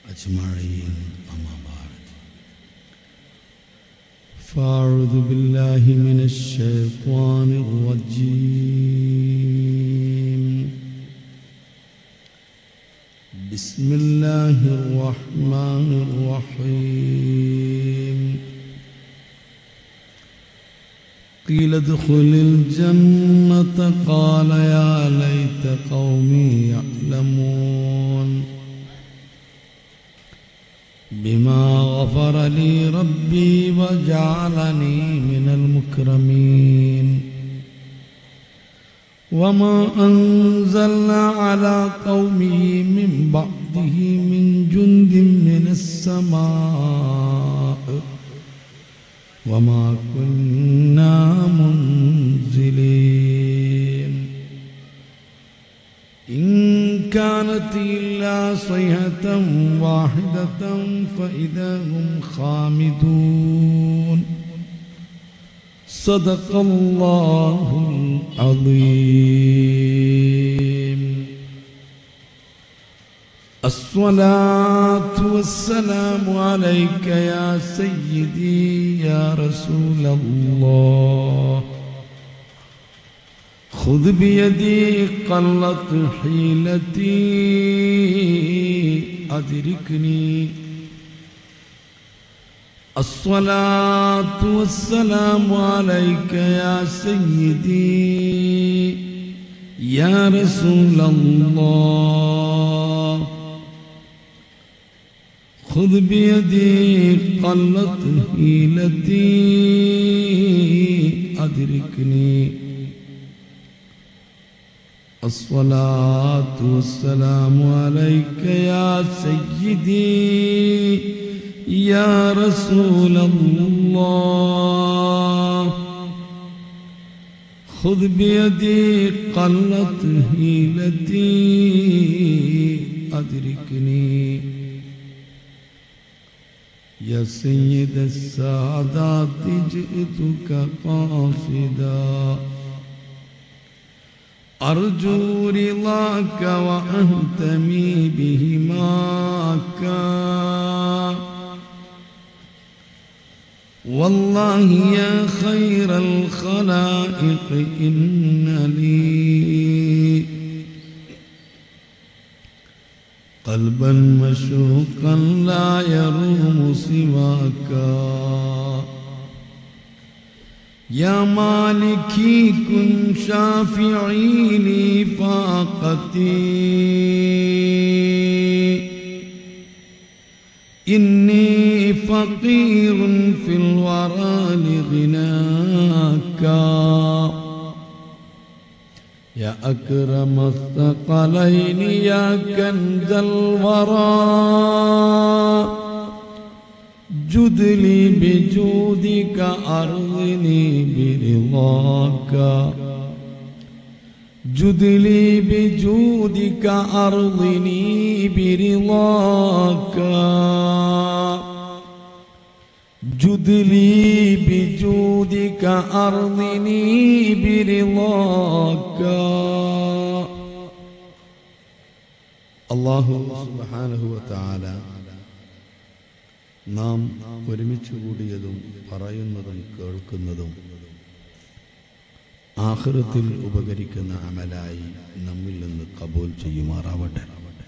أجمعين أما بعد فأعوذ بالله من الشيطان الرجيم بسم الله الرحمن الرحيم قيل ادخل الجنة قال يا ليت قومي يعلمون بما غفر لي ربي وجعلني من المكرمين وما أنزلنا على قومه من بعده من جند من السماء وما كنا منزلين إن كانت إلا صيحة واحدة فإذا هم خامدون صدق الله العظيم الصلاة والسلام عليك يا سيدي يا رسول الله خذ بيدي قلت حيلتي أدركني الصلاة والسلام عليك يا سيدي يا رسول الله خذ بيدي قلت حيلتي أدركني الصلاة والسلام عليك يا سيدي يا رسول الله خذ بيدي قلت هيلتي أدركني يا سيد السادات جئتك قاصدا أرجو رضاك وأهتمي بهماك والله يا خير الخلائق إن لي قلبا مشوقا لا يروم سواك يا مالكي كن شافعي لي فاقتي إني فقير في الورى لغناك يا أكرم الثقلين يا كنز الورى جد لي بجودك أرضني برضاك جد لي بجودك أرضني برضاك جد لي بجودك أرضني برضاك الله سبحانه وتعالى നാം ഒരുമിച്ച് കൂടിയതും പറയുന്നതും കേൾക്കുന്നതും ആഹൃത്തിൽ ഉപകരിക്കുന്ന അമലായി നമ്മിൽ നിന്ന് കബൂൽ ചെയ്യുമാറാവട്ടെ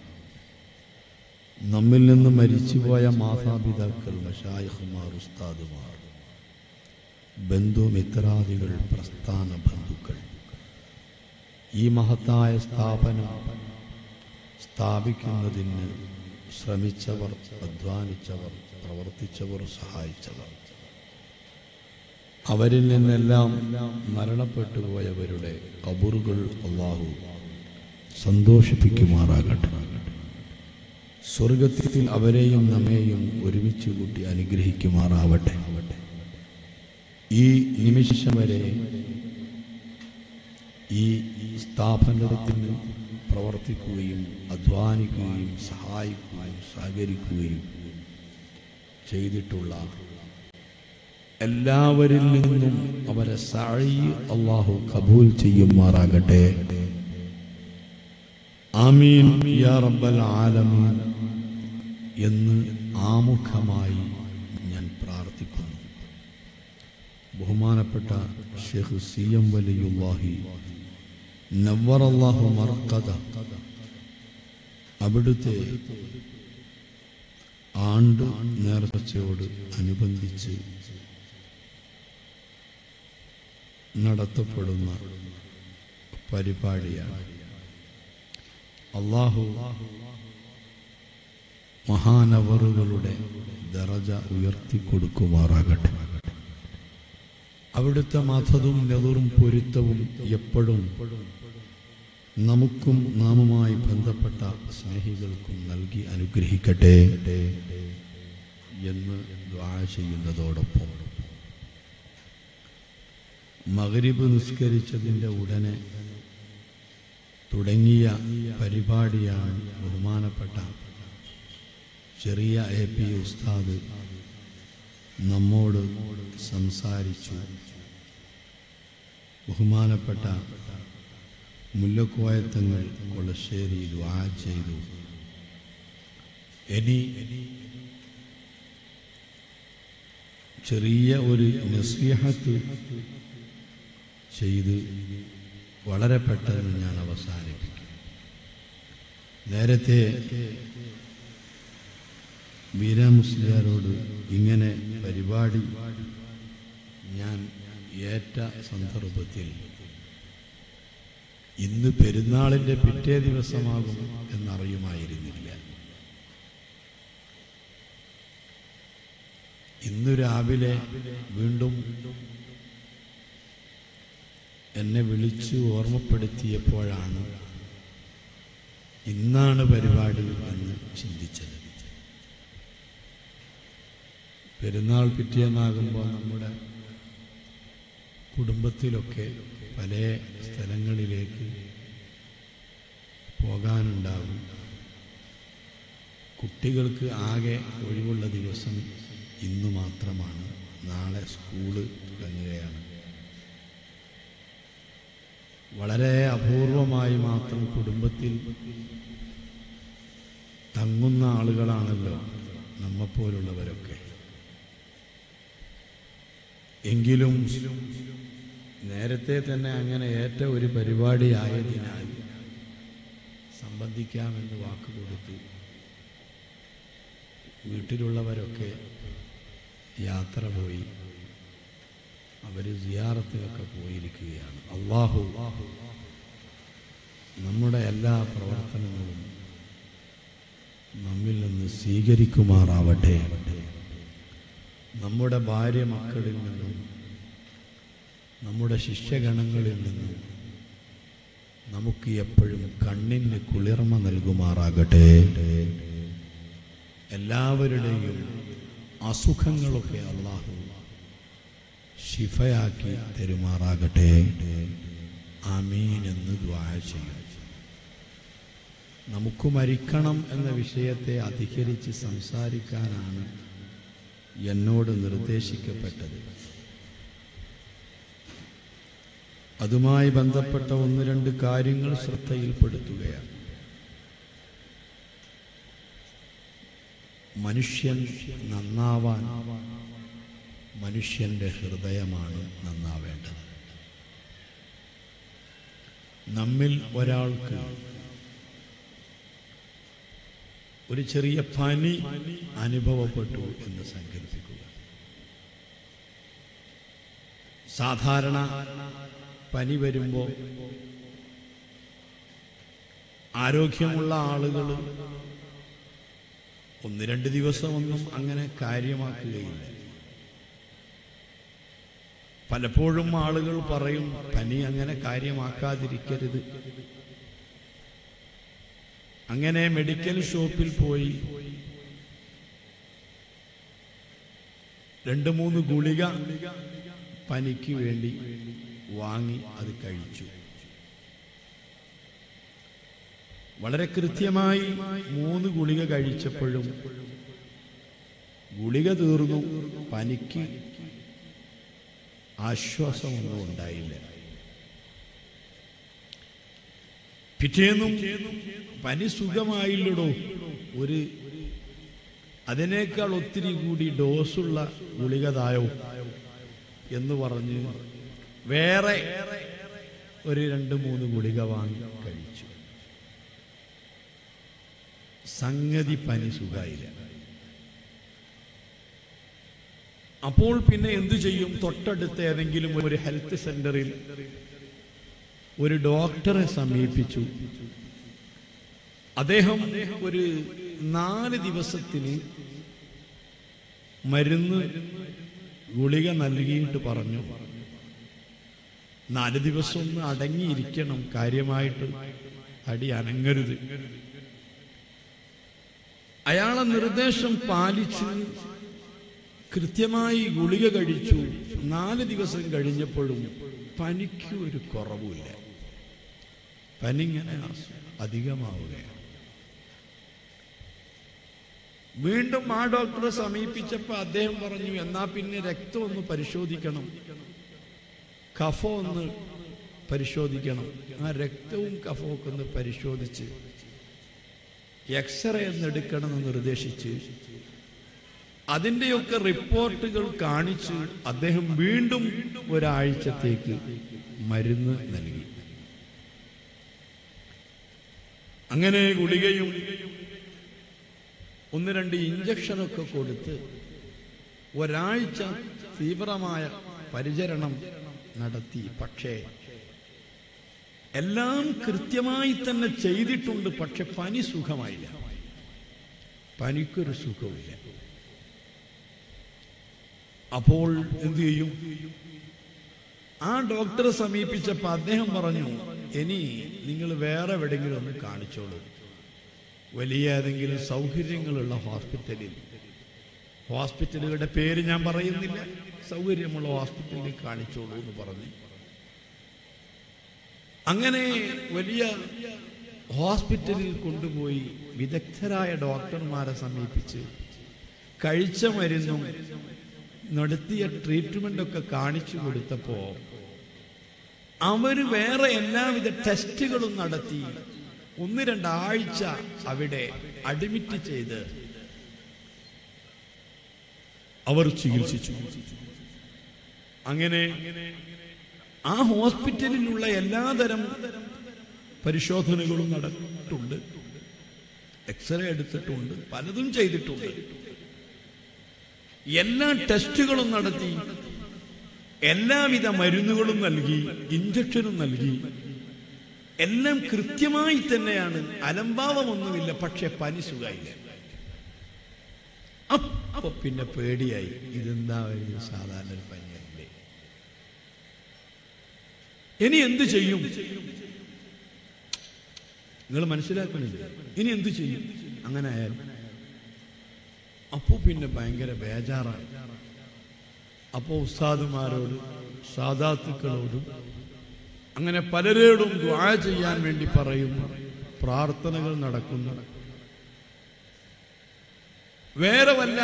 നമ്മിൽ നിന്ന് മരിച്ചുപോയ മാതാപിതാക്കൾ മഷായഹുമാർ ഉസ്താദുമാർ ബന്ധുമിത്രാദികൾ പ്രസ്ഥാന ബന്ധുക്കൾ ഈ മഹത്തായ സ്ഥാപനം സ്ഥാപിക്കുന്നതിന് ശ്രമിച്ചവർ അധ്വാനിച്ചവർ പ്രവർത്തിച്ചവർ സഹായിച്ചവർ അവരിൽ നിന്നെല്ലാം മരണപ്പെട്ടു പോയവരുടെ കബറുകൾ അള്ളാഹു സന്തോഷിപ്പിക്കുമാറാകട്ടെ സ്വർഗത്തിൽ അവരെയും നമ്മെയും ഒരുമിച്ച് കൂട്ടി അനുഗ്രഹിക്കുമാറാവട്ടെ ഈ നിമിഷം വരെ ഈ സ്ഥാപനത്തിന് പ്രവർത്തിക്കുകയും അധ്വാനിക്കുകയും സഹായിക്കുകയും സഹകരിക്കുകയും ചെയ്തിട്ടുള്ള എല്ലാവരിൽ നിന്നും അവരെ സാഴി അള്ളാഹു കബൂൽ ചെയ്യുമാറാകട്ടെ ആമീൻ യാ റബ്ബൽ ആലമീൻ എന്ന് ആമുഖമായി ഞാൻ പ്രാർത്ഥിക്കുന്നു ബഹുമാനപ്പെട്ട ഷെയ്ഖ് സി എം വലിയുല്ലാഹി നവറല്ലാഹു മർക്കത അവിടുത്തെ ആണ്ട് നേർച്ചയോട് അനുബന്ധിച്ച് നടത്തപ്പെടുന്ന പരിപാടിയാണ് അള്ളാഹു മഹാനവറുകളുടെ ദറജ ഉയർത്തിക്കൊടുക്കുമാറാകട്ടെ അവിടുത്തെ മതതും നെതുറും പൊരുത്തവും എപ്പോഴും നമുക്കും നാമുമായി ബന്ധപ്പെട്ട സ്നേഹികൾക്കും നൽകി അനുഗ്രഹിക്കട്ടെ എന്ന് ദ്വാ ചെയ്യുന്നതോടൊപ്പം മകരിബ് നിസ്കരിച്ചതിൻ്റെ ഉടനെ തുടങ്ങിയ പരിപാടിയാണ് ബഹുമാനപ്പെട്ട ചെറിയ എ പി ഉസ്താദ് നമ്മോട് സംസാരിച്ചു ബഹുമാനപ്പെട്ട മുല്ലക്കോയത്തങ്ങൾ കൊളശ്ശേരി ദ്വാ ചെയ്തു ഇനി ചെറിയ ഒരു നസീഹത്ത് ചെയ്ത് വളരെ പെട്ടെന്ന് ഞാൻ അവസാനിപ്പിക്കും നേരത്തെ വീരമുസ്ലിയാരോട് ഇങ്ങനെ പരിപാടി ഞാൻ ഏറ്റ സന്ദർഭത്തിൽ ഇന്ന് പെരുന്നാളിൻ്റെ പിറ്റേ ദിവസമാകും എന്നറിയുമായിരുന്നില്ല ഇന്നു രാവിലെ വീണ്ടും എന്നെ വിളിച്ച് ഓർമ്മപ്പെടുത്തിയപ്പോഴാണ് ഇന്നാണ് പരിപാടി എന്ന് ചിന്തിച്ചത് പെരുന്നാൾ പിറ്റേന്നാകുമ്പോൾ നമ്മുടെ കുടുംബത്തിലൊക്കെ പല സ്ഥലങ്ങളിലേക്ക് പോകാനുണ്ടാകും കുട്ടികൾക്ക് ആകെ ഒഴിവുള്ള ദിവസം ഇന്ന് മാത്രമാണ് നാളെ സ്കൂള് തുടങ്ങുകയാണ് വളരെ അപൂർവമായി മാത്രം കുടുംബത്തിൽ തങ്ങുന്ന ആളുകളാണല്ലോ നമ്മപ്പോലുള്ളവരൊക്കെ എങ്കിലും നേരത്തെ തന്നെ അങ്ങനെ ഏറ്റ ഒരു പരിപാടി ആയതിനാൽ സംബന്ധിക്കാമെന്ന് വാക്ക് കൊടുത്തു വീട്ടിലുള്ളവരൊക്കെ യാത്ര പോയി അവർ സിയാറത്തിലൊക്കെ പോയിരിക്കുകയാണ് അള്ളാഹു നമ്മുടെ എല്ലാ പ്രവർത്തനങ്ങളും നമ്മിൽ നിന്ന് സ്വീകരിക്കുമാറാവട്ടെ നമ്മുടെ ഭാര്യ മക്കളിൽ നിന്നും നമ്മുടെ ശിഷ്യഗണങ്ങളിൽ നിന്നും നമുക്ക് എപ്പോഴും കണ്ണിന് കുളിർമ നൽകുമാറാകട്ടെ എല്ലാവരുടെയും അസുഖങ്ങളൊക്കെ അള്ളാഹു ശിഫയാക്കി തരുമാറാകട്ടെ ആമീൻ എന്ന് ദ്വാര ചെയ്യും നമുക്ക് മരിക്കണം എന്ന വിഷയത്തെ അധികരിച്ച് സംസാരിക്കാനാണ് എന്നോട് നിർദ്ദേശിക്കപ്പെട്ടത് അതുമായി ബന്ധപ്പെട്ട ഒന്ന് രണ്ട് കാര്യങ്ങൾ ശ്രദ്ധയിൽപ്പെടുത്തുകയാണ് മനുഷ്യൻ നന്നാവാൻ മനുഷ്യന്റെ ഹൃദയമാണ് നന്നാവേണ്ടത് നമ്മിൽ ഒരാൾക്ക് ഒരു ചെറിയ പനി അനുഭവപ്പെട്ടു എന്ന് സങ്കല്പിക്കുക സാധാരണ പനി വരുമ്പോൾ ആരോഗ്യമുള്ള ആളുകൾ ഒന്ന് രണ്ട് ദിവസമൊന്നും അങ്ങനെ കാര്യമാക്കുകയില്ല പലപ്പോഴും ആളുകൾ പറയും പനി അങ്ങനെ കാര്യമാക്കാതിരിക്കരുത് അങ്ങനെ മെഡിക്കൽ ഷോപ്പിൽ പോയി രണ്ട് മൂന്ന് ഗുളിക പനിക്ക് വേണ്ടി വാങ്ങി അത് കഴിച്ചു വളരെ കൃത്യമായി മൂന്ന് ഗുളിക കഴിച്ചപ്പോഴും ഗുളിക തീർന്നു പനിക്ക് ആശ്വാസമൊന്നും ഉണ്ടായില്ല പിറ്റേന്നും പനി സുഖമായില്ലടോ ഒരു അതിനേക്കാൾ ഒത്തിരി കൂടി ഡോസുള്ള ഗുളികതായോ എന്ന് പറഞ്ഞ് വേറെ ഒരു രണ്ട് മൂന്ന് ഗുളിക വാങ്ങി കഴിച്ചു സംഗതി പനി സുഖായില്ല അപ്പോൾ പിന്നെ എന്തു ചെയ്യും തൊട്ടടുത്ത ഏതെങ്കിലും ഒരു ഹെൽത്ത് സെന്ററിൽ ഒരു ഡോക്ടറെ സമീപിച്ചു അദ്ദേഹം ഒരു നാല് ദിവസത്തിന് മരുന്ന് ഗുളിക നൽകിയിട്ട് പറഞ്ഞു നാല് ദിവസം ഒന്ന് അടങ്ങിയിരിക്കണം കാര്യമായിട്ട് അടി അനങ്ങരുത് അയാളെ നിർദ്ദേശം പാലിച്ച് കൃത്യമായി ഗുളിക കഴിച്ചു നാല് ദിവസം കഴിഞ്ഞപ്പോഴും പനിക്ക് ഒരു കുറവുമില്ല പനി ഇങ്ങനെ അധികമാവുകയാണ് വീണ്ടും ആ ഡോക്ടറെ സമീപിച്ചപ്പോൾ അദ്ദേഹം പറഞ്ഞു എന്നാ പിന്നെ രക്തം ഒന്ന് പരിശോധിക്കണം കഫം ഒന്ന് പരിശോധിക്കണം ആ രക്തവും കഫവും ഒക്കെ ഒന്ന് പരിശോധിച്ച് എക്സ്റേ ഒന്ന് എടുക്കണമെന്ന് നിർദ്ദേശിച്ച് അതിൻ്റെയൊക്കെ റിപ്പോർട്ടുകൾ കാണിച്ച് അദ്ദേഹം വീണ്ടും ഒരാഴ്ചത്തേക്ക് മരുന്ന് നൽകി അങ്ങനെ ഗുളികയും ഒന്ന് രണ്ട് ഇഞ്ചക്ഷനൊക്കെ കൊടുത്ത് ഒരാഴ്ച തീവ്രമായ പരിചരണം നടത്തി പക്ഷേ എല്ലാം കൃത്യമായി തന്നെ ചെയ്തിട്ടുണ്ട് പക്ഷെ പനി സുഖമായില്ല പനിക്കൊരു സുഖമില്ല അപ്പോൾ എന്തു ചെയ്യും ആ ഡോക്ടറെ സമീപിച്ചപ്പോൾ അദ്ദേഹം പറഞ്ഞു ഇനി നിങ്ങൾ വേറെ എവിടെയെങ്കിലും ഒന്ന് കാണിച്ചോളൂ വലിയ ഏതെങ്കിലും സൗകര്യങ്ങളുള്ള ഹോസ്പിറ്റലിൽ ഹോസ്പിറ്റലുകളുടെ പേര് ഞാൻ പറയുന്നില്ല സൗകര്യമുള്ള ഹോസ്പിറ്റലിൽ കാണിച്ചോളൂ എന്ന് പറഞ്ഞു അങ്ങനെ വലിയ ഹോസ്പിറ്റലിൽ കൊണ്ടുപോയി വിദഗ്ധരായ ഡോക്ടർമാരെ സമീപിച്ച് കഴിച്ച മരുന്നും നടത്തിയ ട്രീറ്റ്മെന്റ് ഒക്കെ കാണിച്ചു കൊടുത്തപ്പോ അവര് വേറെ എല്ലാവിധ ടെസ്റ്റുകളും നടത്തി ഒന്ന് രണ്ടാഴ്ച അവിടെ അഡ്മിറ്റ് ചെയ്ത് അവർ ചികിത്സിച്ചു അങ്ങനെ ആ ഹോസ്പിറ്റലിലുള്ള എല്ലാതരം പരിശോധനകളും നടന്നിട്ടുണ്ട് എക്സ്റേ എടുത്തിട്ടുണ്ട് പലതും ചെയ്തിട്ടുണ്ട് എല്ലാ ടെസ്റ്റുകളും നടത്തി എല്ലാവിധ മരുന്നുകളും നൽകി ഇഞ്ചക്ഷനും നൽകി എല്ലാം കൃത്യമായി തന്നെയാണ് അലംഭാവമൊന്നുമില്ല പക്ഷെ പനി സുഖമായില്ല അപ്പൊ പിന്നെ പേടിയായി ഇതെന്താ ഒരു സാധാരണ ഒരു പനിയല്ലേ ഇനി എന്ത് ചെയ്യും നിങ്ങൾ മനസ്സിലാക്കണില്ല ഇനി എന്ത് ചെയ്യും അങ്ങനെ ആയാലും അപ്പോ പിന്നെ ഭയങ്കര ബേജാറാണ് അപ്പോ ഉസ്താദുമാരോട് സാധാത്തുക്കളോടും അങ്ങനെ പലരോടും ദ്വാ ചെയ്യാൻ വേണ്ടി പറയുന്നു പ്രാർത്ഥനകൾ നടക്കുന്നു വേറെ വല്ല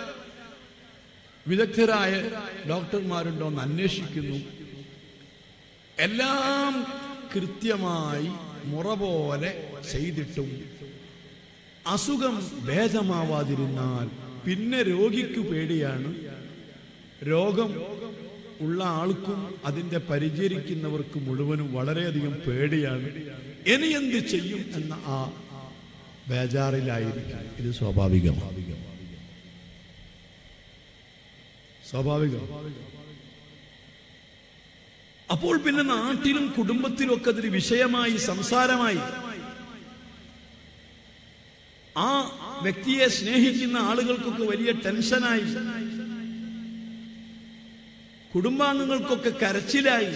വിദഗ്ധരായ ഡോക്ടർമാരുണ്ടോ എന്ന് അന്വേഷിക്കുന്നു എല്ലാം കൃത്യമായി മുറ പോലെ ചെയ്തിട്ടും അസുഖം ഭേദമാവാതിരുന്നാൽ പിന്നെ രോഗിക്കു പേടിയാണ് രോഗം ഉള്ള ആൾക്കും അതിന്റെ പരിചരിക്കുന്നവർക്ക് മുഴുവനും വളരെയധികം പേടിയാണ് ഇനി എന്ത് ചെയ്യും എന്ന ആ ബേജാറിലായിരിക്കും ഇത് സ്വാഭാവികമാണ് സ്വാഭാവികം അപ്പോൾ പിന്നെ നാട്ടിലും കുടുംബത്തിലും ഒക്കെ അതൊരു വിഷയമായി സംസാരമായി ആ വ്യക്തിയെ സ്നേഹിക്കുന്ന ആളുകൾക്കൊക്കെ വലിയ ടെൻഷനായി കുടുംബാംഗങ്ങൾക്കൊക്കെ കരച്ചിലായി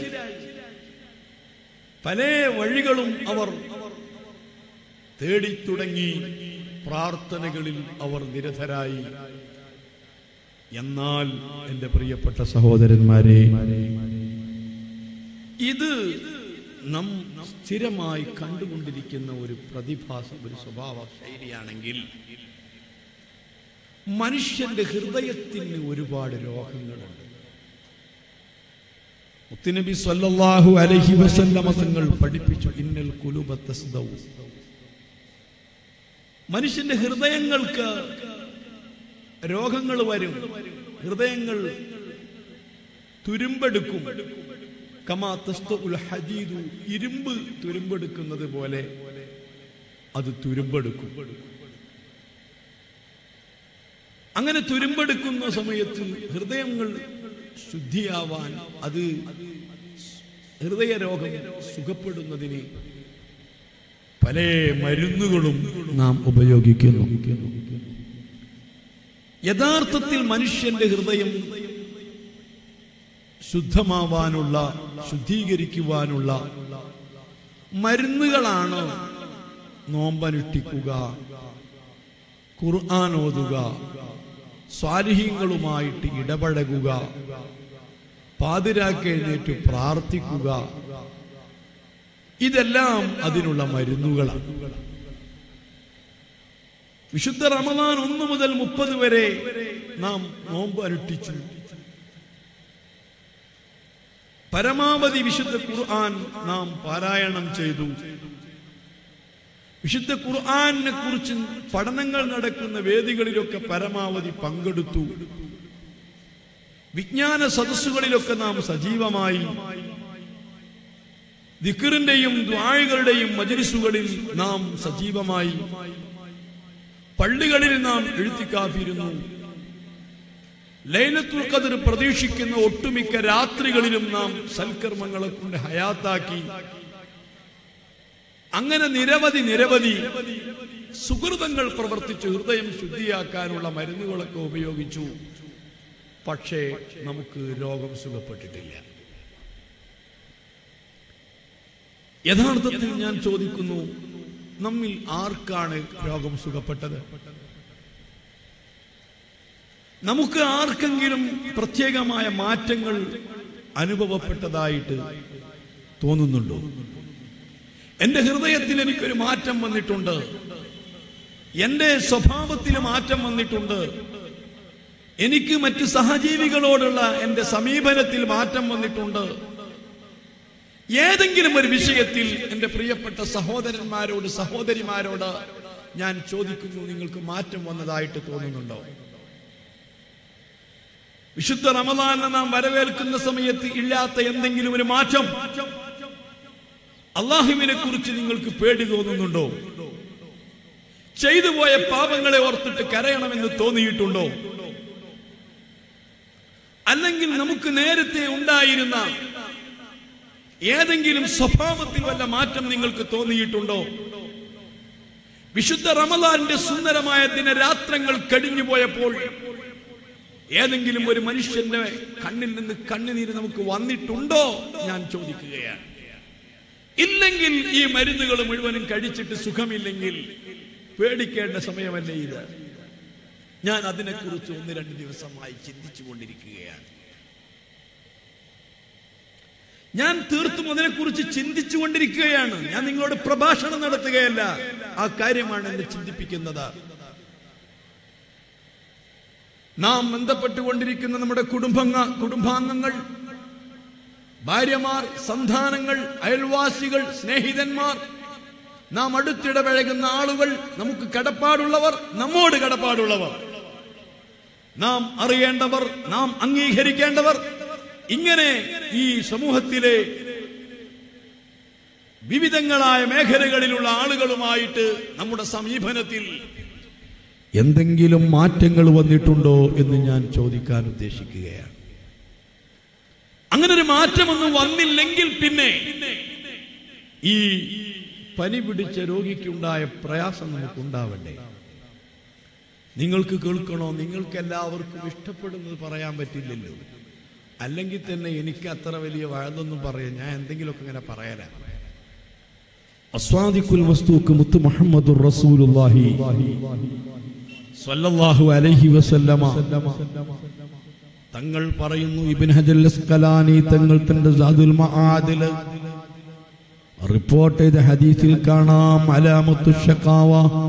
പല വഴികളും അവർ തേടി തുടങ്ങി പ്രാർത്ഥനകളിൽ അവർ നിരതരായി എന്നാൽ എന്റെ പ്രിയപ്പെട്ട സഹോദരന്മാരെ ഇത് നാം സ്ഥിരമായി കണ്ടുകൊണ്ടിരിക്കുന്ന ഒരു പ്രതിഭാസം ഒരു സ്വഭാവ ശൈലിയാണെങ്കിൽ മനുഷ്യന്റെ ഹൃദയത്തിന് ഒരുപാട് രോഗങ്ങളുണ്ട് മുത്തുനബി സല്ലല്ലാഹു അലൈഹി വസല്ലമ തങ്ങൾ പഠിപ്പിച്ചു ഇന്നൽ കുലുബ തസ്ദൗ മനുഷ്യന്റെ ഹൃദയങ്ങൾക്ക് രോഗങ്ങൾ വരും ഹൃദയങ്ങൾ തുരുമ്പെടുക്കും കമാ തസ്തുൽ ഹദീദു ഇരുമ്പ് തുരുമ്പെടുക്കുന്നത് പോലെ അത് തുരുമ്പെടുക്കും അങ്ങനെ തുരുമ്പെടുക്കുന്ന സമയത്ത് ഹൃദയങ്ങൾ ശുദ്ധിയാവാൻ അത് ഹൃദയരോഗം സുഖപ്പെടുന്നതിന് പല മരുന്നുകളും നാം ഉപയോഗിക്കുന്നു യഥാർത്ഥത്തിൽ മനുഷ്യന്റെ ഹൃദയം ശുദ്ധമാവാനുള്ള ശുദ്ധീകരിക്കുവാനുള്ള മരുന്നുകളാണ് നോമ്പനുഷ്ഠിക്കുക ഖുർആൻ ഓതുക സ്വാലിഹീങ്ങളുമായിട്ട് ഇടപഴകുക പാതിരാക്ക് എഴുന്നേറ്റ് പ്രാർത്ഥിക്കുക ഇതെല്ലാം അതിനുള്ള മരുന്നുകളാണ് വിശുദ്ധ റമദാൻ ഒന്ന് മുതൽ മുപ്പത് വരെ നാം നോമ്പ് അനുഷ്ഠിച്ചു പരമാവധി വിശുദ്ധ ഖുർആൻ നാം പാരായണം ചെയ്തു വിശുദ്ധ ഖുർആനെ കുറിച്ച് പഠനങ്ങൾ നടക്കുന്ന വേദികളിലൊക്കെ പരമാവധി പങ്കെടുത്തു വിജ്ഞാന സദസ്സുകളിലൊക്കെ നാം സജീവമായി ദിക്കറിന്റെയും ദ്വാഴുകളുടെയും മജലിസുകളിൽ നാം സജീവമായി പള്ളികളിൽ നാം എഴുത്തിക്കാത്തിയിരുന്നു ലൈലത്തുൽ ഖദർ പ്രതീക്ഷിക്കുന്ന ഒട്ടുമിക്ക രാത്രികളിലും നാം സൽക്കർമ്മങ്ങളെ കൊണ്ട് ഹയാത്താക്കി അങ്ങനെ നിരവധി നിരവധി സുഹൃതങ്ങൾ പ്രവർത്തിച്ച് ഹൃദയം ശുദ്ധിയാക്കാനുള്ള മരുന്നുകളൊക്കെ ഉപയോഗിച്ചു പക്ഷേ നമുക്ക് രോഗം സുഖപ്പെട്ടിട്ടില്ല യഥാർത്ഥത്തിൽ ഞാൻ ചോദിക്കുന്നു നമ്മിൽ ആർക്കാണ് രോഗം സുഖപ്പെട്ടത് നമുക്ക് ആർക്കെങ്കിലും പ്രത്യേകമായ മാറ്റങ്ങൾ അനുഭവപ്പെട്ടതായിട്ട് തോന്നുന്നുണ്ടോ എന്റെ ഹൃദയത്തിൽ എനിക്കൊരു മാറ്റം വന്നിട്ടുണ്ട് എന്റെ സ്വഭാവത്തിൽ മാറ്റം വന്നിട്ടുണ്ട് എനിക്ക് മറ്റ് സഹജീവികളോടുള്ള എന്റെ സമീപനത്തിൽ മാറ്റം വന്നിട്ടുണ്ട് ഏതെങ്കിലും ഒരു വിഷയത്തിൽ എന്റെ പ്രിയപ്പെട്ട സഹോദരന്മാരോട് സഹോദരിമാരോട് ഞാൻ ചോദിക്കുന്നു നിങ്ങൾക്ക് മാറ്റം വന്നതായിട്ട് തോന്നുന്നുണ്ടോ വിശുദ്ധ റമദാനെ നാം വരവേൽക്കുന്ന സമയത്ത് ഇല്ലാത്ത എന്തെങ്കിലും ഒരു മാറ്റം അള്ളാഹുവിനെ കുറിച്ച് നിങ്ങൾക്ക് പേടി തോന്നുന്നുണ്ടോ ചെയ്തു പോയ പാപങ്ങളെ ഓർത്തിട്ട് കരയണമെന്ന് തോന്നിയിട്ടുണ്ടോ അല്ലെങ്കിൽ നമുക്ക് നേരത്തെ ഉണ്ടായിരുന്ന ഏതെങ്കിലും സ്വഭാവത്തിൽ വല്ല മാറ്റം നിങ്ങൾക്ക് തോന്നിയിട്ടുണ്ടോ വിശുദ്ധ റമദാന്റെ സുന്ദരമായ ദിനരാത്രങ്ങൾ കഴിഞ്ഞു പോയപ്പോൾ ഏതെങ്കിലും ഒരു മനുഷ്യന്റെ കണ്ണിൽ നിന്ന് കണ്ണുനീര് നമുക്ക് വന്നിട്ടുണ്ടോ ഞാൻ ചോദിക്കുകയാണ് ഇല്ലെങ്കിൽ ഈ മരുന്നുകൾ മുഴുവനും കഴിച്ചിട്ട് സുഖമില്ലെങ്കിൽ പേടിക്കേണ്ട സമയമല്ലേ ഇത് ഞാൻ അതിനെക്കുറിച്ച് ഒന്ന് രണ്ട് ദിവസമായി ചിന്തിച്ചു കൊണ്ടിരിക്കുകയാണ് ഞാൻ തീർത്തും അതിനെക്കുറിച്ച് ചിന്തിച്ചു കൊണ്ടിരിക്കുകയാണ് ഞാൻ നിങ്ങളോട് പ്രഭാഷണം നടത്തുകയല്ല ആ കാര്യമാണ് എന്നെ ചിന്തിപ്പിക്കുന്നത് നാം ബന്ധപ്പെട്ടുകൊണ്ടിരിക്കുന്ന നമ്മുടെ കുടുംബങ്ങ കുടുംബാംഗങ്ങൾ ഭാര്യമാർ സന്താനങ്ങൾ അയൽവാസികൾ സ്നേഹിതന്മാർ നാം അടുത്തിടപഴകുന്ന ആളുകൾ നമുക്ക് കടപ്പാടുള്ളവർ നമ്മോട് കടപ്പാടുള്ളവർ നാം അറിയേണ്ടവർ നാം അംഗീകരിക്കേണ്ടവർ ഇങ്ങനെ ഈ സമൂഹത്തിലെ വിവിധങ്ങളായ മേഖലകളിലുള്ള ആളുകളുമായിട്ട് നമ്മുടെ സമീപനത്തിൽ എന്തെങ്കിലും മാറ്റങ്ങൾ വന്നിട്ടുണ്ടോ എന്ന് ഞാൻ ചോദിക്കാൻ ഉദ്ദേശിക്കുകയാണ് അങ്ങനെ ഒരു മാറ്റമൊന്നും വന്നില്ലെങ്കിൽ പിന്നെ ഈ പനി പിടിച്ച രോഗിക്കുണ്ടായ പ്രയാസം നമുക്കുണ്ടാവണ്ടേ നിങ്ങൾക്ക് കേൾക്കണോ നിങ്ങൾക്ക് എല്ലാവർക്കും ഇഷ്ടപ്പെടുന്നത് പറയാൻ പറ്റില്ലല്ലോ അല്ലെങ്കിൽ തന്നെ എനിക്ക് അത്ര വലിയ വഴതൊന്നും പറയാം ഞാൻ എന്തെങ്കിലുമൊക്കെ ഇങ്ങനെ പറയാനാ അസ്വാദിക്കുൽ വസ്തുക്ക് മുത്ത് മുഹമ്മദ് റസൂലുള്ളാഹി സ്വല്ലല്ലാഹു അലൈഹി വസല്ലമ തങ്ങൾ പറയുന്നു ഇബ്ൻ ഹജൽ അസ്കലാനി തങ്ങൾ തന്റെ സാദുൽ മആദിൽ റിപ്പോർട്ട് ചെയ്ത ഹദീസിൽ കാണാം അലാമത്തു ഷക്കാവ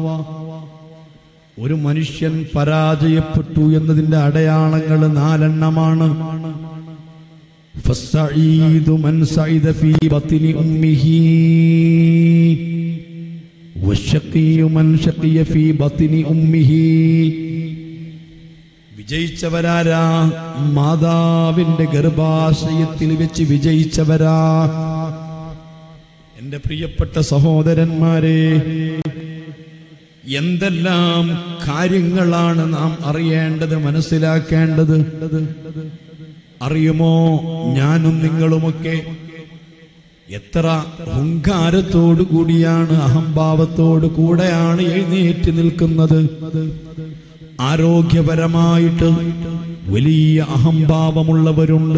ഒരു മനുഷ്യൻ പരാജയപ്പെട്ടു എന്നതിന്റെ അടയാളങ്ങൾ നാലെണ്ണമാണ് فالسعيد من سعد في بطن أمه والشقي من شقي في بطن أمه വിജയിച്ചവരാരാ മാതാവിന്റെ ഗർഭാശയത്തിൽ വെച്ച് വിജയിച്ചവരാ എന്റെ പ്രിയപ്പെട്ട സഹോദരന്മാരെ എന്തെല്ലാം കാര്യങ്ങളാണ് നാം അറിയേണ്ടത് മനസ്സിലാക്കേണ്ടത് അറിയുമോ ഞാനും നിങ്ങളുമൊക്കെ എത്ര ഹുങ്കാരത്തോടു കൂടിയാണ് അഹംഭാവത്തോടു കൂടെയാണ് എഴുന്നേറ്റ് നിൽക്കുന്നത് ആരോഗ്യപരമായിട്ട് വലിയ അഹംഭാവമുള്ളവരുണ്ട്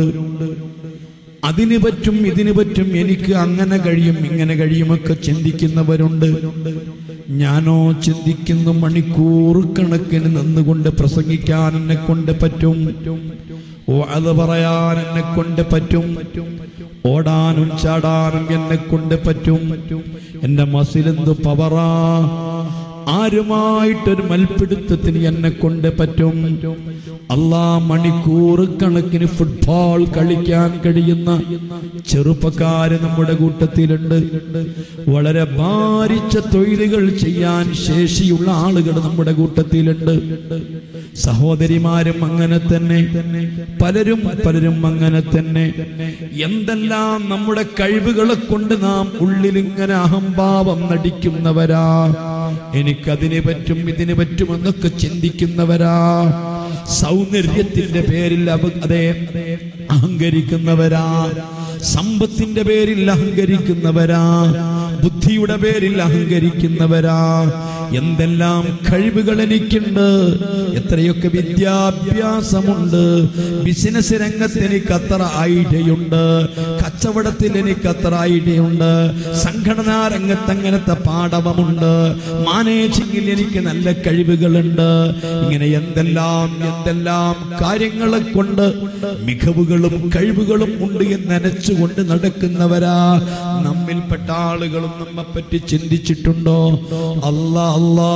അതിന് പറ്റും ഇതിന് പറ്റും എനിക്ക് അങ്ങനെ കഴിയും ഇങ്ങനെ കഴിയുമൊക്കെ ചിന്തിക്കുന്നവരുണ്ട് ഞാനോ ചിന്തിക്കുന്നു മണിക്കൂർ കണക്കിന് നിന്നുകൊണ്ട് പ്രസംഗിക്കാൻ എന്നെ കൊണ്ട് പറ്റും ഓ അത് പറയാൻ എന്നെ കൊണ്ട് പറ്റും ഓടാനും ചാടാനും എന്നെ കൊണ്ട് പറ്റും എന്റെ മസിലെന്ത് പവറാ ആരുമായിട്ടൊരു മൽപ്പിടുത്തത്തിന് എന്നെ കൊണ്ട് പറ്റും അല്ലാ മണിക്കൂർ കണക്കിന് ഫുട്ബോൾ കളിക്കാൻ കഴിയുന്ന ചെറുപ്പക്കാര് നമ്മുടെ കൂട്ടത്തിലുണ്ട് വളരെ ഭാരിച്ച തൊഴിലുകൾ ചെയ്യാൻ ശേഷിയുള്ള ആളുകൾ നമ്മുടെ കൂട്ടത്തിലുണ്ട് സഹോദരിമാരും അങ്ങനെ തന്നെ പലരും പലരും അങ്ങനെ തന്നെ എന്തെല്ലാം നമ്മുടെ കഴിവുകളെ കൊണ്ട് നാം ഉള്ളിലിങ്ങനെ അഹംഭാവം നടിക്കുന്നവരാ എനിക്കതിന് പറ്റും ഇതിന് പറ്റുമെന്നൊക്കെ ചിന്തിക്കുന്നവരാ സൗന്ദര്യത്തിന്റെ പേരിൽ അവ അതെ അഹങ്കരിക്കുന്നവരാ സമ്പത്തിന്റെ പേരിൽ അഹങ്കരിക്കുന്നവരാ ബുദ്ധിയുടെ പേരിൽ അഹങ്കരിക്കുന്നവരാ എന്തെല്ലാം കഴിവുകൾ എനിക്കുണ്ട് എത്രയൊക്കെ വിദ്യാഭ്യാസമുണ്ട് ബിസിനസ് രംഗത്ത് എനിക്ക് അത്ര ഐഡിയയുണ്ട് കച്ചവടത്തിൽ എനിക്ക് അത്ര ഐഡിയയുണ്ട് സംഘടനാ രംഗത്ത് അങ്ങനത്തെ പാഠവമുണ്ട് മാനേജിങ്ങിൽ എനിക്ക് നല്ല കഴിവുകളുണ്ട് ഇങ്ങനെ എന്തെല്ലാം എന്തെല്ലാം കാര്യങ്ങളെ കൊണ്ട് മികവുകളും കഴിവുകളും ഉണ്ട് എന്ന് നനച്ചുകൊണ്ട് നടക്കുന്നവരാ നമ്മിൽപ്പെട്ട ആളുകളും നമ്മെ പറ്റി ചിന്തിച്ചിട്ടുണ്ടോ അല്ലാ അല്ലാ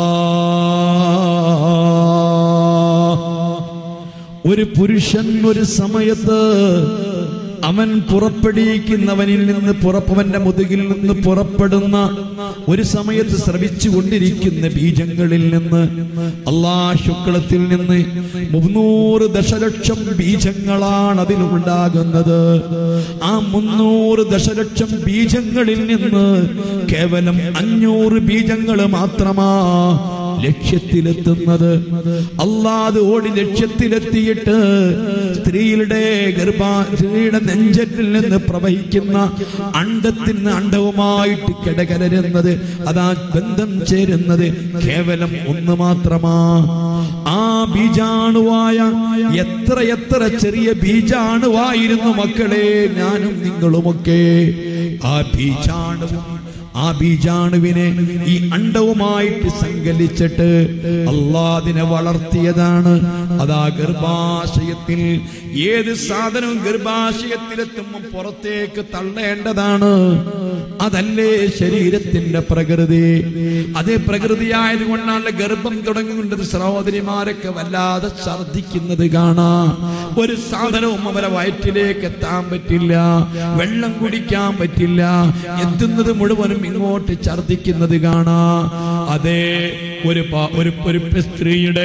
ഒരു പുരുഷൻ ഒരു സമയത്ത് അവൻ പുറപ്പെടിയിക്കുന്നവനിൽ നിന്ന് പുറപ്പവന്റെ മുതുകിൽ നിന്ന് പുറപ്പെടുന്ന ഒരു സമയത്ത് ശ്രവിച്ചു കൊണ്ടിരിക്കുന്ന ബീജങ്ങളിൽ നിന്ന് അള്ളാ ശുക്ലത്തിൽ നിന്ന് മുന്നൂറ് ദശലക്ഷം ബീജങ്ങളാണ് അതിലുണ്ടാകുന്നത് ആ മുന്നൂറ് ദശലക്ഷം ബീജങ്ങളിൽ നിന്ന് കേവലം അഞ്ഞൂറ് ബീജങ്ങൾ മാത്രമാ ലക്ഷ്യത്തിലെത്തുന്നത് അല്ലാതെ ഓടി ലക്ഷ്യത്തിലെത്തിയിട്ട് സ്ത്രീയുടെ ഗർഭാ സ്ത്രീയുടെ നെഞ്ചറ്റിൽ നിന്ന് പ്രവഹിക്കുന്ന അണ്ടത്തിൽ നിന്ന് അണ്ടവുമായിട്ട് കിടകലരുന്നത് അതാ ബന്ധം ചേരുന്നത് കേവലം ഒന്ന് മാത്രമാ ആ ബീജാണുവായ എത്ര എത്ര ചെറിയ ബീജാണുവായിരുന്നു മക്കളെ ഞാനും നിങ്ങളുമൊക്കെ ആ ബീജാണുവും ആ ബീജാണുവിനെ ഈ അണ്ടവുമായിട്ട് സങ്കലിച്ചിട്ട് അള്ളാദിനെ വളർത്തിയതാണ് അതാ ഗർഭാശയത്തിൽ ഏത് സാധനവും ഗർഭാശയത്തിലെത്തുമ്പോൾ പുറത്തേക്ക് തള്ളേണ്ടതാണ് അതല്ലേ ശരീരത്തിന്റെ പ്രകൃതി അതേ പ്രകൃതിയായത് കൊണ്ടാണ് ഗർഭം തുടങ്ങുന്നത് സഹോദരിമാരൊക്കെ വല്ലാതെ ഛർദിക്കുന്നത് കാണാ ഒരു സാധനവും അവരെ വയറ്റിലേക്ക് എത്താൻ പറ്റില്ല വെള്ളം കുടിക്കാൻ പറ്റില്ല എത്തുന്നത് മുഴുവനും ഇങ്ങോട്ട് ഛർദിക്കുന്നത് കാണാ അതെ ഒരു പ- ഒരു ഒരു സ്ത്രീയുടെ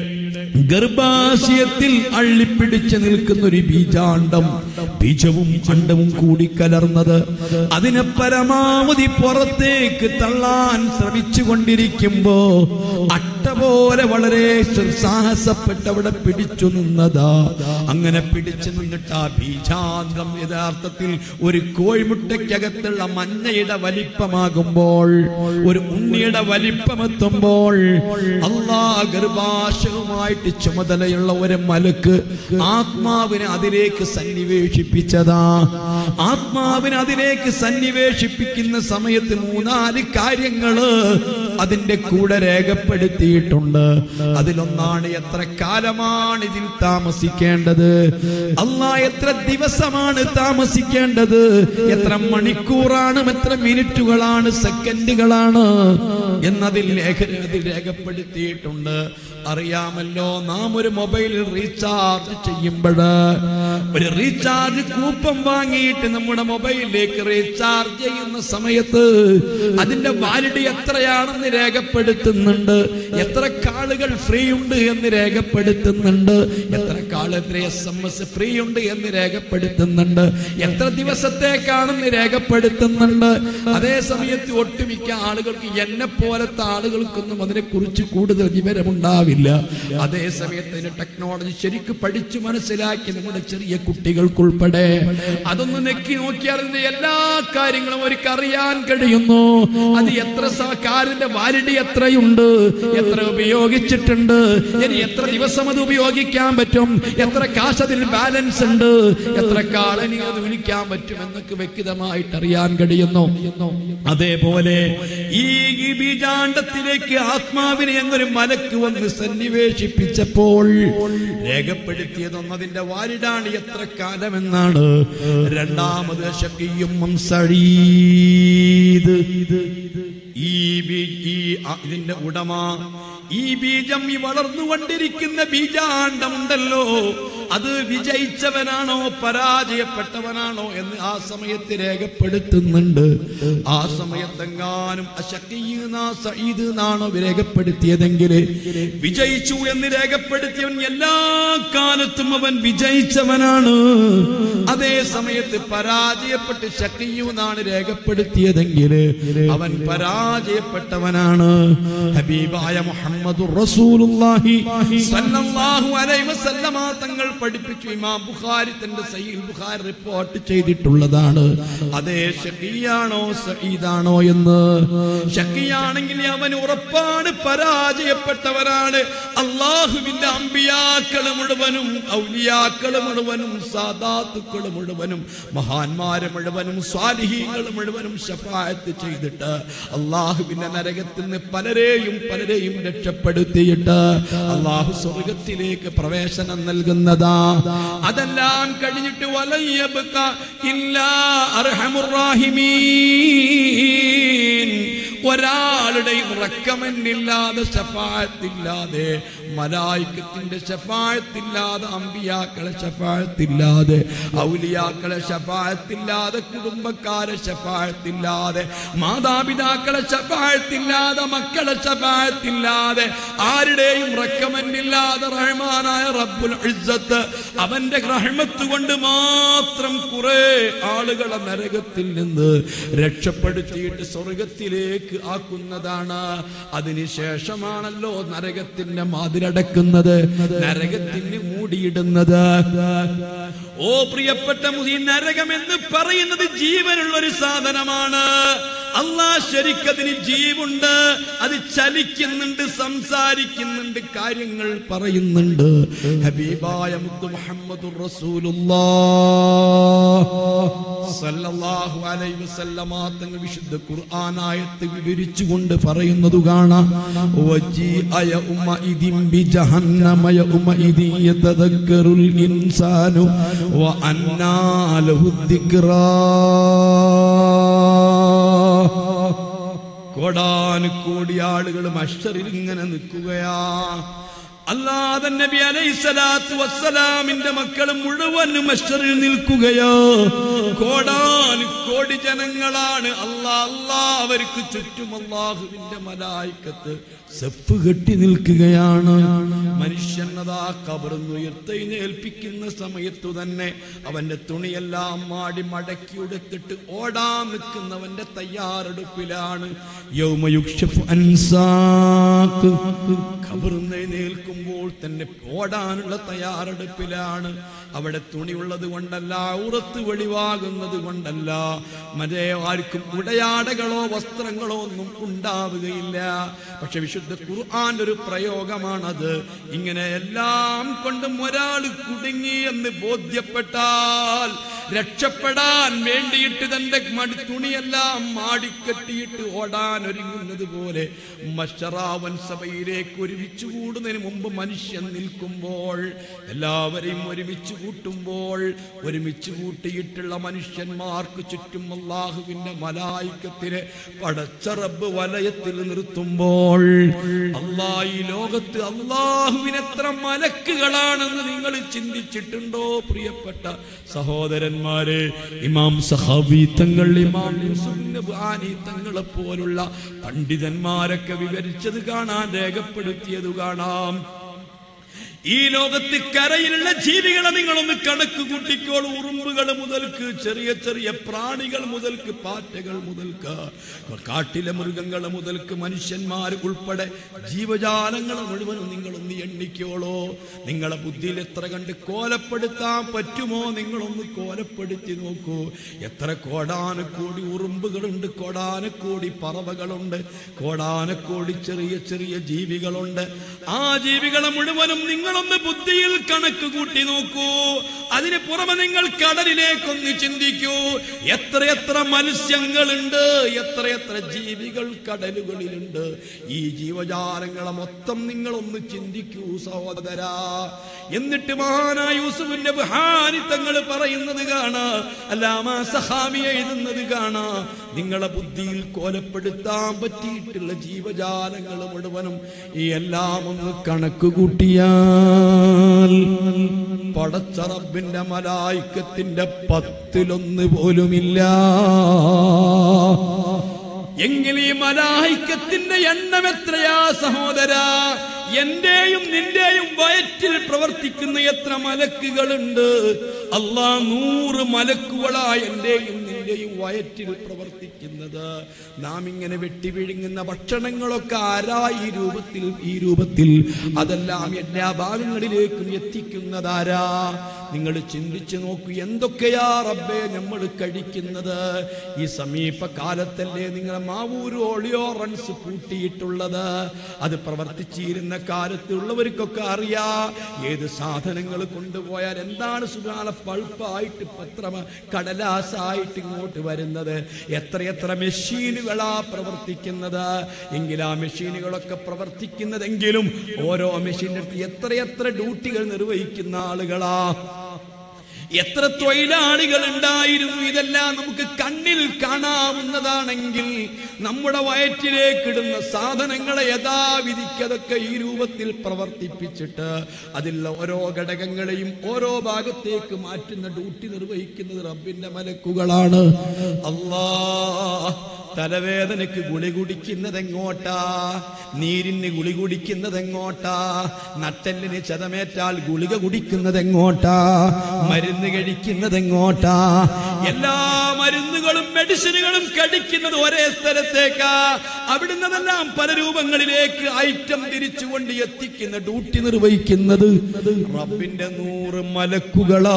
ഗർഭാശയത്തിൽ അള്ളിപ്പിടിച്ച് നിൽക്കുന്ന ഒരു ബീജാണ്ടം ബീജവും അണ്ടവും കൂടി കലർന്നത് അതിനെ പരമാവധി പുറത്തേക്ക് തള്ളാൻ ശ്രമിച്ചു കൊണ്ടിരിക്കുമ്പോ അട്ട പോലെ വളരെ സാഹസപ്പെട്ട് അവിടെ പിടിച്ചു നിന്നതാ അങ്ങനെ പിടിച്ചു നിന്നിട്ട് ആ ബീജാന്തം യഥാർത്ഥത്തിൽ ഒരു കോഴിമുട്ടയ്ക്കകത്തുള്ള മഞ്ഞയുടെ വലിപ്പമാകുമ്പോൾ ഒരു ഉണ്ണിയുടെ വലിപ്പമെത്തുമ്പോൾ അള്ളാ ഗർഭാശയവുമായിട്ട് ചുമതലയുള്ള ഒരു മലക്ക് ആത്മാവിനെ അതിലേക്ക് സന്നിവേശിപ്പിച്ചതാ ആത്മാവിനെ അതിലേക്ക് സന്നിവേശിപ്പിക്കുന്ന സമയത്ത് മൂന്നാല് കാര്യങ്ങള് അതിന്റെ കൂടെ രേഖപ്പെടുത്തിയിട്ടുണ്ട് അതിലൊന്നാണ് എത്ര കാലമാണ് ഇതിൽ താമസിക്കേണ്ടത് അള്ളാ എത്ര ദിവസമാണ് താമസിക്കേണ്ടത് എത്ര മണിക്കൂറാണ് എത്ര മിനിറ്റുകളാണ് സെക്കൻഡുകളാണ് എന്നതിൽ ലേഖ അതിൽ രേഖപ്പെടുത്തിയിട്ടുണ്ട് അറിയാമല്ലോ നാം ഒരു മൊബൈലിൽ റീചാർജ് ചെയ്യുമ്പോൾ ഒരു റീചാർജ് കൂപ്പൺ വാങ്ങിയിട്ട് നമ്മുടെ മൊബൈലിലേക്ക് റീചാർജ് ചെയ്യുന്ന സമയത്ത് അതിന്റെ വാലിഡി എത്രയാണെന്ന് രേഖപ്പെടുത്തുന്നുണ്ട് എത്ര കാളുകൾ ഫ്രീ ഉണ്ട് എന്ന് രേഖപ്പെടുത്തുന്നുണ്ട് എത്ര കാൾ എത്ര എസ് എം എസ് ഫ്രീ ഉണ്ട് എന്ന് രേഖപ്പെടുത്തുന്നുണ്ട് എത്ര ദിവസത്തേക്കാണെന്ന് രേഖപ്പെടുത്തുന്നുണ്ട് അതേ സമയത്ത് ഒട്ടുമിക്ക ആളുകൾക്ക് എന്നെ പോലത്തെ ആളുകൾക്കൊന്നും അതിനെക്കുറിച്ച് കൂടുതൽ വിവരമുണ്ടാവില്ല അതേ സമയത്ത് അതിന്റെ ടെക്നോളജി ശരിക്കും പഠിച്ചു മനസ്സിലാക്കി നമ്മുടെ ചെറിയ കുട്ടികൾക്കുൾപ്പെടെ അതൊന്ന് നെക്കി നോക്കിയാൽ അതിന്റെ എല്ലാ കാര്യങ്ങളും അവർക്ക് അറിയാൻ കഴിയുന്നു അത് എത്ര സ- കാറിന്റെ വാലിഡി എത്രയുണ്ട് എത്ര ഉപയോഗിച്ചിട്ടുണ്ട് ഇനി എത്ര ദിവസം അത് ഉപയോഗിക്കാൻ പറ്റും എത്ര കാശ് അതിൽ ബാലൻസ് ഉണ്ട് എത്ര കാളനി അത് വിളിക്കാൻ പറ്റും എന്നൊക്കെ വ്യക്തമായിട്ട് അറിയാൻ കഴിയുന്നു അതേപോലെ ഈ ഈ ബീജാണ്ടത്തിലേക്ക് ആത്മാവിനെ എന്നൊരു മലക്ക് വന്ന് സന്നിവേശിപ്പിച്ചപ്പോൾ രേഖപ്പെടുത്തിയതൊന്നും അതിന്റെ വാലിഡാണ് എത്ര കാലമെന്നാണ് രണ്ടാമത് ശക്കിയും സഴീത് ഈ ബീ- ഈ ആ- ഇതിന്റെ ഉടമ ഈ ബീജം ഈ വളർന്നുകൊണ്ടിരിക്കുന്ന ബീജാണ്ടമുണ്ടല്ലോ അത് വിജയിച്ചവനാണോ പരാജയപ്പെട്ടവനാണോ എന്ന് ആ സമയത്ത് രേഖപ്പെടുത്തുന്നുണ്ട് ആ സമയത്തെങ്ങാനും അശക്കീന സഈദ് എന്നാണോ രേഖപ്പെടുത്തിയതെങ്കിൽ വിജയിച്ചു എന്ന് രേഖപ്പെടുത്തിയവൻ എല്ലാ കാലത്തും അവൻ വിജയിച്ചവനാണ് അതേ സമയത്ത് പരാജയപ്പെട്ട് ശക്കിയു എന്നാണ് രേഖപ്പെടുത്തിയതെങ്കിൽ അവൻ പരാജയപ്പെട്ടവനാണ് ഹബീബായ മുഹമ്മദ് റസൂലുള്ളാഹി സല്ലല്ലാഹു അലൈഹി വസല്ലമ തങ്ങൾ പഠിപ്പിച്ചു ഇമാം ബുഖാരി തന്റെ സഹീഹ് ബുഖാരി റിപ്പോർട്ട് ചെയ്തിട്ടുള്ളതാണ് അതേ ഷക്കിയാണോ സഈദാണോ എന്ന് ഷക്കിയാണെങ്കിൽ അവൻ ഉറപ്പാണ് പരാജയപ്പെട്ടവരാണ് അള്ളാഹുവിന്റെ അമ്പിയാക്കള് മുഴുവനും ഔലിയാക്കള് മുഴുവനും സാദാത്തുക്കള് മുഴുവനും മഹാന്മാര് മുഴുവനും സ്വാലിഹീങ്ങൾ മുഴുവനും ഷഫായത്ത് ചെയ്തിട്ട് അള്ളാഹുവിന്റെ നരകത്തിൽ നിന്ന് പലരെയും പലരെയും രക്ഷപ്പെടുത്തിയിട്ട് അള്ളാഹു സ്വർഗത്തിലേക്ക് പ്രവേശനം നൽകുന്നതാ അതെല്ലാം കഴിഞ്ഞിട്ട് വലയ്യബ്ക ഇല്ലാ അർഹമുറാഹിമീൻ ഒരാളുടെയും റെക്കമെന്റ് ഇല്ലാതെ ഷഫായത്തില്ലാതെ മലായിക്കത്തിന്റെ ഷഫായത്തില്ലാതെ അമ്പിയാക്കളെ ഷഫായത്തില്ലാതെ ഔലിയാക്കളെ ഷഫായത്തില്ലാതെ കുടുംബക്കാരെ ഷഫായത്തില്ലാതെ മാതാപിതാക്കളെ ഷഫായത്തില്ലാതെ മക്കളെ ഷഫായത്തില്ലാതെ ആരുടെയും റെക്കമെന്റ് ഇല്ലാതെ റഹ്മാനായ റബ്ബുൽ ഇസ്സത്ത് അവന്റെ റഹ്മത്ത് കൊണ്ട് മാത്രം കുറെ ആളുകളെ നരകത്തിൽ നിന്ന് രക്ഷപ്പെടുത്തിയിട്ട് സ്വർഗത്തിലേക്ക് ആക്കുന്നതാണ് അതിനുശേഷമാണല്ലോ നരകത്തിന്റെ മാതിരടക്കുന്നത് നരകത്തിന് മൂടിയിടുന്നത് ഓ പ്രിയപ്പെട്ട മുഹി നരകം എന്ന് പറയുന്നത് ജീവനുള്ള ഒരു സാധനമാണ് അള്ളാ ശരിക്കതിന് ജീവുണ്ട് അത് ചലിക്കുന്നുണ്ട് സംസാരിക്കുന്നുണ്ട് കാര്യങ്ങൾ പറയുന്നുണ്ട് ഹബീബായ മുത്തു മുഹമ്മദ് സല്ലല്ലാഹു അലൈഹി വസല്ലമ തങ്ങൾ വിശുദ്ധ ഖുർആനായത്ത് വിവരിച്ചുകൊണ്ട് പറയുന്നത് കാണാം വജീഅയ ഉമ്മഇദിൻ ബിജഹന്നമ യൗമഇദിൻ യതദക്കറുൽ ഇൻസാനു വഅന്നാ ലഹു ദിക്റാ കോടാനുകോടി ആളുകൾ മഷറിൽ ഇങ്ങനെ നിൽക്കുകയാ അല്ലാതെ നബി അലൈഹി സ്വലാത്തു വസ്സലാമിന്റെ മക്കൾ മുഴുവനും മഷറിൽ നിൽക്കുകയോ കോടാനുകോടി ജനങ്ങളാണ് അല്ലാ അല്ലാ അവർക്ക് ചുറ്റും അള്ളാഹുവിന്റെ മലായിക്കത്ത് സെഫ് കെട്ടി നിൽക്കുകയാണ് മനുഷ്യനതാ കബറുന്നുയർത്തെഴുന്നേൽപ്പിക്കുന്ന സമയത്തു തന്നെ അവന്റെ തുണിയെല്ലാം മാടി മടക്കി എടുത്തിട്ട് ഓടാൻ നിൽക്കുന്നവന്റെ തയ്യാറെടുപ്പിലാണ് യൗമയുക്ഷഫ് അൻസാക്ക് കബറുന്നെഴുന്നേൽക്കുമ്പോൾ തന്നെ ഓടാനുള്ള തയ്യാറെടുപ്പിലാണ് അവിടെ തുണിയുള്ളത് കൊണ്ടല്ല ഉറത്ത് വെളിവാകുന്നത് കൊണ്ടല്ല മറ്റേ ആർക്കും ഉടയാടകളോ വസ്ത്രങ്ങളോ ഒന്നും ഉണ്ടാവുകയില്ല പക്ഷെ വിശുദ്ധ ഖുർആന്റെ ഒരു പ്രയോഗമാണത് ഇങ്ങനെ എല്ലാം കൊണ്ടും ഒരാൾ കുടുങ്ങി എന്ന് ബോധ്യപ്പെട്ടാൽ രക്ഷപ്പെടാൻ വേണ്ടിയിട്ട് തന്റെ മടി തുണിയെല്ലാം മാടിക്കെട്ടിയിട്ട് ഓടാൻ ഒരുങ്ങുന്നത് പോലെ മഷറാവൻ സഭയിലേക്ക് ഒരുമിച്ച് കൂടുന്നതിന് മുമ്പ് മനുഷ്യൻ നിൽക്കുമ്പോൾ എല്ലാവരെയും ഒരുമിച്ച് കൂട്ടുമ്പോൾ ഒരുമിച്ച് കൂട്ടിയിട്ടുള്ള മനുഷ്യന്മാർക്ക് ചുറ്റും അള്ളാഹുവിന്റെ മലായിക്കത്തിനെ പടച്ചറബ് വലയത്തിൽ നിർത്തുമ്പോൾ അള്ളാ ഈ ലോകത്ത് അള്ളാഹുവിന് എത്ര മലക്കുകളാണെന്ന് നിങ്ങൾ ചിന്തിച്ചിട്ടുണ്ടോ പ്രിയപ്പെട്ട സഹോദരന്മാരെ ഇമാം സഹാബി തങ്ങൾ ഇമാം യൂസുഫ് നബ്ഹാനി തങ്ങളെ പോലുള്ള പണ്ഡിതന്മാരൊക്കെ വിവരിച്ചത് കാണാൻ രേഖപ്പെടുത്തിയത് കാണാം ഈ ലോകത്ത് കരയിലുള്ള ജീവികളെ നിങ്ങളൊന്ന് കണക്ക് കൂട്ടിക്കോളൂ ഉറുമ്പുകൾ മുതൽക്ക് ചെറിയ ചെറിയ പ്രാണികൾ മുതൽക്ക് പാറ്റകൾ മുതൽക്ക് കാട്ടിലെ മൃഗങ്ങൾ മുതൽക്ക് മനുഷ്യന്മാർ ഉൾപ്പെടെ ജീവജാലങ്ങൾ മുഴുവനും നിങ്ങളൊന്ന് എണ്ണിക്കോളോ നിങ്ങളെ ബുദ്ധിയിൽ എത്ര കണ്ട് കോലപ്പെടുത്താൻ പറ്റുമോ നിങ്ങളൊന്ന് കോലപ്പെടുത്തി നോക്കൂ എത്ര കോടാനക്കോടി ഉറുമ്പുകളുണ്ട് കോടാനക്കോടി പറവകളുണ്ട് കോടാനക്കോടി ചെറിയ ചെറിയ ജീവികളുണ്ട് ആ ജീവികളെ മുഴുവനും നിങ്ങളൊന്ന് ബുദ്ധിയിൽ കണക്ക് കൂട്ടി നോക്കൂ അതിന് പുറമെ നിങ്ങൾ കടലിലേക്കൊന്ന് ചിന്തിക്കൂ എത്രയെത്ര മത്സ്യങ്ങളുണ്ട് എത്രയെത്ര ജീവികൾ കടലുകളിലുണ്ട് ഈ ജീവജാലങ്ങളെ മൊത്തം നിങ്ങളൊന്ന് ചിന്തിക്കൂ സഹോദരാ എന്നിട്ട് മഹാനായ യൂസുഫിന്റെ ബുഹാനി തങ്ങൾ പറയുന്നത് കാണാ അല്ലാമ സഹാമി എഴുതുന്നത് കാണാ നിങ്ങളെ ബുദ്ധിയിൽ കോലപ്പെടുത്താൻ പറ്റിയിട്ടുള്ള ജീവജാലങ്ങൾ മുഴുവനും ഈ എല്ലാം ഒന്ന് കണക്ക് കൂട്ടിയാൽ പടച്ചറബിന്റെ മലായിക്കത്തിന്റെ പത്തിലൊന്ന് പോലുമില്ല എങ്കിൽ ഈ മലായിക്കത്തിന്റെ എണ്ണം എത്രയാ സഹോദര എന്റെയും നിന്റെയും വയറ്റിൽ പ്രവർത്തിക്കുന്ന എത്ര മലക്കുകളുണ്ട് അള്ളാ നൂറ് മലക്കുകളാ എന്റെയും നിന്റെയും വയറ്റിൽ പ്രവർത്തിക്കുന്നത് നാം ഇങ്ങനെ വെട്ടി വിഴുങ്ങുന്ന ഭക്ഷണങ്ങളൊക്കെ ആരാ ഈ രൂപത്തിൽ ഈ രൂപത്തിൽ അതെല്ലാം എല്ലാ ഭാഗങ്ങളിലേക്കും എത്തിക്കുന്നതാരാ നിങ്ങൾ ചിന്തിച്ചു നോക്കൂ എന്തൊക്കെയാ റബ്ബേ നമ്മൾ കഴിക്കുന്നത് ഈ സമീപ കാലത്തല്ലേ നിങ്ങളെ മാവൂര് ഓളിയോറൻസ് പൂട്ടിയിട്ടുള്ളത് അത് പ്രവർത്തിച്ചിരുന്ന കാലത്തുള്ളവർക്കൊക്കെ അറിയാ ഏത് സാധനങ്ങൾ കൊണ്ടുപോയാൽ എന്താണ് സുഖാല പൾപ്പായിട്ട് പത്രമ കടലാസായിട്ട് ഇങ്ങോട്ട് വരുന്നത് എത്രയെത്ര മെഷീനുകളാ പ്രവർത്തിക്കുന്നത് എങ്കിൽ ആ മെഷീനുകളൊക്കെ പ്രവർത്തിക്കുന്നതെങ്കിലും ഓരോ മെഷീൻ്റെ അടുത്ത് എത്രയെത്ര ഡ്യൂട്ടികൾ നിർവഹിക്കുന്ന ആളുകളാ എത്ര തൊഴിലാളികൾ ഉണ്ടായിരുന്നു ഇതെല്ലാം നമുക്ക് കണ്ണിൽ കാണാവുന്നതാണെങ്കിൽ നമ്മുടെ വയറ്റിലേക്കിടുന്ന സാധനങ്ങളെ യഥാവിധിക്ക് അതൊക്കെ ഈ രൂപത്തിൽ പ്രവർത്തിപ്പിച്ചിട്ട് അതിലുള്ള ഓരോ ഘടകങ്ങളെയും ഓരോ ഭാഗത്തേക്ക് മാറ്റുന്ന ഡ്യൂട്ടി നിർവഹിക്കുന്നത് റബ്ബിന്റെ മലക്കുകളാണ് അല്ലാ തലവേദനക്ക് ഗുളി കുടിക്കുന്നത് എങ്ങോട്ടാ നീരിന് ഗുളി കുടിക്കുന്നത് എങ്ങോട്ടാ നട്ടലിന് ചതമേറ്റാൽ ഗുളിക കുടിക്കുന്നത് എങ്ങോട്ടാ മരുന്ന് കഴിക്കുന്നത് എങ്ങോട്ടാ എല്ലാ മരുന്നുകളും മെഡിസിനുകളും കഴിക്കുന്നത് ഒരേ സ്ഥലത്തേക്കാ അവിടുന്നതെല്ലാം പല രൂപങ്ങളിലേക്ക് ഐറ്റം തിരിച്ചുകൊണ്ട് എത്തിക്കുന്ന ഡ്യൂട്ടി നിർവഹിക്കുന്നത് റബ്ബിന്റെ നൂറ് മലക്കുകളാ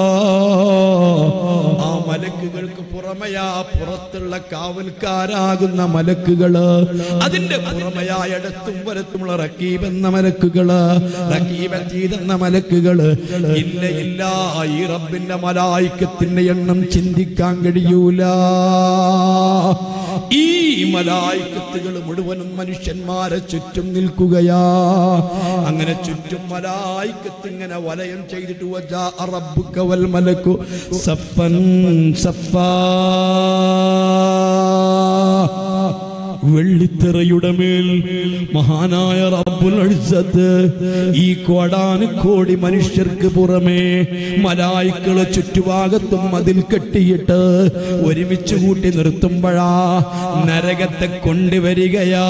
ആ മലക്കുകൾക്ക് പുറമെയാ പുറത്തുള്ള കാവൽക്കാരാകുന്ന മലക്കുകള് അതിന്റെ പുറമെയായ അടുത്തും വലത്തുമുള്ള റക്കീബ് എന്ന മലക്കുകള് റക്കീബ് എന്ന മലക്കുകള് ഇല്ല ഇല്ല ഈ റബ്ബിന്റെ മലായിക്കത്തിന്റെ എണ്ണം ചിന്തിക്കാൻ കഴിയൂല ഈ മലായിക്കത്തുകൾ മുഴുവനും മനുഷ്യന്മാരെ ചുറ്റും നിൽക്കുകയാ അങ്ങനെ ചുറ്റും മലായിക്കത്ത് ഇങ്ങനെ വലയം ചെയ്തിട്ട് വജാ റബ്ബുക വൽ മലക്കു സഫൻ സഫാ വെള്ളിത്തിറയുടെ മേൽ മഹാനായ റബ്ബുൽ ഇസ്സത്ത് ഈ കോടാന് കോടി മനുഷ്യർക്ക് പുറമേ മലായിക്കള് ചുറ്റുഭാഗത്തും അതിൽ കെട്ടിയിട്ട് ഒരുമിച്ച് കൂട്ടി നിർത്തുമ്പോഴാ നരകത്തെ കൊണ്ടുവരികയാ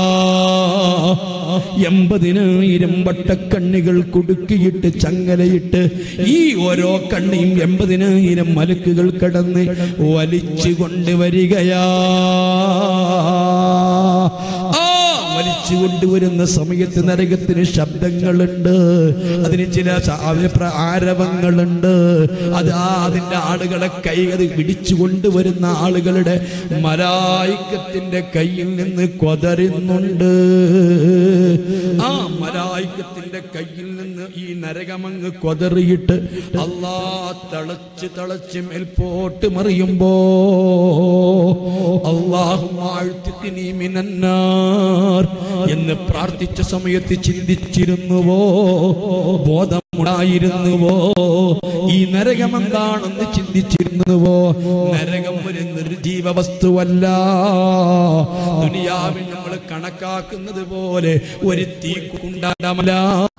എൺപതിനായിരം വട്ടക്കണ്ണികൾ കുടുക്കിയിട്ട് ചങ്ങലയിട്ട് ഈ ഓരോ കണ്ണിയും എൺപതിനായിരം മലക്കുകൾ കടന്ന് വലിച്ചു കൊണ്ടുവരികയാ ആ വലിച്ചു വലിച്ചു കൊണ്ടുവരുന്ന സമയത്ത് നരകത്തിന് ശബ്ദങ്ങളുണ്ട് അതിന് ചില സ- അവ- പ്ര- ആരവങ്ങളുണ്ട് അത് ആ അതിന്റെ ആളുകളെ കൈ അത് പിടിച്ചു കൊണ്ടുവരുന്ന ആളുകളുടെ മലായിക്കത്തിന്റെ കയ്യിൽ നിന്ന് കൊതരുന്നുണ്ട് ആ മലായിക്കത്തിന്റെ കയ്യിൽ നിന്ന് ഈ നരകമങ്ങ് കൊതറിയിട്ട് അല്ലാ തളച്ച് തളച്ച് മേൽപോട്ട് മറിയുമ്പോ അള്ളാഹു മിനന്നാർ എന്ന് പ്രാർത്ഥിച്ച സമയത്ത് ചിന്തിച്ചിരുന്നുവോ ബോധമുണ്ടായിരുന്നുവോ ഈ നരകം എന്താണെന്ന് ചിന്തിച്ചിരുന്നുവോ നരകം ഒരു നിർജീവ വസ്തുവല്ല ദുനിയാവിൽ നമ്മൾ കണക്കാക്കുന്നത് പോലെ ഒരു തീ കുണ്ടാടമല്ല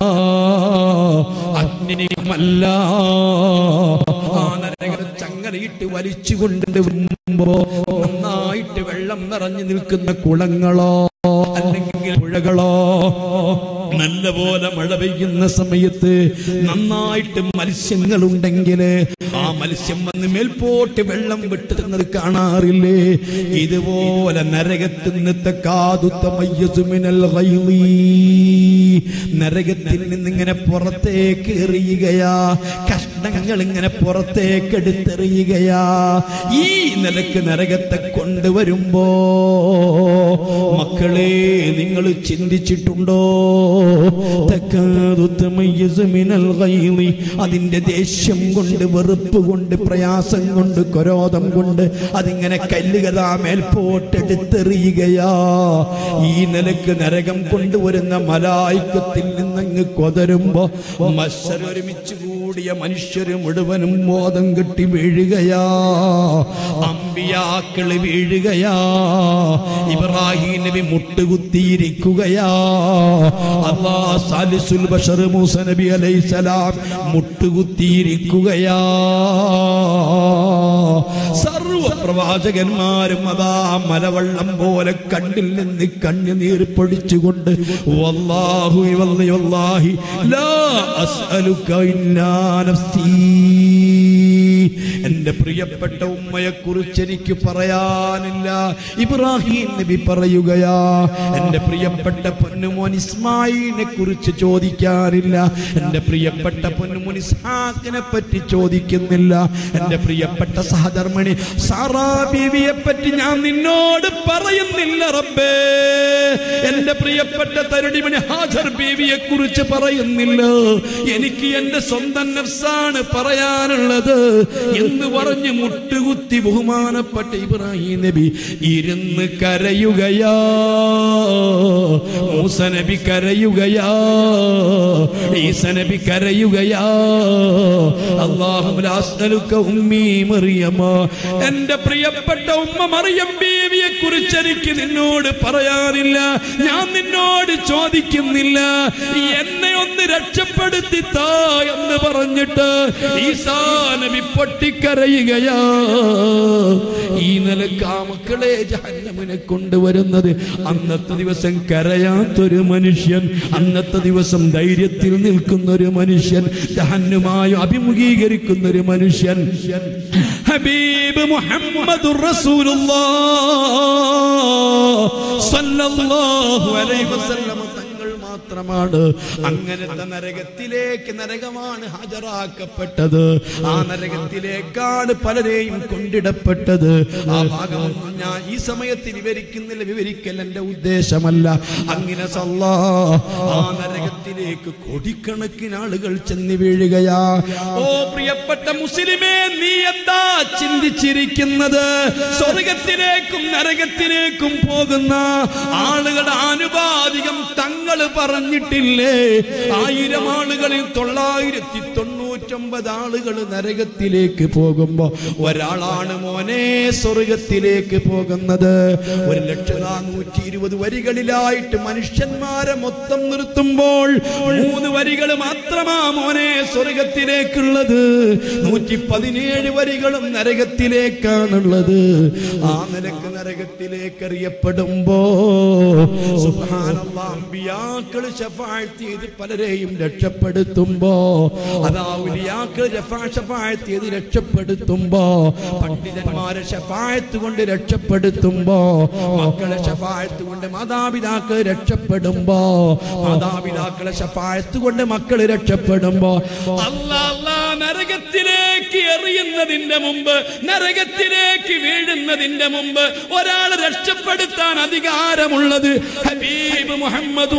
അഗ്നിയുമല്ല ആ നരകം ചങ്ങലയിട്ട് വലിച്ചു കൊണ്ടുവരുമ്പോ നന്നായിട്ട് വെള്ളം നിറഞ്ഞു നിൽക്കുന്ന കുളങ്ങളോ അല്ലെങ്കിൽ പുഴകളോ നല്ലപോലെ മഴ പെയ്യുന്ന സമയത്ത് നന്നായിട്ട് മത്സ്യങ്ങൾ ഉണ്ടെങ്കിൽ ആ മത്സ്യം വന്ന് മേൽപോട്ട് വെള്ളം വിട്ടുന്നത് കാണാറില്ലേ ഇതുപോലെ നരകത്തിൽ നിന്നത്തെ കാതുത്ത മയ്യസുമിനൽ ഗൈളീ. നരകത്തിൽ നിന്നിങ്ങനെ പുറത്തേക്ക് എറിയുകയാ കഷ്ണങ്ങൾ ഇങ്ങനെ പുറത്തേക്ക് എടുത്തെറിയുകയാ ഈ നിലക്ക് നരകത്തെ കൊണ്ടുവരുമ്പോ മക്കളെ നിങ്ങൾ ചിന്തിച്ചിട്ടുണ്ടോ തക്കാതു തമയ്യസു മിനൽ ഗൈളി. അതിന്റെ ദേഷ്യം കൊണ്ട് വെറുപ്പ് കൊണ്ട് പ്രയാസം കൊണ്ട് കൊരോധം കൊണ്ട് അതിങ്ങനെ കല്ലുകഥാ മേൽപോട്ടെടുത്തെറിയുകയാ ഈ നിലക്ക് നരകം കൊണ്ടുവരുന്ന മലായിക്കത്തിൽ നിന്നങ്ങ് കൊതരുമ്പോ മത്സര ഒരുമിച്ച് കൂടിയ മനുഷ്യര് മുഴുവനും ബോധം കെട്ടി വീഴുകയാ അമ്പിയാക്കള് വീഴുകയാ ഇബ്രാഹിം നബി മുട്ടുകുത്തിയിരിക്കുകയാ അള്ളാ സാലിസുൽ ബഷർ മൂസ നബി അലൈഹിസ്സലാം മുട്ടുകുത്തിയിരിക്കുകയാ സർവ പ്രവാചകന്മാരും അതാ മലവെള്ളം പോലെ കണ്ണിൽ നിന്ന് കണ്ണുനീർ പൊടിച്ചുകൊണ്ട് വല്ലാഹു വല്ലി വല്ലാഹി ലാ അസ്അലുക ഇല്ലാ നഫ്സീ എന്റെ പ്രിയപ്പെട്ട ഉമ്മയെ കുറിച്ച് എനിക്ക് പറയാനില്ല ഇബ്രാഹിം നബി പറയുകയാ എന്റെ പ്രിയപ്പെട്ട പൊന്നുമോൻ ഇസ്മായിലിനെ കുറിച്ച് ചോദിക്കാറില്ല എന്റെ പ്രിയപ്പെട്ട പൊന്നുമോൻ ഇസ്ഹാഖിനെ പറ്റി ചോദിക്കുന്നില്ല എന്റെ പ്രിയപ്പെട്ട സഹധർമ്മിണി സാറാ ബീവിയെ പറ്റി ഞാൻ നിന്നോട് പറയുന്നില്ല റബ്ബേ എന്റെ പ്രിയപ്പെട്ട തരുണിമണി ഹാജർ ബീവിയെ കുറിച്ച് പറയുന്നില്ല എനിക്ക് എന്റെ സ്വന്തം നഫ്സാണ് പറയാനുള്ളത് എന്ന് പറഞ്ഞ് മുട്ടുകുത്തി ബഹുമാനപ്പെട്ട ഇബ്രാഹിം നബി ഇരുന്ന് കരയുകയാ മൂസ നബി കരയുകയാ ഈസ നബി കരയുകയാ അല്ലാഹു ലാ അസ്അലുക ഉമ്മി മറിയമ എന്റെ പ്രിയപ്പെട്ട ഉമ്മ മറിയം ബീവിയെ കുറിച്ച് എനിക്ക് നിന്നോട് പറയാനില്ല ഞാൻ നിന്നോട് ചോദിക്കുന്നില്ല എന്നെ ഒന്ന് രക്ഷപ്പെടുത്തി താ എന്ന് പറഞ്ഞിട്ട് ഈസാ നബി പൊട്ടിക്കരയുകയാ ഈ നിലക്ക് ആ മക്കളെ ജഹന്നമിനെ കൊണ്ടുവരുന്നത് അന്നത്തെ ദിവസം കരയാത്തൊരു മനുഷ്യൻ അന്നത്തെ ദിവസം ധൈര്യത്തിൽ നിൽക്കുന്ന ഒരു മനുഷ്യൻ ജഹന്നുമായി അഭിമുഖീകരിക്കുന്ന ഒരു മനുഷ്യൻ ഹബീബ് മുഹമ്മദ് സല്ലല്ലാഹു അലൈഹി വസല്ലം തങ്ങൾ മാത്രമാണ് അങ്ങനത്തെ നരകത്തിലേക്ക് നരകമാണ് ഹാജരാക്കപ്പെട്ടത് ആ നരകത്തിലേക്കാണ് പലരെയും കൊണ്ടിടപ്പെട്ടത് ആ ഭാഗമൊന്നും ഞാൻ ഈ സമയത്ത് വിവരിക്കുന്നില്ല വിവരിക്കൽ എന്റെ ഉദ്ദേശമല്ല അങ്ങനെ സല്ലാ ആ നരകത്തിലേക്ക് കോടിക്കണക്കിന് ആളുകൾ ചെന്ന് വീഴുകയാ ഓ പ്രിയപ്പെട്ട മുസ്ലിമേ നീ എന്താ ചിന്തിച്ചിരിക്കുന്നത് സ്വർഗത്തിലേക്കും നരകത്തിലേക്കും പോകുന്ന ആളുകളുടെ ആനുപാതികം തങ്ങൾ പറഞ്ഞിട്ടില്ലേ ആയിരം ആളുകളിൽ തൊള്ളായിരത്തി തൊണ്ണൂറ്റൊമ്പത് ആളുകൾ നരകത്തിലേക്ക് പോകുമ്പോ ഒരാളാണ് മോനെ സ്വർഗത്തിലേക്ക് പോകുന്നത് ഒരു ലക്ഷത്തി നൂറ്റി ഇരുപത് വരികളിലായിട്ട് മനുഷ്യന്മാരെ മൊത്തം നിർത്തുമ്പോൾ മൂന്ന് വരികൾ മാത്രമാ മോനെ സ്വർഗത്തിലേക്കുള്ളത് നൂറ്റി പതിനേഴ് വരികളും നരകത്തിലേക്കാണുള്ളത് ആ നിലക്ക് നരകത്തിലേക്ക് അറിയപ്പെടുമ്പോ സുബ്ഹാനല്ലാഹ്, അമ്പിയാക്കള് ശഫാഅത്ത് ചെയ്ത് പലരെയും രക്ഷപ്പെടുത്തുമ്പോ അതാ ഔലിയാക്കൾ ഷഫായത്ത് ചെയ്ത് രക്ഷപ്പെടുത്തുമ്പോ പണ്ഡിതന്മാരെ ഷഫായത്ത് കൊണ്ട് രക്ഷപ്പെടുത്തുമ്പോ മക്കളെ ഷഫായത്ത് കൊണ്ട് മാതാപിതാക്കൾ രക്ഷപ്പെടുമ്പോ മാതാപിതാക്കളെ ഷഫായത്ത് കൊണ്ട് മക്കൾ രക്ഷപ്പെടുമ്പോ അല്ലാ അല്ലാ നരകത്തിലേക്ക് എറിയുന്നതിന്റെ മുമ്പ് നരകത്തിലേക്ക് വീഴുന്നതിന്റെ മുമ്പ് ഒരാൾ രക്ഷപ്പെടുത്താൻ അധികാരമുള്ളത് ഹബീബ് മുഹമ്മദ്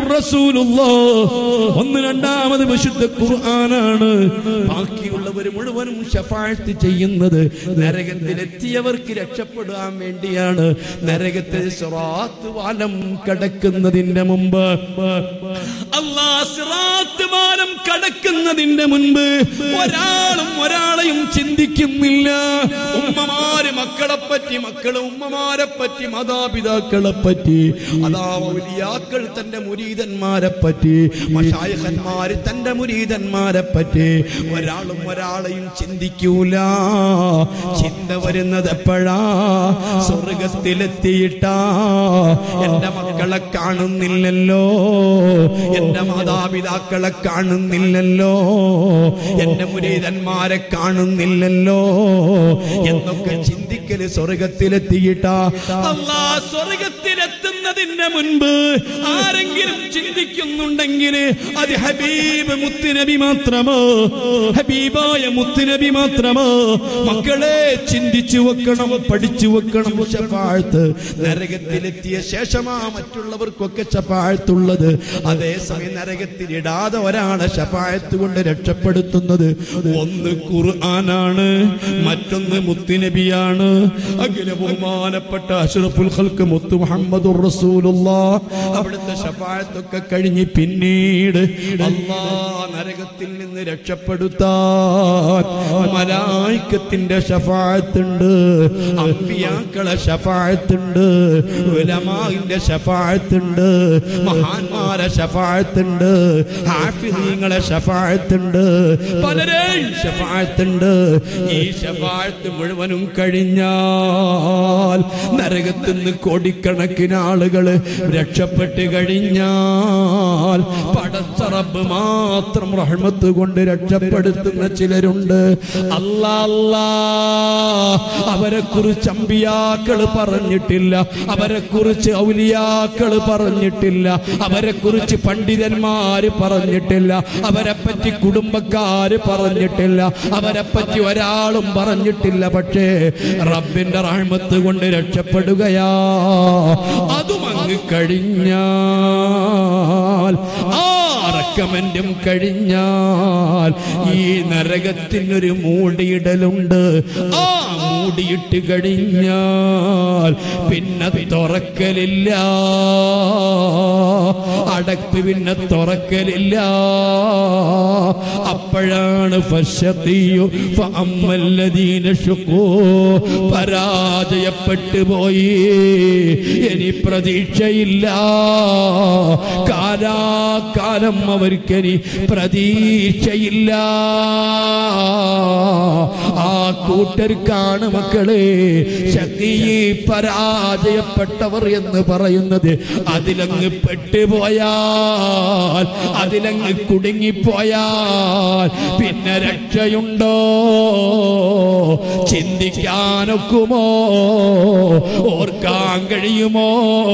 ഒന്ന് രണ്ടാമത് വിശുദ്ധ ഖുർആനാണ് ബാക്കിയുള്ളവർ മുഴുവനും ഷഫാഴത്ത് ചെയ്യുന്നത് നരകത്തിലെത്തിയവർക്ക് രക്ഷപ്പെടാൻ വേണ്ടിയാണ് നരകത്തിൽ സിറാത്ത് വാലം കടക്കുന്നതിന്റെ മുമ്പ് അല്ലാ സിറാത്ത് വാലം കടക്കുന്നതിന്റെ മുൻപ് ഒരാളും ഒരാളെയും ചിന്തിക്കുന്നില്ല ഉമ്മമാര് മക്കളെ പറ്റി മക്കള് ഉമ്മമാരെ പറ്റി മാതാപിതാക്കളെ പറ്റി അതാ ഔലിയാക്കൾ തന്റെ മുരീതന്മാരെ പറ്റി മഷായഹന്മാര് തന്റെ മുരീതന്മാരെ പറ്റി ഒരാളും ഒരാളെയും ചിന്തിക്കൂല ചിന്ത വരുന്നത് എപ്പോഴാ സ്വർഗത്തിലെത്തിയിട്ടാ എന്റെ മക്കളെ കാണുന്നില്ലല്ലോ എന്റെ മാതാപിതാക്കളെ കാണുന്നില്ലല്ലോ എന്റെ മുരീതന്മാരെ കാണുന്നില്ലല്ലോ എന്നൊക്കെ ചിന്തിക്കല് സ്വർഗത്തിലെത്തിയിട്ടാ അല്ലാ സ്വർഗത്തിലെത്തുന്നതിന്റെ മുൻപ് ആരെങ്കിലും ചിന്തിക്കുന്നുണ്ടെങ്കിൽ അത് ഹബീബ് മുത്തുനബി മാത്രമോ ഹബീബായ മുത്തുനബി മാത്രമോ മക്കളെ ചിന്തിച്ചു വെക്കണം പഠിച്ചു വെക്കണം ഷഫാഴത്ത് നരകത്തിലെത്തിയ ശേഷമാ മറ്റുള്ളവർക്കൊക്കെ ഷഫാഴത്തുള്ളത് അതേസമയം നരകത്തിൽ ഇടാതെ ഒരാളെ ഷഫാഴത്ത് കൊണ്ട് രക്ഷപ്പെടുത്തുന്നത് ഒന്ന് ഖുർആനാണ് മറ്റൊന്ന് മുത്തുനബിയാണ് അഖില ബഹുമാനപ്പെട്ട അഷ്റഫുൽ ഖൽക്ക് മുത്തു മുഹമ്മദുർ റസൂലുള്ളാഹ് അവിടുത്തെ ഷഫാഴത്തൊക്കെ കഴിഞ്ഞ് പിന്നീട് അല്ലാ നരകത്തിൽ നിന്ന് രക്ഷപ്പെടുത്താൻ മലായിക്കത്തിന്റെ ഷഫാഴത്തുണ്ട് അമ്പിയാക്കളെ ഷഫാഴത്തുണ്ട് ഉലമാവിന്റെ ഷഫാഴത്തുണ്ട് മഹാന്മാരെ ഷഫാഴത്തുണ്ട് ഹാഫിദീങ്ങളെ ഷഫാഴത്തുണ്ട് പലരെയും ഷഫാഴത്തുണ്ട് ഈ ഷഫാഴത്ത് മുഴുവനും കഴിഞ്ഞാൽ നരകത്തുനിന്ന് കോടിക്കണക്കിന് ആളുകൾ രക്ഷപ്പെട്ട് കഴിഞ്ഞാൽ പടച്ചറബ് മാത്രം റഹ്മത്ത് കൊണ്ട് രക്ഷപ്പെടുത്തുന്ന ചിലരുണ്ട് അല്ലാ അല്ലാ അവരെ കുറിച്ച് അമ്പിയാക്കൾ പറഞ്ഞിട്ടില്ല അവരെ കുറിച്ച് ഔലിയാക്കൾ പറഞ്ഞിട്ടില്ല അവരെ കുറിച്ച് പണ്ഡിതന്മാര് പറഞ്ഞിട്ടില്ല അവരെ പറ്റി കുടുംബക്കാര് പറഞ്ഞിട്ടില്ല അവരെ പറ്റി ഒരാളും പറഞ്ഞിട്ടില്ല പക്ഷേ റബ്ബിന്റെ റഹ്മത്ത് കൊണ്ട് രക്ഷപ്പെടുകയാ അതും അങ്ങ് കഴിഞ്ഞാൽ ആ റെക്കമെൻഡും കഴിഞ്ഞാൽ ഈ നരകത്തിനൊരു മൂടിയിടലുണ്ട് ആ മൂടിയിട്ട് കഴിഞ്ഞാൽ പിന്നെ തുറക്കലില്ല അടപ്പ് പിന്നെ തുറക്കലില്ല അപ്പോഴാണ് ഫശത്തിയു ഫഅമ്മല്ലദീന ശുഖൂ പരാജയപ്പെട്ടു പോയി ഇനി പ്രതീക്ഷയില്ല കാലാകാലം അവർക്കിനി പ്രതീക്ഷയില്ല ആ കൂട്ടർക്കാണ് മക്കളെ ശക്തി പരാജയപ്പെട്ടവർ എന്ന് പറയുന്നത് അതിലങ്ങ് പെട്ടുപോയാൽ അതിലങ്ങ് കുടുങ്ങിപ്പോയാൽ പിന്നെ രക്ഷയുണ്ടോ ചിന്തിക്കാനൊക്കുമോ ഓർക്കാൻ കഴിയുമോ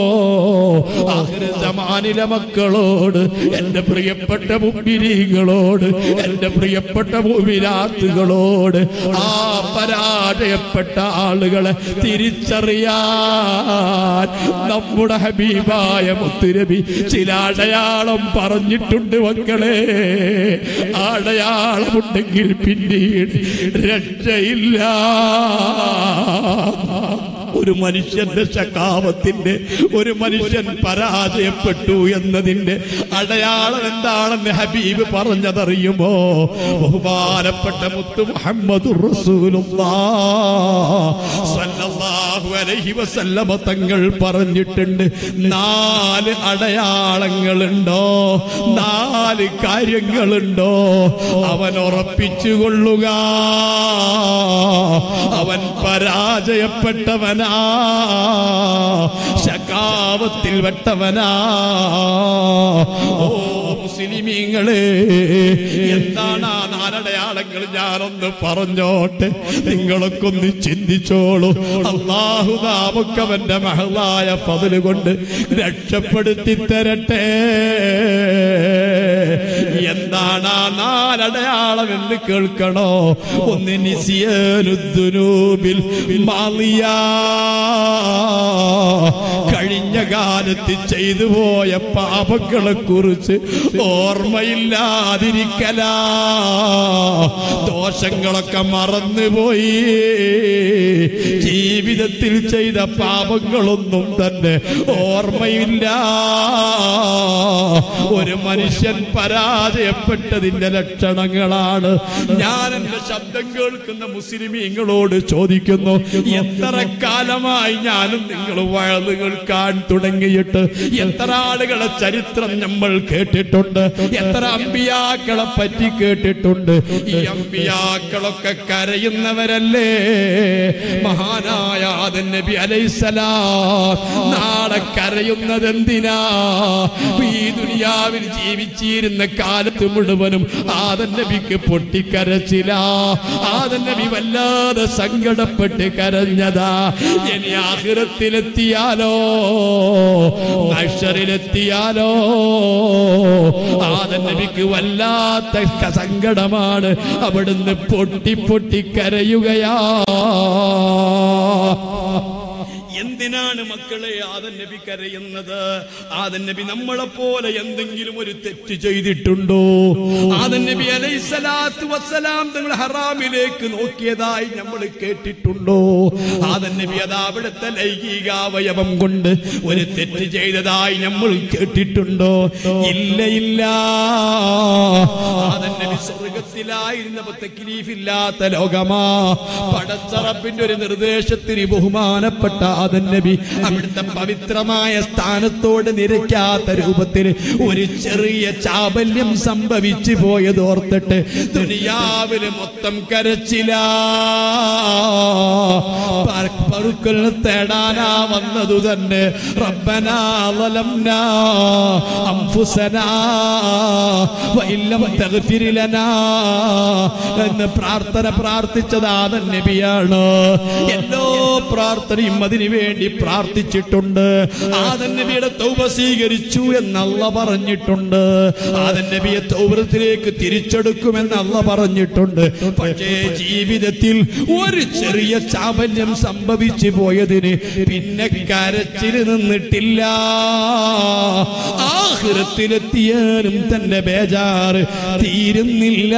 ആഹൃതമാനില മക്കളോട് എന്റെ പ്രിയപ്പെട്ട മുമ്പിരികളോട് എന്റെ പ്രിയപ്പെട്ട മുവിരാത്തുകളോട് ആ പരാജയപ്പെട്ട ആളുകളെ തിരിച്ചറിയാൻ നമ്മുടെ ഹബീബായ മുത്തുരബി ചില അടയാളം പറഞ്ഞിട്ടുണ്ട് മക്കളെ ആ അടയാളമുണ്ടെങ്കിൽ പിന്നീട് രക്ഷയില്ല ഒരു മനുഷ്യന്റെ ശകാവത്തിന്റെ ഒരു മനുഷ്യൻ പരാജയപ്പെട്ടു എന്നതിന്റെ അടയാളം എന്താണെന്ന് ഹബീബ് പറഞ്ഞതറിയുമോ ബഹുമാനപ്പെട്ട മുത്തു മുഹമ്മദ് വസല്ലമ തങ്ങൾ പറഞ്ഞിട്ടുണ്ട് നാല് അടയാളങ്ങളുണ്ടോ നാല് കാര്യങ്ങളുണ്ടോ അവൻ ഉറപ്പിച്ചുകൊള്ളുക അവൻ പരാജയപ്പെട്ടവനാ ശകാവത്തിൽ വെട്ടവനാ ഓ മുസ്ലിം മുസ്ലിമീങ്ങളെ എന്താണ് ആ നാലടയാളങ്ങൾ ഞാനൊന്ന് പറഞ്ഞോട്ടെ നിങ്ങളൊക്കെ ഒന്ന് ചിന്തിച്ചോളൂ അള്ളാഹു നാമക്കവന്റെ മഹളായ പതില് കൊണ്ട് രക്ഷപ്പെടുത്തി തരട്ടെ എന്താണ് ആ നാലടയാളം എന്ന് കേൾക്കണോ ഒന്ന് നിസിയനുദ്ദുനൂബിൽ മാലിയാ കഴിഞ്ഞ കാലത്ത് ചെയ്തു പോയ പാപങ്ങളെ കുറിച്ച് ഓർമ്മയില്ലാതിരിക്കല ദോഷങ്ങളൊക്കെ മറന്നുപോയി ജീവിതത്തിൽ ചെയ്ത പാപങ്ങളൊന്നും തന്നെ ഓർമ്മയില്ല ഒരു മനുഷ്യൻ പരാജയപ്പെട്ടതിന്റെ ലക്ഷണങ്ങളാണ് ഞാൻ എന്റെ ശബ്ദം കേൾക്കുന്ന മുസ്ലിമീങ്ങളോട് ചോദിക്കുന്നു എത്ര കാലമായി ഞാനും നിങ്ങൾ വഴത് കേൾക്കാൻ തുടങ്ങിയിട്ട് എത്ര ആളുകളെ ചരിത്രം നമ്മൾ കേട്ടിട്ടുണ്ട് എത്ര അമ്പിയാക്കളെ പറ്റി കേട്ടിട്ടുണ്ട് ഈ അമ്പിയാക്കളൊക്കെ കരയുന്നവരല്ലേ മഹാനായ ആദൻ നബി അലൈസലാം നാളെ കരയുന്നത് എന്തിനാ ഈ ദുനിയാവിൽ ജീവിച്ചിരുന്ന കാലത്ത് മുഴുവനും ആദൻ നബിക്ക് പൊട്ടിക്കരച്ചില്ല ആദൻ നബി വല്ലാതെ സങ്കടപ്പെട്ട് കരഞ്ഞതാ ഇനി ആഹിറത്തിലെത്തിയാലോ മഷറിലെത്തിയാലോ ആദൻ നബിക്ക് വല്ലാത്ത ക- സങ്കടമാണ് അവിടുന്ന് പൊട്ടി പൊട്ടി കരയുകയാ എന്തിനാണ് മക്കളെ ആദൻ നബി കരയുന്നത് ആദൻ നബി നമ്മളെ പോലെ എന്തെങ്കിലും ഒരു തെറ്റ് ചെയ്തിട്ടുണ്ടോ ആദൻ നബി അലൈസലാത്തു വസ്സലാം തങ്ങൾ ഹറാമിലേക്ക് നോക്കിയതായി നമ്മൾ കേട്ടിട്ടുണ്ടോ ആദൻ നബി അതാ അവിടുത്തെ ലൈംഗികാവയവം കൊണ്ട് ഒരു തെറ്റ് ചെയ്തതായി നമ്മൾ കേട്ടിട്ടുണ്ടോ ഇല്ല ഇല്ല ആദൻ നബി സ്വർഗത്തിലായിരുന്നപ്പോ തെക്കിലീഫില്ലാത്ത ലോകമാ പടച്ചറപ്പിന്റെ ഒരു നിർദ്ദേശത്തിന് ബഹുമാനപ്പെട്ട ആദൻ നബി അവിടുത്തെ പവിത്രമായ സ്ഥാനത്തോട് നിരക്കാത്ത രൂപത്തിൽ ഒരു ചെറിയ ചാബല്യം സംഭവിച്ചു പോയത് ഓർത്തിട്ട് ദുനിയാവില് മൊത്തം കരച്ചില്ല പറുക്കൽ തേടാനാ വന്നതു തന്നെ റബ്ബനാ ളലംനാ അംഫുസനാ വഇല്ലം തഗ്ഫിർ ലനാ എന്ന് പ്രാർത്ഥന പ്രാർത്ഥിച്ചത് ആദൻ നബിയാണ് എല്ലാ പ്രാർത്ഥനയും അതിനു വേണ്ടി പ്രാർത്ഥിച്ചിട്ടുണ്ട് ആദൻ നബിയുടെ തൗബ സ്വീകരിച്ചു എന്നല്ല പറഞ്ഞിട്ടുണ്ട് ആദൻ നബിയെ തൗബത്തിലേക്ക് തിരിച്ചെടുക്കുമെന്ന് അല്ല പറഞ്ഞിട്ടുണ്ട് പക്ഷേ ജീവിതത്തിൽ ഒരു ചെറിയ ചാബല്യം സംഭവിച്ചു പോയതിന് പിന്നെ കരച്ചിൽ നിന്നിട്ടില്ല ആഹൃത്തിലെത്തിയാലും തന്റെ ബേജാറ് തീരുന്നില്ല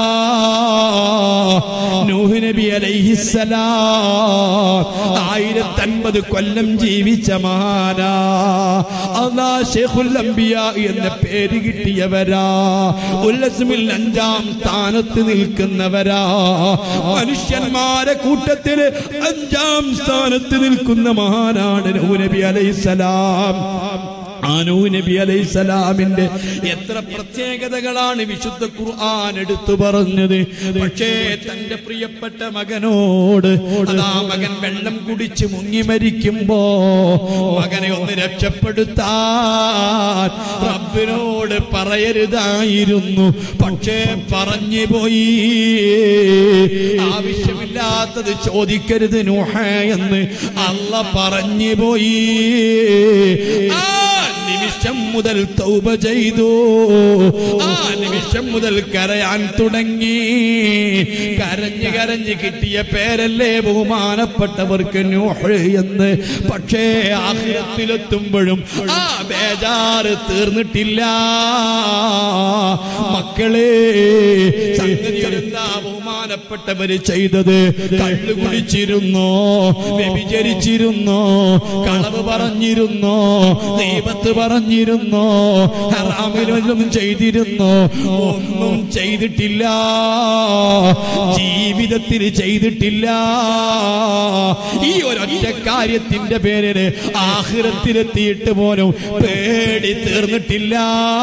നൂഹ് നബി അലൈഹിസ്സലാം ആയിരത്തൻപത് കൊല്ലം ജീവിച്ച മഹാനാ അതാ ഷെയ്ഖുൽ അംബിയ എന്ന പേര് കിട്ടിയവരാ ഉല്ലസ്മിൽ അഞ്ചാം സ്ഥാനത്ത് നിൽക്കുന്നവരാ മനുഷ്യന്മാരെ കൂട്ടത്തില് അഞ്ചാം സ്ഥാനത്ത് നിൽക്കുന്ന മഹാനാണ് നൂഹ് നബി അലൈഹിസ്സലാം ആനൂ നബി അലൈസലാമിന്റെ എത്ര പ്രത്യേകതകളാണ് വിശുദ്ധ ഖുർആൻ എടുത്തു പറഞ്ഞത് പക്ഷേ തന്റെ പ്രിയപ്പെട്ട മകനോട് അതാ മകൻ വെള്ളം കുടിച്ച് മുങ്ങി മരിക്കുമ്പോ മകനെ ഒന്ന് രക്ഷപ്പെടുത്താൻ റബ്ബിനോട് പറയരുതായിരുന്നു പക്ഷേ പറഞ്ഞു പോയി ആവശ്യമില്ലാത്തത് ചോദിക്കരുത് നൂഹ എന്ന് അല്ല പറഞ്ഞു പോയി ആ നിമിഷം മുതൽ തൗബ ചെയ്തു ആ നിമിഷം മുതൽ കരയാൻ തുടങ്ങി കരഞ്ഞ് കരഞ്ഞ് കിട്ടിയ പേരല്ലേ ബഹുമാനപ്പെട്ടവർക്ക് നൂഹ് എന്ന് പക്ഷേ ആഹ്ലത്തിലെത്തുമ്പോഴും ആ ബേജാറ് തീർന്നിട്ടില്ല മക്കളെ സംഗതി എന്താ ബഹുമാനപ്പെട്ടവര് ചെയ്തത് കള്ളു കുടിച്ചിരുന്നോ വ്യഭിചരിച്ചിരുന്നോ കളവ് പറഞ്ഞിരുന്നോ ദൈവത്ത് പറഞ്ഞിരുന്നോ ഹറാമിലും ചെയ്തിരുന്നോ ഒന്നും ചെയ്തിട്ടില്ല ജീവിതത്തിൽ ചെയ്തിട്ടില്ല ഈ ഒരൊറ്റ കാര്യത്തിന്റെ പേരില് ആഹ്റത്തിലെത്തിയിട്ട് പോലും പേടി തീർന്നിട്ടില്ല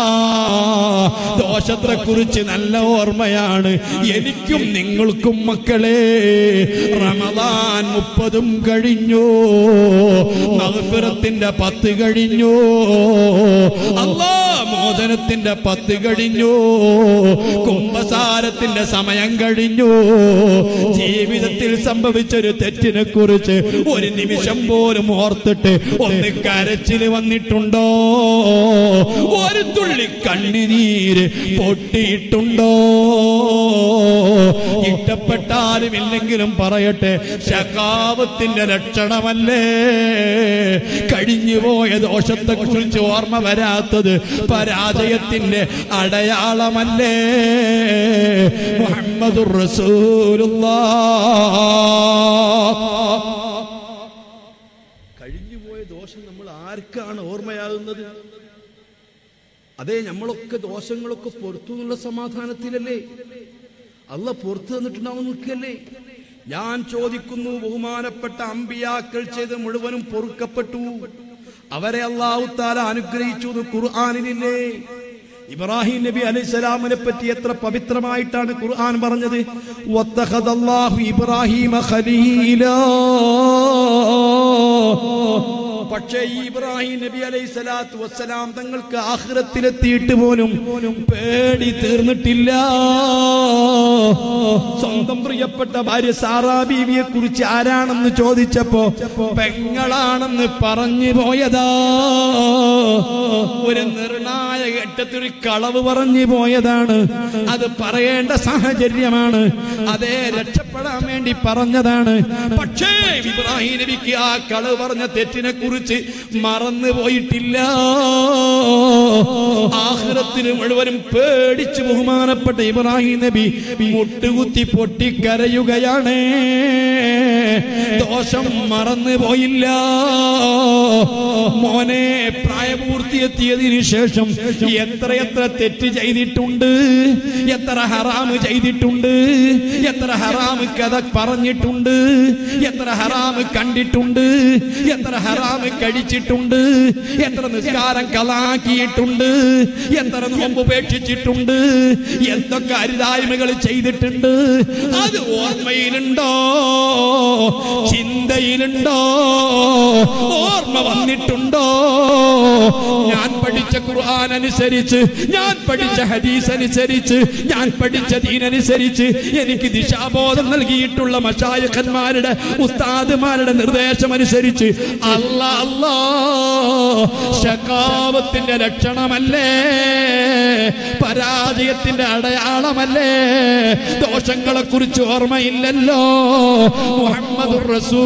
ദോഷത്തെ കുറിച്ച് നല്ല ഓർമ്മയാണ് എനിക്കും നിങ്ങൾക്കും മക്കളെ റമദാൻ മുപ്പതും കഴിഞ്ഞു മഹഫിറത്തിന്റെ പത്ത് കഴിഞ്ഞു അല്ലാ മോചനത്തിന്റെ പത്ത് കഴിഞ്ഞു കുംഭസാരത്തിന്റെ സമയം കഴിഞ്ഞു ജീവിതത്തിൽ സംഭവിച്ചൊരു തെറ്റിനെ കുറിച്ച് ഒരു നിമിഷം പോലും ഓർത്തിട്ട് ഒന്ന് കരച്ചിൽ വന്നിട്ടുണ്ടോ ഒരു തുള്ളി കണ്ണിനീര് പൊട്ടിയിട്ടുണ്ടോ ഇഷ്ടപ്പെട്ടാലും ഇല്ലെങ്കിലും പറയട്ടെ ശകാവത്തിന്റെ ലക്ഷണമല്ലേ കഴിഞ്ഞുപോയ ദോഷത്തെ കുറിച്ച് ഓർമ്മ വരാത്തത് പരാജയത്തിന്റെ അടയാളമല്ലേ മുഹമ്മദുർ റസൂലുള്ളാഹ് കഴിഞ്ഞുപോയ ദോഷം നമ്മൾ ആർക്കാണ് ഓർമ്മയാകുന്നത് അതെ നമ്മളൊക്കെ ദോഷങ്ങളൊക്കെ പുറത്തു നിന്നുള്ള സമാധാനത്തിലല്ലേ അല്ല പുറത്തു തന്നിട്ടുണ്ടാവും നിൽക്കല്ലേ ഞാൻ ചോദിക്കുന്നു ബഹുമാനപ്പെട്ട അമ്പിയാക്കൾ ചെയ്ത് മുഴുവനും പൊറുക്കപ്പെട്ടു അവരെ അള്ളാഹു താല അനുഗ്രഹിച്ചു എന്ന് ഖുർആാനിലില്ലേ ഇബ്രാഹിം നബി അലൈഹിസ്സലാമിനെ പറ്റി എത്ര പവിത്രമായിട്ടാണ് ഖുർആൻ പറഞ്ഞത് വത്തഖദല്ലാഹു ഇബ്രാഹിമ ഖലീലാ പക്ഷേ ഈ ഇബ്രാഹിം നബി അലൈഹി സ്വലാത്തു വസ്സലാം തങ്ങൾക്ക് ആഹ്റത്തിലെത്തിയിട്ട് പോലും പേടി തീർന്നിട്ടില്ല സ്വന്തം പ്രിയപ്പെട്ട ഭാര്യ സാറാ ബീവിയെ കുറിച്ച് ആരാണെന്ന് ചോദിച്ചപ്പോ പെങ്ങളാണെന്ന് പറഞ്ഞു പോയതാ ഒരു നിർണായക ഘട്ടത്തിൽ ഒരു കളവ് പറഞ്ഞു പോയതാണ് അത് പറയേണ്ട സാഹചര്യമാണ് അതേ രക്ഷപ്പെടാൻ വേണ്ടി പറഞ്ഞതാണ് പക്ഷേ ഇബ്രാഹിം നബിക്ക് ആ കളവ് പറഞ്ഞ തെറ്റിനെ കുറിച്ച് മറന്നു പോയിട്ടില്ല ആഹ്റത്തിന് മുഴുവനും പേടിച്ച് ബഹുമാനപ്പെട്ട ഇബ്രാഹിം നബി മുട്ടുകുത്തി പൊട്ടിക്കരയുകയാണ് ദോഷം മറന്നു പോയില്ല മോനെ പ്രായപൂർത്തിയെത്തിയതിനു ശേഷം എത്രയെത്ര തെറ്റ് ചെയ്തിട്ടുണ്ട് എത്ര ഹറാമ് ചെയ്തിട്ടുണ്ട് എത്ര ഹറാമ് കഥ പറഞ്ഞിട്ടുണ്ട് എത്ര ഹറാമ് കണ്ടിട്ടുണ്ട് എത്ര ഹറാമ് കഴിച്ചിട്ടുണ്ട് എത്ര നിസ്കാരം കലാക്കിയിട്ടുണ്ട് എത്ര നോമ്പ് ഉപേക്ഷിച്ചിട്ടുണ്ട് എന്തൊക്കെ അരുതായ്മകൾ ചെയ്തിട്ടുണ്ട് അത് ഓർമ്മയിലുണ്ടോ ചിന്തയിലുണ്ടോ ഓർമ്മ വന്നിട്ടുണ്ടോ ഞാൻ പഠിച്ച ഖുർആൻ അനുസരിച്ച് ഞാൻ പഠിച്ച ഹദീസ് അനുസരിച്ച് ഞാൻ പഠിച്ച ദീനനുസരിച്ച് എനിക്ക് ദിശാബോധം നൽകിയിട്ടുള്ള മഷായഖന്മാരുടെ ഉസ്താദുമാരുടെ നിർദ്ദേശം അനുസരിച്ച് അല്ല അല്ലാ ശകാവത്തിന്റെ ലക്ഷണമല്ലേ പരാജയത്തിന്റെ അടയാളമല്ലേ ദോഷങ്ങളെ കുറിച്ച് ഓർമ്മയില്ലല്ലോ മുഹമ്മദ്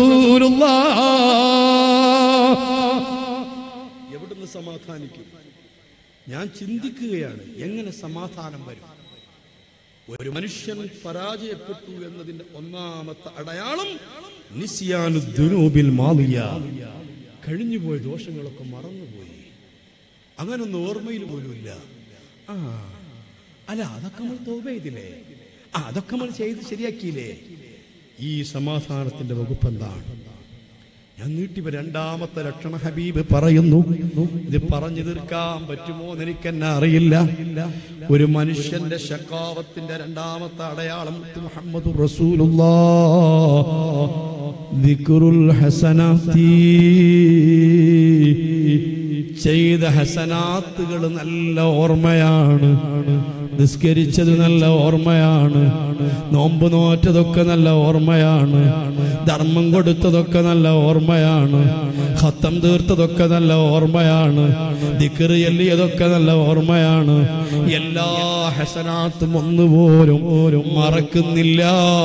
എവിടുന്ന് സമാധാനിക്കും ഞാൻ ചിന്തിക്കുകയാണ് എങ്ങനെ സമാധാനം വരും ഒരു മനുഷ്യൻ പരാജയപ്പെട്ടു എന്നതിന്റെ ഒന്നാമത്തെ അടയാളം നിസ്യാനുദ്ദുനൂബിൽ മാലിയ കഴിഞ്ഞുപോയ ദോഷങ്ങളൊക്കെ മറന്നുപോയി അങ്ങനൊന്നും ഓർമ്മയിൽ പോലുമില്ല ആ അല്ല അതൊക്കെ നമ്മൾ തോപ ചെയ്തില്ലേ ആ അതൊക്കെ നമ്മൾ ചെയ്ത് ശരിയാക്കിയില്ലേ ഈ സമാധാനത്തിന്റെ വകുപ്പ് എന്താണ് ഞാൻ നീട്ടിപ്പോ രണ്ടാമത്തെ ലക്ഷണ ഹബീബ് പറയുന്നു ഇത് പറഞ്ഞു തീർക്കാൻ പറ്റുമോ എന്ന് എനിക്കെന്നെ അറിയില്ല ഒരു മനുഷ്യന്റെ ശക്കാവത്തിന്റെ രണ്ടാമത്തെ അടയാളം മുഹമ്മദ് റസൂലുള്ള ദിക്റുൽ ഹസനാത്തി ചെയ്ത ഹസനാത്തുകൾ നല്ല ഓർമ്മയാണ് നിസ്കരിച്ചത് നല്ല ഓർമ്മയാണ് നോമ്പ് നോറ്റതൊക്കെ നല്ല ഓർമ്മയാണ് ധർമ്മം കൊടുത്തതൊക്കെ നല്ല ഓർമ്മയാണ് ഹത്തം തീർത്തതൊക്കെ നല്ല ഓർമ്മയാണ് ദിക്കറ് എല്ലിയതൊക്കെ നല്ല ഓർമ്മയാണ് എല്ലാ ഹസനാത്തും ഒന്നുപോലും പോലും മറക്കുന്നില്ല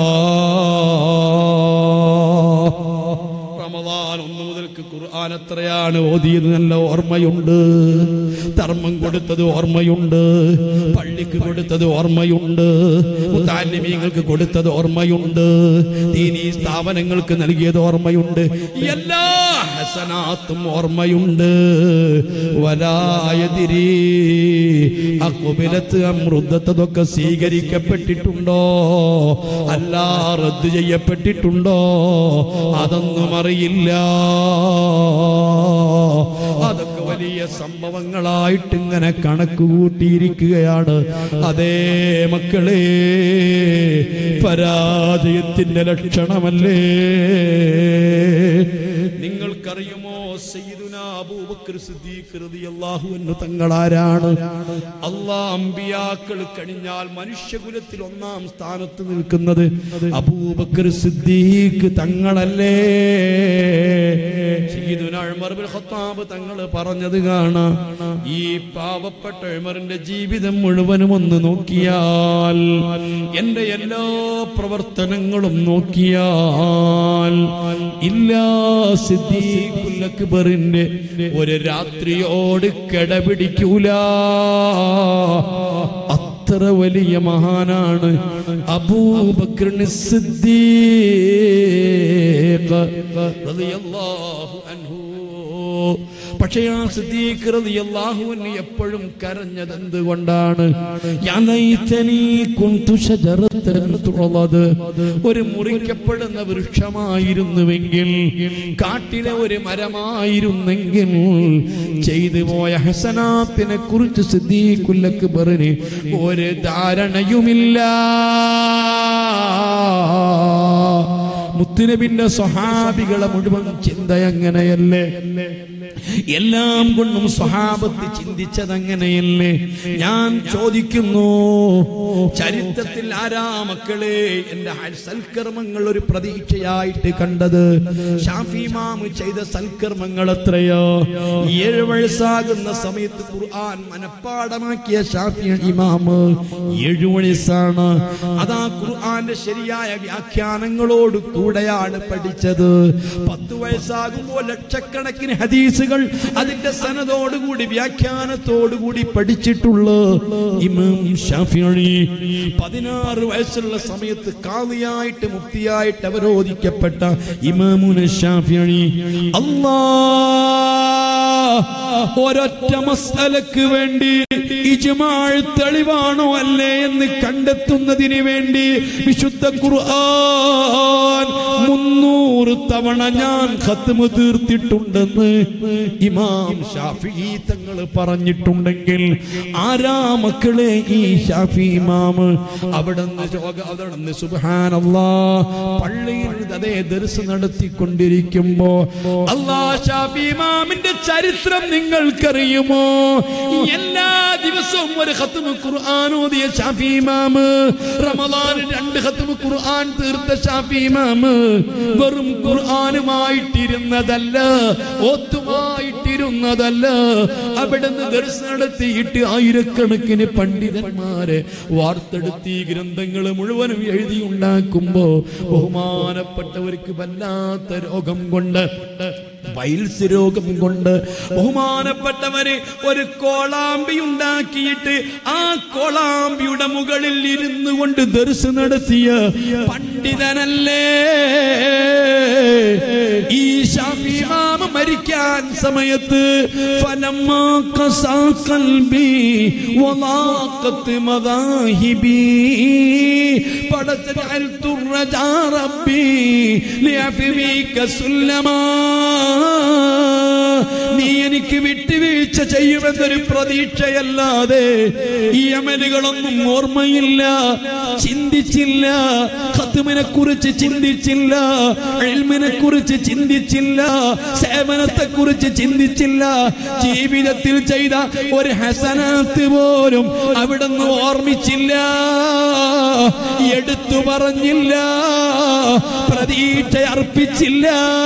റമദാൻ ഒന്ന് മുതൽക്ക് ഖുർആൻ എത്രയാണ് ഓതിയത് നല്ല ഓർമ്മയുണ്ട് ധർമ്മം കൊടുത്തത് ഓർമ്മയുണ്ട് പള്ളിക്ക് കൊടുത്തത് ഓർമ്മയുണ്ട് മുത്താലിമീങ്ങൾക്ക് കൊടുത്തത് ഓർമ്മയുണ്ട് ദീനീ സ്ഥാപനങ്ങൾക്ക് നൽകിയത് ഓർമ്മയുണ്ട് എല്ലാ ഹസനാത്തും ഓർമ്മയുണ്ട് വരായതിരി അക്കുബിലത്ത് അമൃതത്തതൊക്കെ സ്വീകരിക്കപ്പെട്ടിട്ടുണ്ടോ അല്ല റദ്ദ് ചെയ്യപ്പെട്ടിട്ടുണ്ടോ അതൊന്നും അറിയില്ല അതൊക്കെ വലിയ വലിയ സംഭവങ്ങളായിട്ട് ഇങ്ങനെ കണക്ക് കൂട്ടിയിരിക്കുകയാണ് അതേ മക്കളെ പരാജയത്തിന്റെ ലക്ഷണമല്ലേ നിങ്ങൾക്കറിയുമോ സയ്യിദുന അബൂബക്കർ സിദ്ദീഖ് റളിയല്ലാഹു അൻഹു തങ്ങളാരാണ് അല്ലാ അമ്പിയാക്കൾ കഴിഞ്ഞാൽ മനുഷ്യകുലത്തിൽ ഒന്നാം സ്ഥാനത്ത് നിൽക്കുന്നത് അബൂബക്കർ സിദ്ദീഖ് തങ്ങളല്ലേ സയ്യിദുന ഉമർ ബിൻ ഖത്താബ് തങ്ങൾ പറഞ്ഞത് കാണാം ഈ പാവപ്പെട്ട ഉമറിന്റെ ജീവിതം മുഴുവനും ഒന്ന് നോക്കിയാൽ എന്റെ എല്ലാ പ്രവർത്തനങ്ങളും നോക്കിയാൽ ഇല്ലാ സിദ്ദീഖുൽ അക്ബറിന്റെ ഒരു രാത്രിയോട് കിടപിടിക്കൂല അത്ര വലിയ മഹാനാണ് അബൂബക്കറിന് സിദ്ദീഖ് റളിയല്ലാഹു അൻഹു പക്ഷേ ആ സിദ്ദീഖ് റളിയല്ലാഹു അൻഹു എപ്പോഴും കരഞ്ഞത് എന്തുകൊണ്ടാണ് യാ ലൈതനീ കുന്തു ശജറത്തൻ തുളത് ഒരു മുറിക്കപ്പെടുന്ന വൃക്ഷമായിരുന്നുവെങ്കിൽ കാട്ടിലെ ഒരു മരമായിരുന്നെങ്കിൽ ചെയ്തു പോയ ഹസനാത്തിനെ കുറിച്ച് സിദ്ദീഖുൽ അക്ബറിന് ഒരു ധാരണയുമില്ല മുത്തുനബിന്റെ സ്വഹാബികളെ മുഴുവൻ ചിന്ത എങ്ങനെയല്ലേ എല്ലാം കൊണ്ടും സ്വഹാബത്ത് ചിന്തിച്ചത് അങ്ങനെയല്ലേ ഞാൻ ചോദിക്കുന്നു ചരിത്രത്തിൽ ആരാ മക്കളെ എന്റെ ഹ- സൽക്കർമ്മങ്ങൾ ഒരു പ്രതീക്ഷയായിട്ട് കണ്ടത് ഷാഫി മാമ് ചെയ്ത സൽക്കർമ്മങ്ങൾ എത്രയോ ഏഴ് വയസ്സാകുന്ന സമയത്ത് ഖുർആൻ മനഃപ്പാടമാക്കിയ ഷാഫി ഇമാമ് ഏഴു വയസ്സാണ് അതാ ഖുർആന്റെ ശരിയായ വ്യാഖ്യാനങ്ങളോട് കൂടെയാണ് പഠിച്ചത് പത്ത് വയസ്സാകുമ്പോൾ ലക്ഷക്കണക്കിന് ഹദീസുകൾ അതിന്റെ സനതോടുകൂടി വ്യാഖ്യാനത്തോടുകൂടി പഠിച്ചിട്ടുള്ള ഇമാം ഷാഫിഈ പതിനാറ് വയസ്സുള്ള സമയത്ത് കാളിയായിട്ട് മുക്തിയായിട്ട് അവരോധിക്കപ്പെട്ട ഇമാമുന ഷാഫിഈ അല്ലാ ഒരൊറ്റ മസ്അലക്ക് വേണ്ടി ഇജ്മാൾ തെളിവാണോ അല്ലേ എന്ന് കണ്ടെത്തുന്നതിന് വേണ്ടി വിശുദ്ധ ഖുർആൻ മുന്നൂറ് തവണ ഞാൻ ഖത്മ് തീർത്തിട്ടുണ്ടെന്ന് ഇമാം ഷാഫി തങ്ങൾ പറഞ്ഞിട്ടുണ്ടെങ്കിൽ ആരാ മക്കളെ ഈ ഷാഫി ഇമാമ് അവിടെ നിന്ന് സുബ്ഹാനല്ലാ പള്ളിയിൽ അതേ ദർസ് നടത്തിക്കൊണ്ടിരിക്കുമ്പോ അല്ലാ ഷാഫി ഇമാമിന്റെ ചരിത്രം നിങ്ങൾക്കറിയുമോ എല്ലാ ദിവസവും ഒരു ഖത്മ് ഖുർആൻ ഓതിയ ഷാഫി ഇമാമ് റമദാൻ രണ്ട് ഖത്മ് ഖുർആൻ തീർത്ത ഷാഫി ഇമാമ് വെറും ഖുർആനുമായിട്ടിരുന്നതല്ല ഓത്തുമായിട്ടിരുന്നതല്ല അവിടുന്ന് ദർശനം നടത്തിയിട്ട് ആയിരക്കണക്കിന് പണ്ഡിതന്മാരെ വാർത്തെടുത്ത് ഈ ഗ്രന്ഥങ്ങൾ മുഴുവനും എഴുതി ഉണ്ടാക്കുമ്പോ ബഹുമാനപ്പെട്ടവർക്ക് വല്ലാത്ത രോഗം കൊണ്ട് പൈൽസ് രോഗം കൊണ്ട് ബഹുമാനപ്പെട്ടവര് ഒരു കോളാമ്പി ഉണ്ടാക്കിയിട്ട് ആ കോളാമ്പിയുടെ മുകളിൽ ഇരുന്നു കൊണ്ട് ദർശനം നടത്തിയ പണ്ഡിതനല്ലേ ഈ ഷാഫിമാമ മരിക്കാൻ സമയത്ത് ഫലമ്മാ ഖസാ ഖൽബി വലാഖത്ത് മദാഹിബി പടച്ചൽതു റജാ റബ്ബി ലിയഫ്വിക സുല്ലമാ നീ എനിക്ക് വിട്ടുവീഴ്ച ചെയ്യുമെന്നൊരു പ്രതീക്ഷയല്ലാതെ ഈ അമലുകളൊന്നും ഓർമ്മയില്ല ചിന്തിച്ചില്ല ഖത്മിനെ കുറിച്ച് ചിന്തിച്ചില്ല ഇൽമിനെ കുറിച്ച് ചിന്തിച്ചില്ല സേവനത്തെ കുറിച്ച് ചിന്തിച്ചില്ല ജീവിതത്തിൽ ചെയ്ത ഒരു ഹസനാത്ത് പോലും അവിടുന്ന് ഓർമ്മിച്ചില്ല എടുത്തു പറഞ്ഞില്ല പ്രതീക്ഷ അർപ്പിച്ചില്ല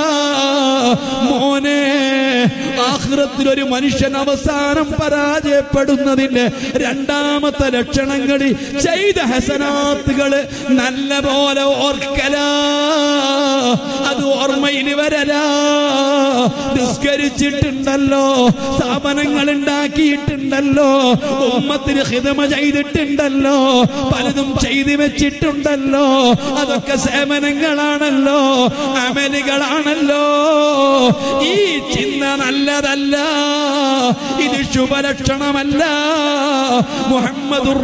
മോനെ ആഹ്റത്തിൽ ഒരു മനുഷ്യൻ അവസാനം പരാജയപ്പെടുന്നതിന്റെ രണ്ടാമത്തെ ലക്ഷണങ്ങളിൽ ചെയ്ത ഹസനാത്തുകള് നല്ല പോലെ ഓർക്കല അത് ഓർമ്മയിൽ വരല നിസ്കരിച്ചിട്ടുണ്ടല്ലോ സ്ഥാപനങ്ങൾ ഉണ്ടാക്കിയിട്ടുണ്ടല്ലോ ഉമ്മത്തിന് ഹിതമ ചെയ്തിട്ടുണ്ടല്ലോ പലതും ചെയ്തു വെച്ചിട്ടുണ്ടല്ലോ അതൊക്കെ സേവനങ്ങളാണല്ലോ അമലുകളാണല്ലോ ഈ ചിന്ത നല്ലതല്ല ഇത് ശുഭലക്ഷണമല്ല മുഹമ്മദുർ